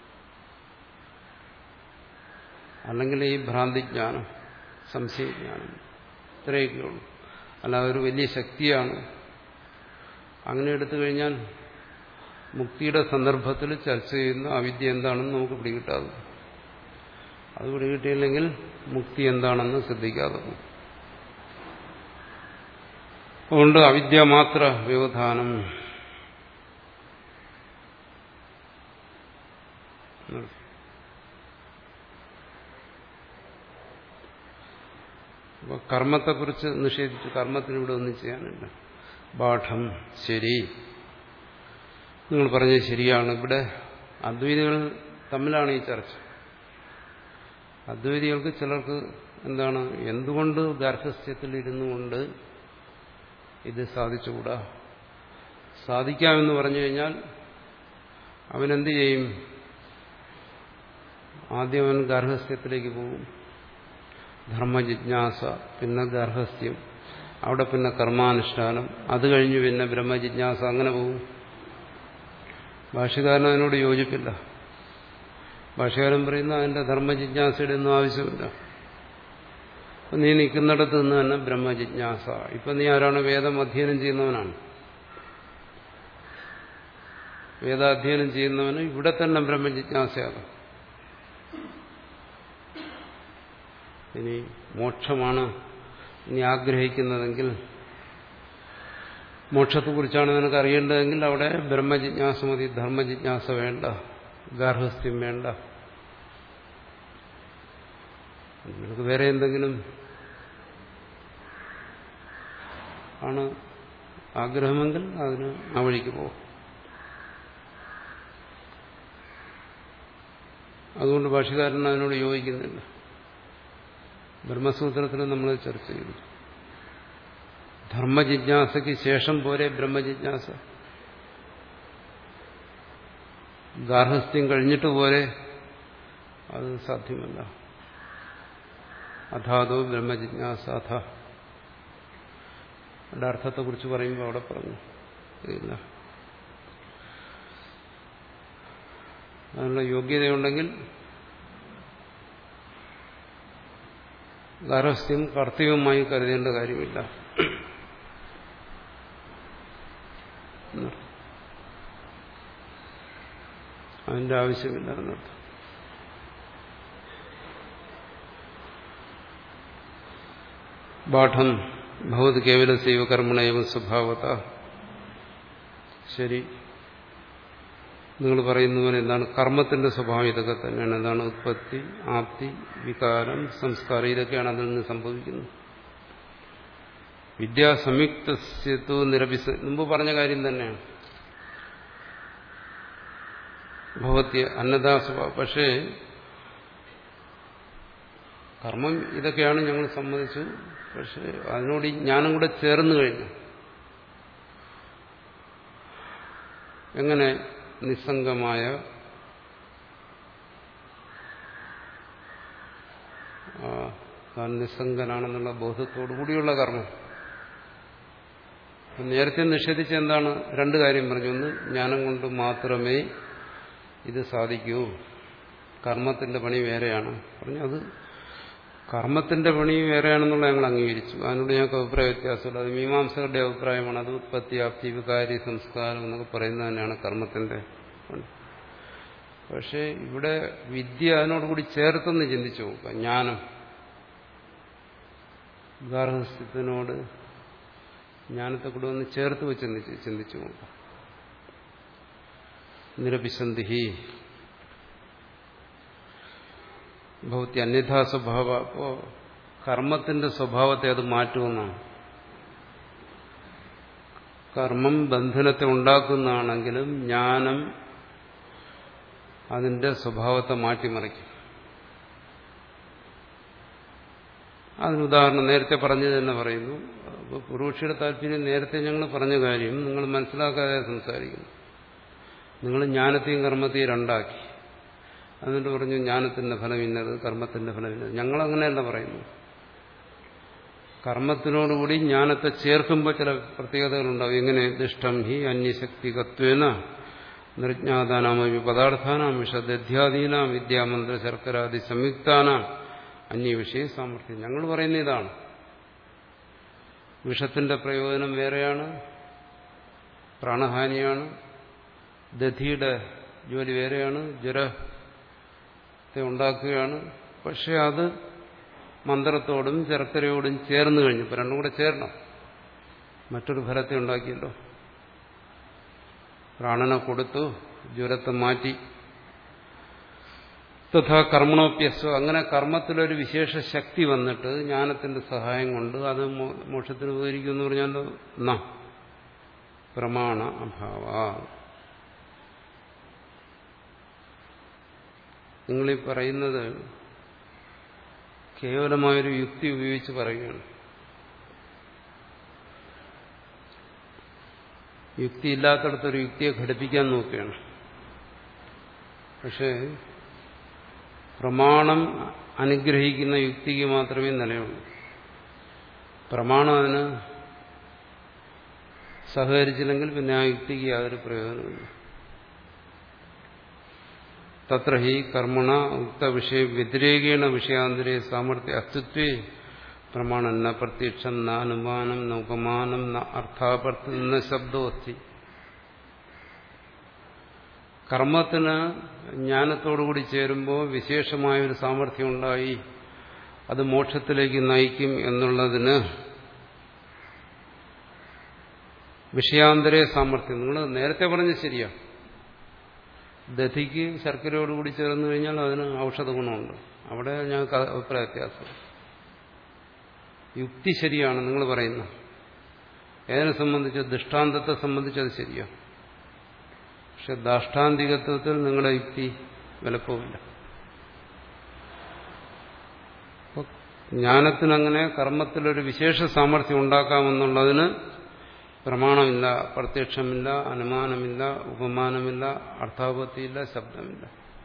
അല്ലെങ്കിൽ ഈ ഭ്രാന്തിജ്ഞാനം സംശയജ്ഞാനം ഇത്രയൊക്കെ ഉള്ളൂ അല്ലാതെ ഒരു വലിയ ശക്തിയാണ് അങ്ങനെ എടുത്തു കഴിഞ്ഞാൽ മുക്തിയുടെ സന്ദർഭത്തിൽ ചർച്ച ചെയ്യുന്ന അവിദ്യ എന്താണെന്ന് നമുക്ക് പിടികിട്ടാതെ അത് പിടികിട്ടിയില്ലെങ്കിൽ മുക്തി എന്താണെന്ന് ശ്രദ്ധിക്കാതെ പോകും അതുകൊണ്ട് അവിദ്യ മാത്ര വ്യവധാനം അപ്പൊ കർമ്മത്തെക്കുറിച്ച് നിഷേധിച്ചു കർമ്മത്തിന് ഇവിടെ ഒന്നും ചെയ്യാനില്ല പാഠം ശരി നിങ്ങൾ പറഞ്ഞത് ശരിയാണ് ഇവിടെ അദ്വൈതികൾ തമ്മിലാണ് ഈ ചർച്ച അദ്വൈതികൾക്ക് ചിലർക്ക് എന്താണ് എന്തുകൊണ്ട് ഗാർഹസ്ഥ്യത്തിൽ ഇരുന്നു കൊണ്ട് ഇത് സാധിച്ചുകൂടാ സാധിക്കാമെന്ന് പറഞ്ഞു കഴിഞ്ഞാൽ അവനെന്ത് ചെയ്യും ആദ്യം അവൻ ഗാർഹസ്ഥ്യത്തിലേക്ക് പോകും ധർമ്മജിജ്ഞാസ പിന്നെ ഗാർഹസ്ഥ്യം അവിടെ പിന്നെ കർമാനുഷ്ഠാനം അത് കഴിഞ്ഞ് പിന്നെ ബ്രഹ്മജിജ്ഞാസ അങ്ങനെ പോകും ഭാഷകാരൻ അതിനോട് യോജിപ്പില്ല ഭാഷകാരൻ പറയുന്ന അതിന്റെ ധർമ്മജിജ്ഞാസയുടെ ഒന്നും ആവശ്യമില്ല നീ നിൽക്കുന്നിടത്ത് നിന്ന് തന്നെ ബ്രഹ്മജിജ്ഞാസ ഇപ്പൊ നീ ആരാണ് വേദം അധ്യയനം ചെയ്യുന്നവനാണ് വേദാധ്യയനം ചെയ്യുന്നവന് ഇവിടെ തന്നെ ബ്രഹ്മജിജ്ഞാസയാകും ഇനി മോക്ഷമാണ് നീ ആഗ്രഹിക്കുന്നതെങ്കിൽ മോക്ഷത്തെക്കുറിച്ചാണ് നിനക്ക് അറിയേണ്ടതെങ്കിൽ അവിടെ ബ്രഹ്മജിജ്ഞാസ മതി ധർമ്മജിജ്ഞാസ വേണ്ട ഗാർഹസ്ഥ്യം വേണ്ട നിനക്ക് വേറെ എന്തെങ്കിലും ആണ് ആഗ്രഹമെങ്കിൽ അതിന് ആ വഴിക്ക് പോകും അതുകൊണ്ട് ഭാഷകാരൻ അതിനോട് യോജിക്കുന്നില്ല ബ്രഹ്മസൂത്രത്തിൽ നമ്മൾ ചർച്ച ചെയ്തു ധർമ്മജിജ്ഞാസയ്ക്ക് ശേഷം പോരെ ബ്രഹ്മജിജ്ഞാസ ഗാർഹസ്ഥ്യം കഴിഞ്ഞിട്ട് പോരെ അത് സാധ്യമല്ല അഥാതോ ബ്രഹ്മജിജ്ഞാസ അഥ അവിടെ അർത്ഥത്തെക്കുറിച്ച് പറയുമ്പോൾ അവിടെ പറഞ്ഞു ഇല്ല അതിനുള്ള യോഗ്യതയുണ്ടെങ്കിൽ ഗാർഹസ്ഥ്യം കർത്തവ്യമായി കരുതേണ്ട കാര്യമില്ല അതിന്റെ ആവശ്യമില്ല എന്നർത്ഥം ബാഠം ഭവത് കേവല സൈവകർമ്മണയവ സ്വഭാവത ശരി നിങ്ങൾ പറയുന്നവൻ എന്താണ് കർമ്മത്തിന്റെ സ്വഭാവം ഇതൊക്കെ തന്നെയാണ് എന്താണ് ഉത്പത്തി ആപ്തി വികാരം സംസ്കാരം ഇതൊക്കെയാണ് അതിൽ നിന്ന് സംഭവിക്കുന്നത് വിദ്യാസംയുക്തോ നിരഭിസ മുമ്പ് പറഞ്ഞ കാര്യം തന്നെയാണ് ഭവത്യ അന്നദാ സ്വഭാവം പക്ഷേ കർമ്മം ഇതൊക്കെയാണ് ഞങ്ങൾ സമ്മതിച്ചു പക്ഷെ അതിനോട് ഈ ജ്ഞാനം കൂടെ ചേർന്ന് കഴിഞ്ഞു എങ്ങനെ നിസ്സംഗമായ താൻ നിസ്സംഗനാണെന്നുള്ള ബോധത്തോടു കൂടിയുള്ള കർമ്മം നേരത്തെ നിഷേധിച്ച എന്താണ് രണ്ട് കാര്യം പറഞ്ഞു ഒന്ന് ജ്ഞാനം കൊണ്ട് മാത്രമേ ഇത് സാധിക്കൂ കർമ്മത്തിന്റെ പണി വേറെയാണ് പറഞ്ഞു അത് കർമ്മത്തിന്റെ പണി വേറെയാണെന്നുള്ള ഞങ്ങൾ അംഗീകരിച്ചു അതിനോട് ഞങ്ങൾക്ക് അഭിപ്രായ വ്യത്യാസമില്ല അത് മീമാംസകരുടെ അഭിപ്രായമാണ് അത് ഉത്പത്തി ആപ്തി വികാരി സംസ്കാരം എന്നൊക്കെ പറയുന്നത് തന്നെയാണ് കർമ്മത്തിന്റെ പണി പക്ഷേ ഇവിടെ വിദ്യ അതിനോടുകൂടി ചേർത്തെന്ന് ചിന്തിച്ചു നോക്കുക ജ്ഞാനം ഗാർഹസ്ഥ്യത്തിനോട് ജ്ഞാനത്തെ കൂടെ ഒന്ന് ചേർത്ത് വെച്ച് ചിന്തിച്ച് ചിന്തിച്ചു നോക്കുക നിരഭിസന്ധി ഭൗതി അന്യഥാ സ്വഭാവ അപ്പോ കർമ്മത്തിന്റെ സ്വഭാവത്തെ അത് മാറ്റുമെന്നാണ് കർമ്മം ബന്ധനത്തെ ഉണ്ടാക്കുന്നതാണെങ്കിലും ജ്ഞാനം അതിന്റെ സ്വഭാവത്തെ മാറ്റിമറിക്കും അതിനുദാഹരണം നേരത്തെ പറഞ്ഞത് തന്നെ പറയുന്നു അപ്പോൾ പുരുഷിയുടെ താല്പര്യം നേരത്തെ ഞങ്ങൾ പറഞ്ഞ കാര്യം നിങ്ങൾ മനസ്സിലാക്കാതെ സംസാരിക്കുന്നു നിങ്ങൾ ജ്ഞാനത്തെയും കർമ്മത്തെയും രണ്ടാക്കി എന്നിട്ട് പറഞ്ഞു ജ്ഞാനത്തിന്റെ ഫലം ഇന്നത് കർമ്മത്തിന്റെ ഫലം ഇന്നത് ഞങ്ങളങ്ങനെയല്ല പറയുന്നു കർമ്മത്തിനോടുകൂടി ജ്ഞാനത്തെ ചേർക്കുമ്പോൾ ചില പ്രത്യേകതകളുണ്ടാവും എങ്ങനെ ദുഷ്ടം ഹി അന്യശക്തികത്വേന നിർജ്ഞാതാനാമി പദാർത്ഥാനാം വിഷദധ്യാദീനാം വിദ്യാമന്ത്ര ശർക്കരാദി സംയുക്താനാം അന്യവിഷയ സാമർഥ്യം ഞങ്ങൾ പറയുന്ന ഇതാണ് വിഷത്തിന്റെ പ്രയോജനം വേറെയാണ് പ്രാണഹാനിയാണ് ദധിയുടെ ജോലി വേറെയാണ് ജ്വരത്തെ ഉണ്ടാക്കുകയാണ് പക്ഷെ അത് മന്ത്രത്തോടും ശർക്കരയോടും ചേർന്ന് കഴിഞ്ഞു ഇപ്പൊ രണ്ടും കൂടെ ചേരണം മറ്റൊരു ഫലത്തെ ഉണ്ടാക്കിയല്ലോ പ്രാണനെ കൊടുത്തു ജ്വരത്തെ മാറ്റി തഥാ കർമ്മണോപ്യസ്വ അങ്ങനെ കർമ്മത്തിലൊരു വിശേഷ ശക്തി വന്നിട്ട് ജ്ഞാനത്തിന്റെ സഹായം കൊണ്ട് അത് മോക്ഷത്തിന് ഉപകരിക്കും എന്ന് പറഞ്ഞാൽ ന പ്രമാണ അഭാവ നിങ്ങളീ പറയുന്നത് കേവലമായൊരു യുക്തി ഉപയോഗിച്ച് പറയുകയാണ് യുക്തി ഇല്ലാത്തടത്തൊരു യുക്തിയെ ഘടിപ്പിക്കാൻ നോക്കുകയാണ് പക്ഷേ പ്രമാണം അനുഗ്രഹിക്കുന്ന യുക്തിക്ക് മാത്രമേ നിലയുള്ളൂ പ്രമാണം അതിന് സഹകരിച്ചില്ലെങ്കിൽ പിന്നെ ആ യുക്തിക്ക് യാതൊരു പ്രയോജനമില്ല തത്ര ഹി കർമ്മണ ഉക്ത വിഷയ വ്യതിരേകേണ വിഷയാന്തരേ സാമർത്ഥ്യ അസ്തിത്വേ പ്രമാണം ന പ്രത്യക്ഷം ന അനുമാനം ന ഉപമാനം ന അർത്ഥാപർത്ഥം ന ശബ്ദോസ്തി കർമ്മത്തിന് ജ്ഞാനത്തോടുകൂടി ചേരുമ്പോൾ വിശേഷമായൊരു സാമർഥ്യം ഉണ്ടായി അത് മോക്ഷത്തിലേക്ക് നയിക്കും എന്നുള്ളതിന് വിഷയാന്തരേ സാമർഥ്യം നിങ്ങൾ നേരത്തെ പറഞ്ഞ ശരിയാ ദധിക്ക് ശർക്കരയോടുകൂടി ചേർന്ന് കഴിഞ്ഞാൽ അതിന് ഔഷധ ഗുണമുണ്ട് അവിടെ ഞങ്ങൾക്ക് അഭിപ്രായ വ്യത്യാസം യുക്തി ശരിയാണ് നിങ്ങൾ പറയുന്നത് ഏതിനെ സംബന്ധിച്ച് ദൃഷ്ടാന്തത്തെ സംബന്ധിച്ച് അത് ശരിയാണ് പക്ഷെ ദാഷ്ടാന്തികത്വത്തിൽ നിങ്ങളുടെ യുക്തി വിലപ്പോവില്ല ജ്ഞാനത്തിനങ്ങനെ കർമ്മത്തിലൊരു വിശേഷ സാമർഥ്യം ഉണ്ടാക്കാമെന്നുള്ളതിന് പ്രമാണമില്ല പ്രത്യക്ഷമില്ല അനുമാനമില്ല ഉപമാനമില്ല അർത്ഥാപത്തിയില്ല ശബ്ദമില്ല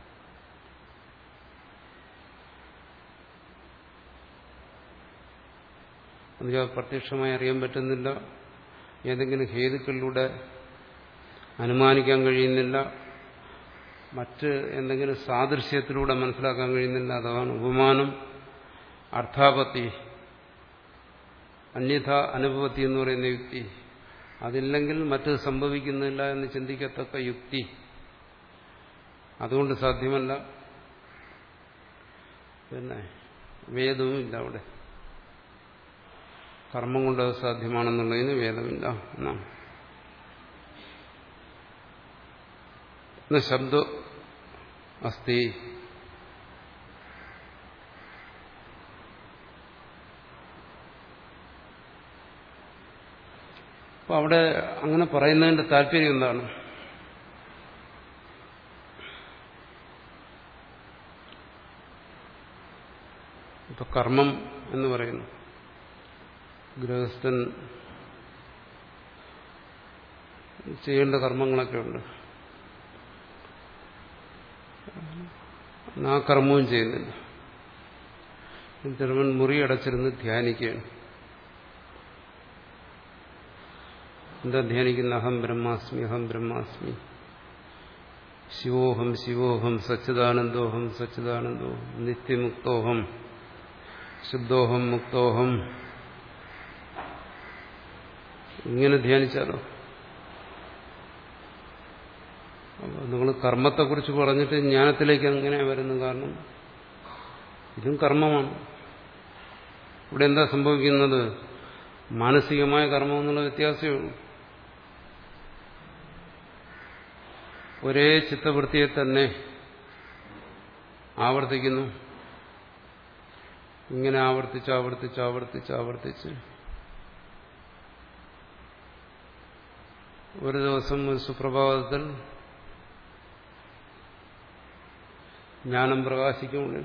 എന്നുവെച്ചാൽ പ്രത്യക്ഷമായി അറിയാൻ പറ്റുന്നില്ല ഏതെങ്കിലും ഹേതുക്കളിലൂടെ അനുമാനിക്കാൻ കഴിയുന്നില്ല മറ്റ് എന്തെങ്കിലും സാദൃശ്യത്തിലൂടെ മനസ്സിലാക്കാൻ കഴിയുന്നില്ല അതാണ് ഉപമാനം അർത്ഥാപത്തി അന്യഥ അനുഭവത്തി എന്ന് പറയുന്ന യുക്തി അതില്ലെങ്കിൽ മറ്റ് സംഭവിക്കുന്നില്ല എന്ന് ചിന്തിക്കത്തക്ക യുക്തി അതുകൊണ്ട് സാധ്യമല്ല പിന്നെ വേദവും ഇല്ല അവിടെ കർമ്മം കൊണ്ട് അത് സാധ്യമാണെന്നുള്ളതിന് വേദമില്ല എന്നാണ് ശബ്ദ അസ്തി അപ്പൊ അവിടെ അങ്ങനെ പറയുന്നതിന്റെ താല്പര്യം എന്താണ് ഇപ്പൊ കർമ്മം എന്ന് പറയുന്നു ഗൃഹസ്ഥൻ ചെയ്യേണ്ട കർമ്മങ്ങളൊക്കെ ഉണ്ട് ആ കർമ്മവും ചെയ്യുന്നില്ല ചെറുവൻ മുറി അടച്ചിരുന്ന് ധ്യാനിക്കുകയാണ് എന്താ ധ്യാനിക്കുന്ന അഹം ബ്രഹ്മാസ്മി അഹം ബ്രഹ്മാസ്മി ശിവോഹം ശിവോഹം സച്ചിദാനന്ദോഹം സച്ചിദാനന്ദോഹം നിത്യമുക്തോഹം ശുദ്ധോഹം മുക്തോഹം ഇങ്ങനെ ധ്യാനിച്ചാലോ നിങ്ങൾ കർമ്മത്തെക്കുറിച്ച് പറഞ്ഞിട്ട് ജ്ഞാനത്തിലേക്ക് എങ്ങനെ വരുന്നു കാരണം ഇതും കർമ്മമാണ് ഇവിടെ എന്താ സംഭവിക്കുന്നത് മാനസികമായ കർമ്മം എന്നുള്ള വ്യത്യാസമേ ഉള്ളൂ ഒരേ ചിത്തവൃത്തിയെ തന്നെ ആവർത്തിക്കുന്നു ഇങ്ങനെ ആവർത്തിച്ച് ആവർത്തിച്ച് ആവർത്തിച്ച് ആവർത്തിച്ച് ഒരു ദിവസം ഒരു സുപ്രഭാതത്തിൽ ജ്ഞാനം പ്രകാശിക്കുന്നുള്ളിൽ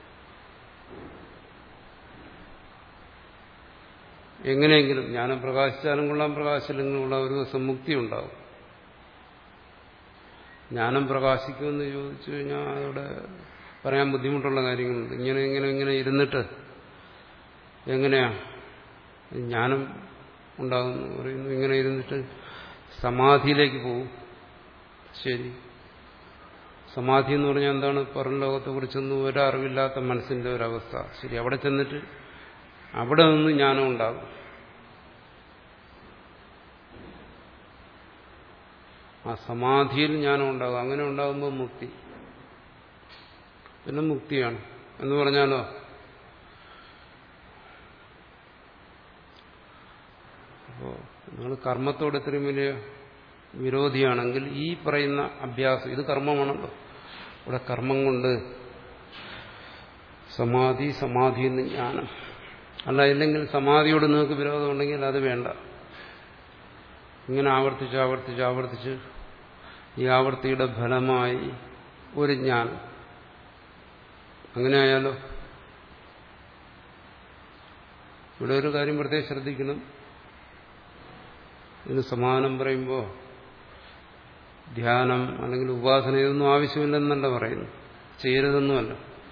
എങ്ങനെയെങ്കിലും ജ്ഞാനം പ്രകാശിച്ചാലും കൊള്ളാം പ്രകാശില്ലെങ്കിലും കൊള്ളാം ഒരു ദിവസം മുക്തി ഉണ്ടാവും ജ്ഞാനം പ്രകാശിക്കുമെന്ന് ചോദിച്ചു കഴിഞ്ഞാൽ അവിടെ പറയാൻ ബുദ്ധിമുട്ടുള്ള കാര്യങ്ങളുണ്ട് ഇങ്ങനെ ഇങ്ങനെ ഇങ്ങനെ ഇരുന്നിട്ട് എങ്ങനെയാ ജ്ഞാനം ഉണ്ടാകുന്നു പറയുന്നു ഇങ്ങനെ ഇരുന്നിട്ട് സമാധിയിലേക്ക് പോകും ശരി സമാധി എന്ന് പറഞ്ഞാൽ എന്താണ് പുറം ലോകത്തെ കുറിച്ചൊന്നും ഒരറിവില്ലാത്ത മനസ്സിന്റെ ഒരവസ്ഥ ശരി അവിടെ ചെന്നിട്ട് അവിടെ നിന്ന് ജ്ഞാനം ഉണ്ടാകും ആ സമാധിയിൽ ജ്ഞാനം ഉണ്ടാകും അങ്ങനെ ഉണ്ടാകുമ്പോൾ മുക്തി പിന്നെ മുക്തിയാണ് എന്ന് പറഞ്ഞാലോ അപ്പോ നിങ്ങൾ കർമ്മത്തോട് ഇത്രയും വലിയ വിരോധിയാണെങ്കിൽ ഈ പറയുന്ന അഭ്യാസം ഇത് കർമ്മമാണല്ലോ ഇവിടെ കർമ്മം കൊണ്ട് സമാധി സമാധി എന്ന് ജ്ഞാനം അല്ല ഇല്ലെങ്കിൽ സമാധിയോട് നിങ്ങൾക്ക് വിരോധമുണ്ടെങ്കിൽ അത് വേണ്ട ഇങ്ങനെ ആവർത്തിച്ച് ആവർത്തിച്ച് ആവർത്തിച്ച് ഈ ആവർത്തിയുടെ ഫലമായി ഒരു ജ്ഞാനം അങ്ങനെ ആയാലോ ഇവിടെ ഒരു കാര്യം പ്രത്യേകം ശ്രദ്ധിക്കണം ഇതിന് സമാനം പറയുമ്പോൾ ധ്യാനം അല്ലെങ്കിൽ ഉപാസന ഇതൊന്നും ആവശ്യമില്ലെന്നല്ല പറയുന്നു ചെയ്യരുതെന്നുമല്ല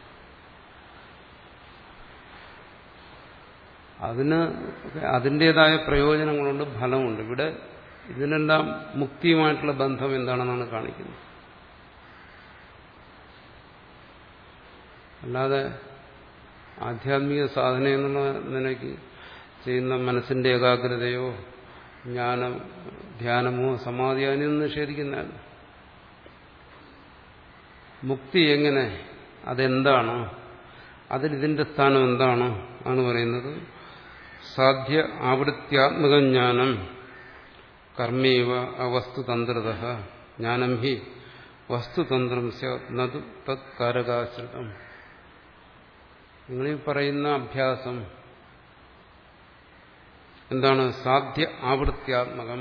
അതിന് അതിൻ്റെതായ പ്രയോജനങ്ങളുണ്ട് ഫലമുണ്ട് ഇവിടെ ഇതിനെല്ലാം മുക്തിയുമായിട്ടുള്ള ബന്ധം എന്താണെന്നാണ് കാണിക്കുന്നത് അല്ലാതെ ആധ്യാത്മിക സാധന എന്നുള്ള നിലയ്ക്ക് ചെയ്യുന്ന മനസ്സിന്റെ ഏകാഗ്രതയോ ജ്ഞാനം ധ്യാനമോ സമാധിയോ അതിനൊന്നും നിഷേധിക്കുന്നതല്ല മുക്തി എങ്ങനെ അതെന്താണ് അതിലിതിന്റെ സ്ഥാനം എന്താണ് ആണ് പറയുന്നത് സാധ്യ ആവൃത്യാത്മക ജ്ഞാനം കർമ്മേവ അവസ്തുതന്ത്രത ജ്ഞാനം ഹി വസ്തുതന്ത്രം നതു തത്കാരകാശ്രിതം നിങ്ങളീ പറയുന്ന അഭ്യാസം എന്താണ് സാധ്യ ആവൃത്യാത്മകം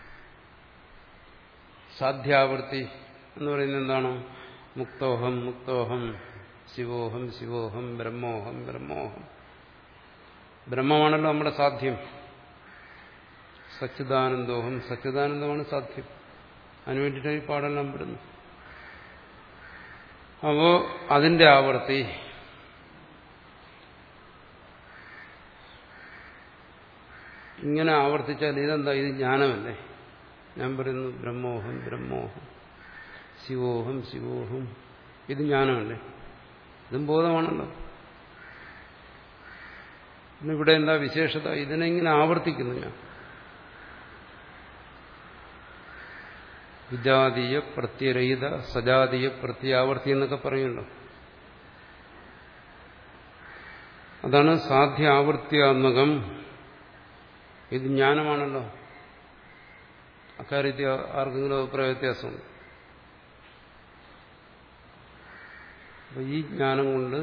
സാധ്യാവൃത്തി എന്ന് പറയുന്നത് എന്താണ് മുക്തോഹം മുക്തോഹം ശിവോഹം ശിവോഹം ബ്രഹ്മോഹം ബ്രഹ്മോഹം ബ്രഹ്മമാണല്ലോ നമ്മുടെ സാധ്യം സച്ചിദാനന്ദോഹം സച്ചിദാനന്ദമാണ് സാധ്യം അതിനുവേണ്ടിയിട്ടാണ് ഈ പാടെല്ലാം പെടുന്നു അപ്പോ അതിന്റെ ആവർത്തി ഇങ്ങനെ ആവർത്തിച്ചാൽ ഇതെന്താ ഇത് ജ്ഞാനമല്ലേ ഞാൻ പറയുന്നു ബ്രഹ്മോഹം ബ്രഹ്മോഹം ശിവോഹം ശിവോഹം ഇത് ജ്ഞാനമല്ലേ ഇതും ബോധമാണല്ലോ പിന്നെ ഇവിടെ എന്താ വിശേഷത ഇതിനെ ഇങ്ങനെ ആവർത്തിക്കുന്നു ഞാൻ വിജാതീയ പ്രത്യരഹിത സജാതീയ പ്രത്യാവർത്തി എന്നൊക്കെ പറയുമല്ലോ അതാണ് സാധ്യ ആവർത്തിയാത്മകം ഇത് ജ്ഞാനമാണല്ലോ അക്കാര്യത്തിൽ ആർക്കെങ്കിലും അഭിപ്രായ വ്യത്യാസമുണ്ട് അപ്പൊ ഈ ജ്ഞാനം കൊണ്ട്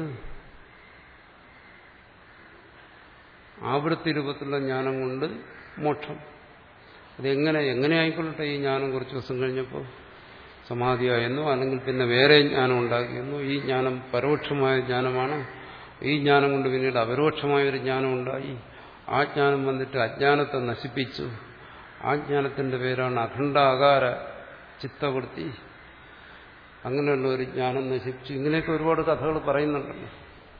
ആവൃത്തി രൂപത്തിലുള്ള ജ്ഞാനം കൊണ്ട് മോക്ഷം അതെങ്ങനെ എങ്ങനെ ആയിക്കൊള്ളട്ടെ ഈ ജ്ഞാനം കുറച്ച് ദിവസം കഴിഞ്ഞപ്പോൾ സമാധിയായെന്നോ അല്ലെങ്കിൽ പിന്നെ വേറെ ജ്ഞാനം ഉണ്ടാക്കിയെന്നോ ഈ ജ്ഞാനം പരോക്ഷമായ ജ്ഞാനമാണ് ഈ ജ്ഞാനം കൊണ്ട് പിന്നീട് അപരോക്ഷമായ ഒരു ജ്ഞാനം ഉണ്ടായി ആ ജ്ഞാനം വന്നിട്ട് അജ്ഞാനത്തെ നശിപ്പിച്ചു ആ ജ്ഞാനത്തിന്റെ പേരാണ് അഖണ്ഡാകാര ചിത്തവൃത്തി അങ്ങനെയുള്ള ഒരു ജ്ഞാനം നശിപ്പിച്ചു ഇങ്ങനെയൊക്കെ ഒരുപാട് കഥകൾ പറയുന്നുണ്ടല്ലോ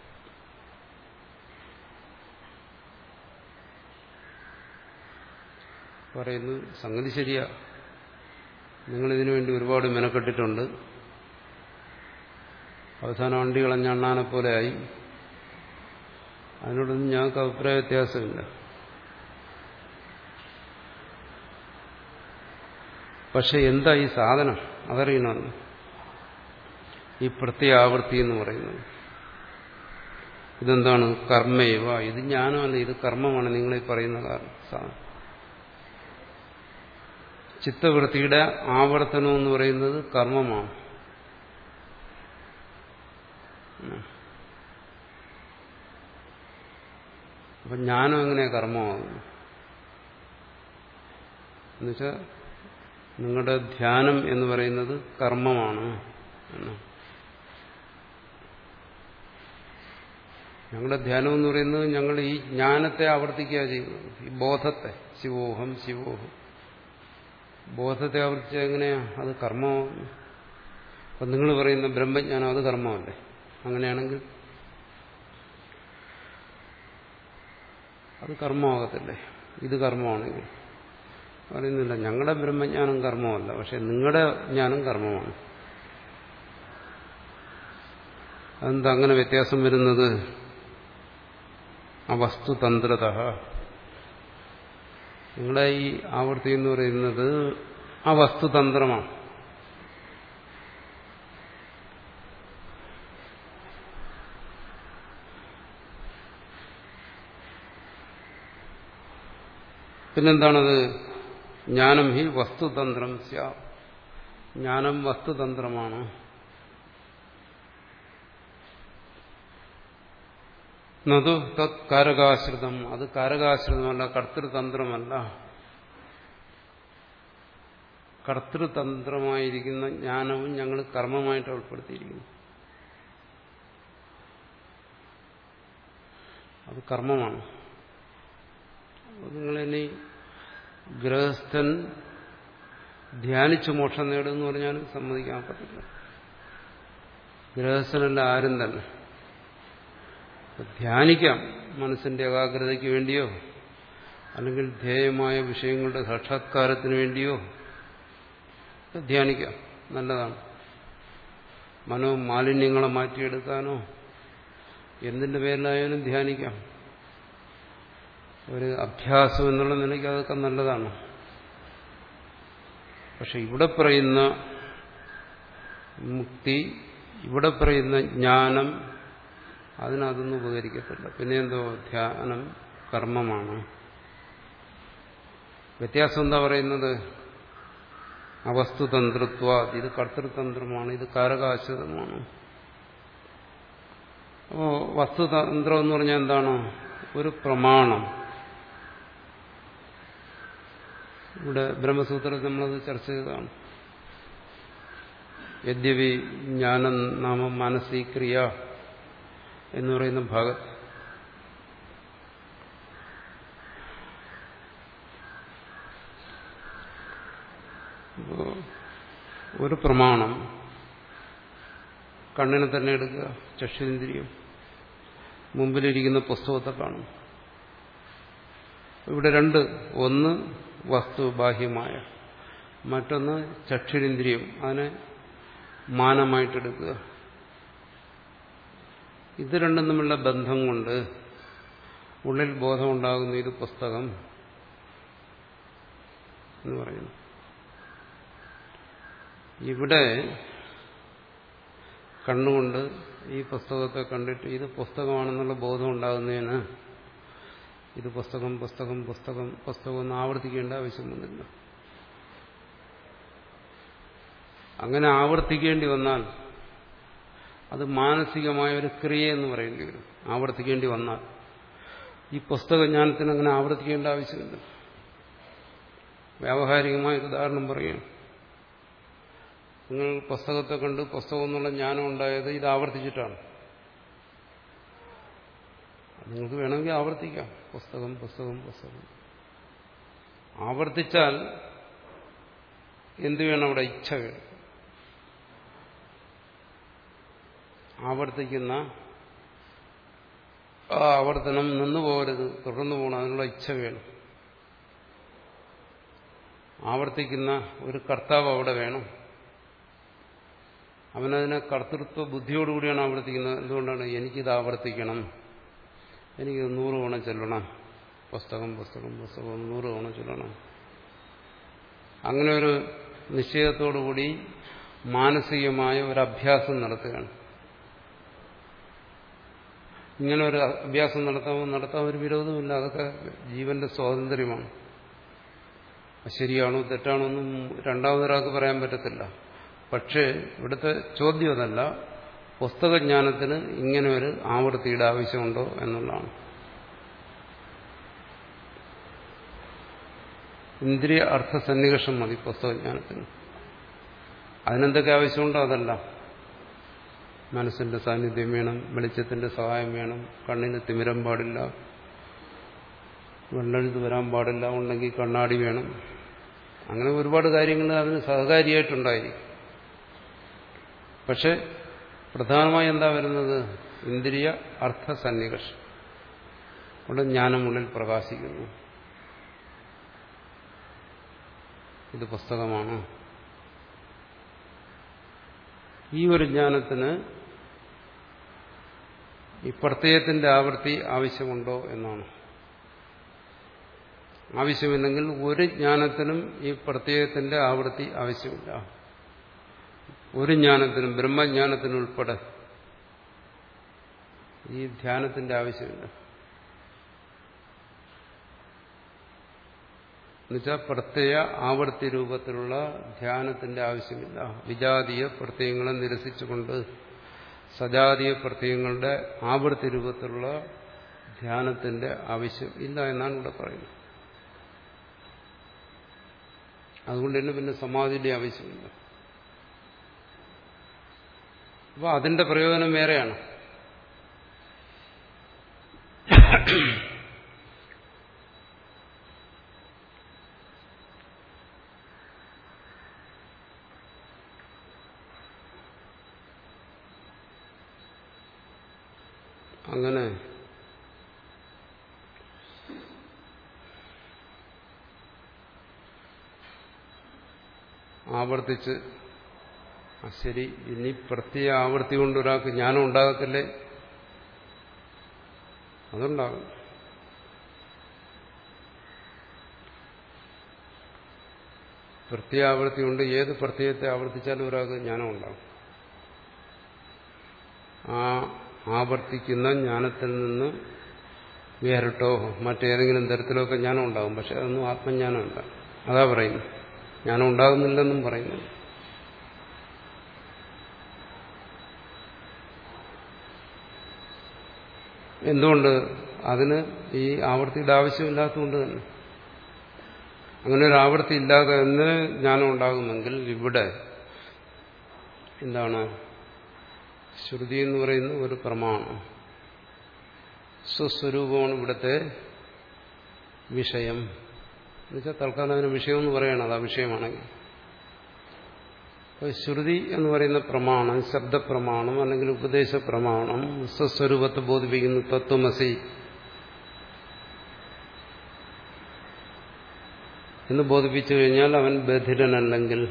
പറയുന്നു സംഗതി ശരിയാ നിങ്ങളിതിനു വേണ്ടി ഒരുപാട് മെനക്കെട്ടിട്ടുണ്ട് അവസാനം വണ്ടി കളഞ്ഞ അണ്ണാനെ പോലെ ആയി അതിനോടൊന്നും ഞങ്ങൾക്ക് അഭിപ്രായ വ്യത്യാസമില്ല പക്ഷെ എന്താ ഈ സാധനം അതറിയണമെന്ന് ഈ പ്രത്യാവർത്തി എന്ന് പറയുന്നത് ഇതെന്താണ് കർമ്മയവ ഇത് ജ്ഞാനമല്ല ഇത് കർമ്മമാണ് നിങ്ങളീ പറയുന്ന കാരണം സാധനം ചിത്തവൃത്തിയുടെ ആവർത്തനം എന്ന് പറയുന്നത് കർമ്മമാണ് അപ്പൊ ജ്ഞാനം എങ്ങനെയാ കർമ്മമാകുന്നു എന്നുവെച്ചാൽ നിങ്ങളുടെ ധ്യാനം എന്ന് പറയുന്നത് കർമ്മമാണ് എന്ന് ഞങ്ങളുടെ ധ്യാനം എന്ന് പറയുന്നത് ഞങ്ങൾ ഈ ജ്ഞാനത്തെ ആവർത്തിക്കുക ചെയ്യുന്നത് ഈ ബോധത്തെ ശിവോഹം ശിവോഹം ബോധത്തെ ആവർത്തിച്ച എങ്ങനെയാ അത് കർമ്മമാണ് അപ്പൊ നിങ്ങൾ പറയുന്ന ബ്രഹ്മജ്ഞാനം അത് കർമ്മമല്ലേ അങ്ങനെയാണെങ്കിൽ അത് കർമ്മമാകത്തില്ലേ ഇത് കർമ്മമാണെങ്കിൽ പറയുന്നില്ല ഞങ്ങളുടെ ബ്രഹ്മജ്ഞാനം കർമ്മമല്ല പക്ഷെ നിങ്ങളുടെ ജ്ഞാനം കർമ്മമാണ് അതെന്താ അങ്ങനെ വ്യത്യാസം വരുന്നത് ആ വസ്തുതന്ത്രത നിങ്ങളുടെ ഈ ആവൃത്തി എന്ന് പറയുന്നത് ആ വസ്തുതന്ത്രമാണ് പിന്നെന്താണത് ജ്ഞാനം ഹി വസ്തുതന്ത്രം സ്യാ ജ്ഞാനം വസ്തുതന്ത്രമാണ് നതു തത് കാരകാശ്രിതം അത് കാരകാശ്രിതമല്ല കർത്തൃതന്ത്രമല്ല കർത്തൃതന്ത്രമായിരിക്കുന്ന ജ്ഞാനവും ഞങ്ങൾ കർമ്മമായിട്ട് ഉൾപ്പെടുത്തിയിരിക്കുന്നു അത് കർമ്മമാണ് നിങ്ങളിനി ഗൃഹസ്ഥൻ ധ്യാനിച്ച് മോക്ഷം നേടുമെന്ന് പറഞ്ഞാൽ സമ്മതിക്കാൻ പറ്റില്ല ഗൃഹസ്ഥനല്ല ആരും തന്നെ ധ്യാനിക്കാം മനസ്സിന്റെ ഏകാഗ്രതയ്ക്ക് വേണ്ടിയോ അല്ലെങ്കിൽ ധ്യേയമായ വിഷയങ്ങളുടെ സാക്ഷാത്കാരത്തിന് വേണ്ടിയോ ധ്യാനിക്കാം നല്ലതാണ് മനോമാലിന്യങ്ങളെ മാറ്റിയെടുക്കാനോ എന്തിന്റെ പേരിലായാലും ധ്യാനിക്കാം ഒരു അഭ്യാസം എന്നുള്ള നിലയ്ക്ക് അതൊക്കെ നല്ലതാണ് പക്ഷെ ഇവിടെ പറയുന്ന മുക്തി ഇവിടെ പറയുന്ന ജ്ഞാനം അതിനതൊന്നും ഉപകരിക്കത്തില്ല പിന്നെ എന്തോ ധ്യാനം കർമ്മമാണ് വ്യത്യാസം എന്താ പറയുന്നത് അവസ്തുതന്ത്രത്വ ഇത് കർത്തൃതന്ത്രമാണ് ഇത് കാരകാശ്രിതമാണ് അപ്പോ വസ്തുതന്ത്രം എന്ന് പറഞ്ഞാൽ എന്താണ് ഒരു പ്രമാണം ഇവിടെ ബ്രഹ്മസൂത്രത്തിൽ നമ്മളത് ചർച്ച ചെയ്തതാണ് യദ്യപി ജ്ഞാനം നാമ മാനസീ ക്രിയ എന്ന് പറയുന്ന ഭാഗത്ത് ഒരു പ്രമാണം കണ്ണിനെ തന്നെ എടുക്കുക ചക്ഷുന്ദ്രിയം മുമ്പിലിരിക്കുന്ന പുസ്തകത്തെ കാണും ഇവിടെ രണ്ട് ഒന്ന് വസ്തു ബാഹ്യമായ മറ്റൊന്ന് ചക്ഷുരിന്ദ്രിയം അതിനെ മാനമായിട്ടെടുക്കുക ഇത് രണ്ടും തമ്മിലുള്ള ബന്ധം കൊണ്ട് ഉള്ളിൽ ബോധമുണ്ടാകുന്ന ഇത് പുസ്തകം എന്ന് പറയുന്നു ഇവിടെ കണ്ണുകൊണ്ട് ഈ പുസ്തകത്തെ കണ്ടിട്ട് ഇത് പുസ്തകമാണെന്നുള്ള ബോധം ഉണ്ടാകുന്നതിന് ഇത് പുസ്തകം പുസ്തകം പുസ്തകം പുസ്തകം ഒന്ന് ആവർത്തിക്കേണ്ട ആവശ്യം വന്നില്ല അങ്ങനെ ആവർത്തിക്കേണ്ടി വന്നാൽ അത് മാനസികമായ ഒരു ക്രിയ എന്ന് പറയേണ്ടി വരും ആവർത്തിക്കേണ്ടി വന്നാൽ ഈ പുസ്തക ജ്ഞാനത്തിന് അങ്ങനെ ആവർത്തിക്കേണ്ട ആവശ്യമില്ല വ്യാവഹാരികമായ ഒരു ഉദാഹരണം പറയുകയാണ് നിങ്ങൾ പുസ്തകത്തെ കണ്ട് പുസ്തകം എന്നുള്ള ജ്ഞാനം ഉണ്ടായത് ഇത് ആവർത്തിച്ചിട്ടാണ് നിങ്ങൾക്ക് വേണമെങ്കിൽ ആവർത്തിക്കാം പുസ്തകം പുസ്തകം പുസ്തകം ആവർത്തിച്ചാൽ എന്ത് വേണം അവിടെ ഇച്ഛ വേണം ആവർത്തിക്കുന്ന ആ ആവർത്തനം നിന്നു പോകരുത് തുടർന്നു പോകണം അതിനുള്ള ഇച്ഛ വേണം ആവർത്തിക്കുന്ന ഒരു കർത്താവ് അവിടെ വേണം അവനതിനെ കർത്തൃത്വ ബുദ്ധിയോടുകൂടിയാണ് ആവർത്തിക്കുന്നത് എന്തുകൊണ്ടാണ് എനിക്കിത് ആവർത്തിക്കണം എനിക്കിത് നൂറ് തവണ ചൊല്ലണം പുസ്തകം പുസ്തകം പുസ്തകം നൂറ് തവണ ചൊല്ലണം അങ്ങനെ ഒരു നിശ്ചയത്തോടുകൂടി മാനസികമായ ഒരു അഭ്യാസം നടത്തുകയാണ് ഇങ്ങനെ ഒരു അഭ്യാസം നടത്താമോ നടത്താൻ ഒരു വിരോധമില്ല അതൊക്കെ ജീവന്റെ സ്വാതന്ത്ര്യമാണ് ശരിയാണോ തെറ്റാണോ ഒന്നും രണ്ടാമതൊരാൾക്ക് പറയാൻ പറ്റത്തില്ല പക്ഷേ ഇവിടുത്തെ ചോദ്യം അതല്ല പുസ്തകജ്ഞാനത്തിന് ഇങ്ങനെ ഒരു ആവൃത്തിയുടെ ആവശ്യമുണ്ടോ എന്നുള്ളതാണ് ഇന്ദ്രിയ അർത്ഥസന്നിവേഷം മതി പുസ്തകജ്ഞാനത്തിന് അതിനെന്തൊക്കെ ആവശ്യമുണ്ടോ അതല്ല മനസ്സിന്റെ സാന്നിധ്യം വേണം വെളിച്ചത്തിന്റെ സഹായം വേണം കണ്ണിന് തിമിരം പാടില്ല വെള്ളെഴുത്ത് വരാൻ പാടില്ല ഉണ്ടെങ്കിൽ കണ്ണാടി വേണം അങ്ങനെ ഒരുപാട് കാര്യങ്ങൾ അതിന് സഹകാരിയായിട്ടുണ്ടായിരിക്കും പക്ഷെ പ്രധാനമായി എന്താ വരുന്നത് ഇന്ദ്രിയ അർത്ഥസന്നിവേഷം അവിടെ ജ്ഞാനമുള്ളിൽ പ്രകാശിക്കുന്നു ഇത് പുസ്തകമാണ് ഈ ഒരു ജ്ഞാനത്തിന് ഈ പ്രത്യയത്തിന്റെ ആവൃത്തി ആവശ്യമുണ്ടോ എന്നാണ് ആവശ്യമില്ലെങ്കിൽ ഒരു ജ്ഞാനത്തിനും ഈ പ്രത്യയത്തിന്റെ ആവൃത്തി ആവശ്യമില്ല ഒരു ജ്ഞാനത്തിനും ബ്രഹ്മജ്ഞാനത്തിനുൾപ്പെടെ ഈ ധ്യാനത്തിന്റെ ആവശ്യമില്ല എന്നുവെച്ചാൽ പ്രത്യയ ആവർത്തി രൂപത്തിലുള്ള ധ്യാനത്തിന്റെ ആവശ്യമില്ല വിജാതീയ പ്രത്യയങ്ങളെ നിരസിച്ചുകൊണ്ട് സജാതീയ പ്രത്യയങ്ങളുടെ ആവർത്തി രൂപത്തിലുള്ള ധ്യാനത്തിന്റെ ആവശ്യം ഇല്ല എന്നാണ് ഇവിടെ പറയുന്നത് അതുകൊണ്ട് തന്നെ പിന്നെ സമാധിയുടെ ആവശ്യമില്ല അപ്പോൾ അതിന്റെ പ്രയോജനം വേറെയാണ് അങ്ങനെ ആവർത്തിച്ച് ആ ശരി ഇനി പ്രത്യേക ആവർത്തി കൊണ്ട് ഒരാൾക്ക് ജ്ഞാനം ഉണ്ടാകത്തില്ലേ അതുണ്ടാകും പ്രത്യാവർത്തി കൊണ്ട് ഏത് പ്രത്യയത്തെ ആവർത്തിച്ചാലും ഒരാൾക്ക് ജ്ഞാനം ഉണ്ടാകും ആ ആവർത്തിക്കുന്ന ജ്ഞാനത്തിൽ നിന്ന് വേറിട്ടോ മറ്റേതെങ്കിലും തരത്തിലൊക്കെ ജ്ഞാനം ഉണ്ടാകും പക്ഷെ അതൊന്നും ആത്മജ്ഞാനമല്ല അതാ പറയുന്നു ജ്ഞാനം ഉണ്ടാകുന്നില്ലെന്നും പറയുന്നു എന്തുകൊണ്ട് അതിന് ഈ ആവർത്തിയുടെ ആവശ്യമില്ലാത്തതുകൊണ്ട് തന്നെ അങ്ങനെ ഒരു ആവൃത്തി ഇല്ലാതെ തന്നെ ജ്ഞാനം ഉണ്ടാകുമെങ്കിൽ ഇവിടെ എന്താണ് ശ്രുതി എന്ന് പറയുന്ന ഒരു പ്രമാണം സ്വസ്വരൂപമാണ് ഇവിടുത്തെ വിഷയം എന്നുവെച്ചാൽ തൽക്കാലം അതിന് വിഷയമെന്ന് പറയണം അത് ആ വിഷയമാണെങ്കിൽ അപ്പോൾ ശ്രുതി എന്ന് പറയുന്ന പ്രമാണം ശബ്ദപ്രമാണം അല്ലെങ്കിൽ ഉപദേശ പ്രമാണം സ്വസ്വരൂപത്തെ ബോധിപ്പിക്കുന്ന തത്വമസി എന്ന് ബോധിപ്പിച്ചു കഴിഞ്ഞാൽ അവൻ ബധിരനല്ലെങ്കിൽ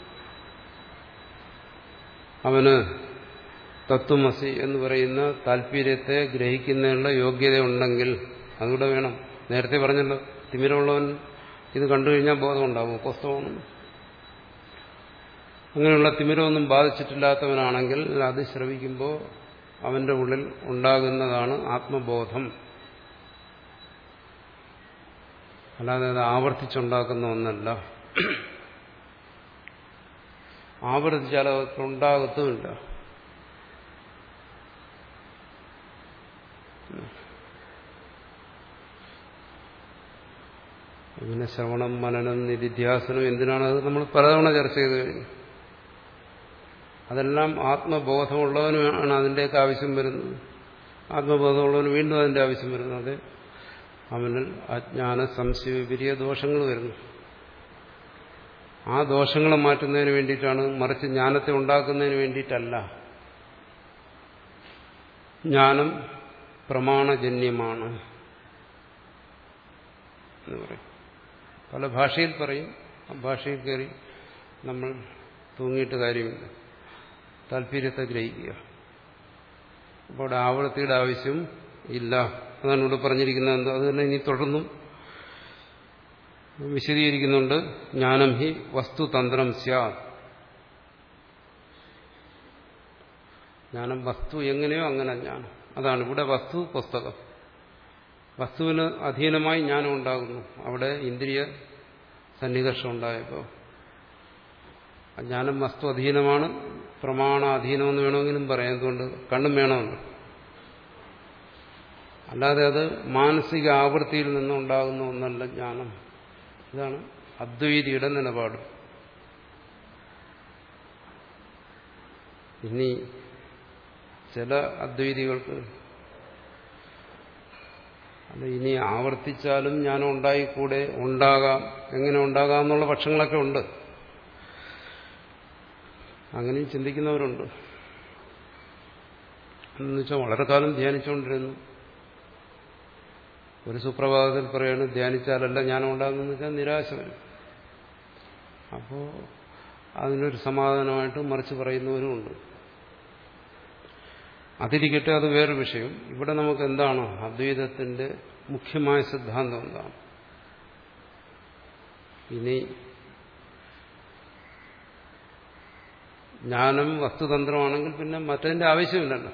അവന് തത്വമസി എന്ന് പറയുന്ന താല്പര്യത്തെ ഗ്രഹിക്കുന്നതിനുള്ള യോഗ്യത ഉണ്ടെങ്കിൽ അതുകൂടെ വേണം നേരത്തെ പറഞ്ഞല്ലോ തിമിരമുള്ളവൻ ഇത് കണ്ടു കഴിഞ്ഞാൽ ബോധമുണ്ടാകും പുസ്തകമാണ് അങ്ങനെയുള്ള തിമിരമൊന്നും ബാധിച്ചിട്ടില്ലാത്തവനാണെങ്കിൽ അത് ശ്രവിക്കുമ്പോൾ അവന്റെ ഉള്ളിൽ ഉണ്ടാകുന്നതാണ് ആത്മബോധം അല്ലാതെ അത് ആവർത്തിച്ചുണ്ടാക്കുന്ന ഒന്നല്ല ആവർത്തിച്ചാൽ അതൊക്കെ ഉണ്ടാകത്തുമില്ല പിന്നെ ശ്രവണം മനനം നിധിധ്യാസനം എന്തിനാണ് അത് നമ്മൾ പലതവണ ചർച്ച ചെയ്ത് കഴിഞ്ഞു അതെല്ലാം ആത്മബോധമുള്ളവനുമാണ് അതിൻ്റെയൊക്കെ ആവശ്യം വരുന്നത് ആത്മബോധമുള്ളവന് വീണ്ടും അതിൻ്റെ ആവശ്യം വരുന്നത് അവനിൽ അജ്ഞാന സംശയ വിപരീയ ദോഷങ്ങൾ വരുന്നു ആ ദോഷങ്ങളെ മാറ്റുന്നതിന് വേണ്ടിയിട്ടാണ് മറിച്ച് ജ്ഞാനത്തെ ഉണ്ടാക്കുന്നതിന് വേണ്ടിയിട്ടല്ല ജ്ഞാനം പ്രമാണജന്യമാണ് എന്ന് പറയും പല ഭാഷയിൽ പറയും ആ ഭാഷയിൽ കയറി നമ്മൾ തൂങ്ങിയിട്ട് കാര്യമില്ല താല്പര്യത്തെ ഗ്രഹിക്കുക അപ്പോൾ അവിടെ ആവൃത്തിയുടെ ആവശ്യം ഇല്ല അതാണ് ഇവിടെ പറഞ്ഞിരിക്കുന്നത് എന്താ അത് തന്നെ ഇനി തുടർന്നും വിശദീകരിക്കുന്നുണ്ട് ജ്ഞാനം ഹി വസ്തുതന്ത്രം സ്യാ ജ്ഞാനം വസ്തു എങ്ങനെയോ അങ്ങനെ ജ്ഞാനം അതാണ് ഇവിടെ വസ്തു പുസ്തകം വസ്തുവിന് അധീനമായി ജ്ഞാനം ഉണ്ടാകുന്നു അവിടെ ഇന്ദ്രിയ സന്നികർഷം ഉണ്ടായപ്പോൾ ജ്ഞാനം വസ്തു അധീനമാണ് പ്രമാണ അധീനമെന്ന് വേണമെങ്കിലും പറയാം എന്തുകൊണ്ട് കണ്ണും വേണമല്ലോ അല്ലാതെ അത് മാനസിക ആവൃത്തിയിൽ നിന്നുണ്ടാകുന്ന ഒന്നല്ല ജ്ഞാനം ഇതാണ് അദ്വൈതിയുടെ നിലപാട് ഇനി ചില അദ്വൈതികൾക്ക് അത് ഇനി ആവർത്തിച്ചാലും ജ്ഞാനം ഉണ്ടായിക്കൂടെ ഉണ്ടാകാം എങ്ങനെ ഉണ്ടാകാം എന്നുള്ള പക്ഷങ്ങളൊക്കെ ഉണ്ട് അങ്ങനെയും ചിന്തിക്കുന്നവരുണ്ട് എന്ന് വെച്ചാൽ വളരെ കാലം ധ്യാനിച്ചുകൊണ്ടിരുന്നു ഒരു സുപ്രഭാതത്തിൽ പറയാണ് ധ്യാനിച്ചാലല്ല ജ്ഞാനം ഉണ്ടാകുന്നതെന്ന് വെച്ചാൽ നിരാശ വരും അപ്പോൾ അതിനൊരു സമാധാനമായിട്ട് മറിച്ച് പറയുന്നവരുമുണ്ട് അതിരിക്കട്ടെ അത് വേറൊരു വിഷയം ഇവിടെ നമുക്ക് എന്താണ് അദ്വൈതത്തിന്റെ മുഖ്യമായ സിദ്ധാന്തം എന്താണ് ഇനി ജ്ഞാനം വസ്തുതന്ത്രമാണെങ്കിൽ പിന്നെ മറ്റതിന്റെ ആവശ്യമില്ലല്ലോ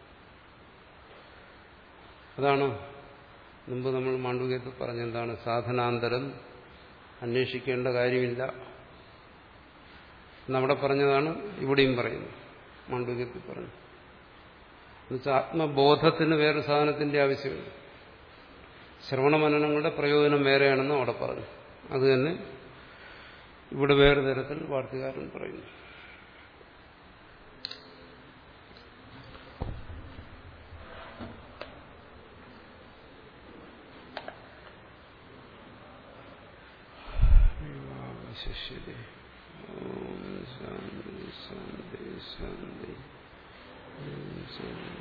അതാണ് മുമ്പ് നമ്മൾ മാണ്ഡവ്യത്തിൽ പറഞ്ഞെന്താണ് സാധനാന്തരം അന്വേഷിക്കേണ്ട കാര്യമില്ല എന്നവിടെ പറഞ്ഞതാണ് ഇവിടെയും പറയുന്നു മാണ്ഡവ്യത്തിൽ പറഞ്ഞു എന്നുവെച്ചാൽ ആത്മബോധത്തിന് വേറെ സാധനത്തിന്റെ ആവശ്യമില്ല ശ്രവണമനനങ്ങളുടെ പ്രയോജനം വേറെയാണെന്ന് അവിടെ പറഞ്ഞു അത് തന്നെ ഇവിടെ വേറെ തരത്തിൽ വാർത്തകാരൻ പറയുന്നു ശിഷ്യതേ ഓം ശാന്തി ശാന്തി ശാന്തി ശാന്തി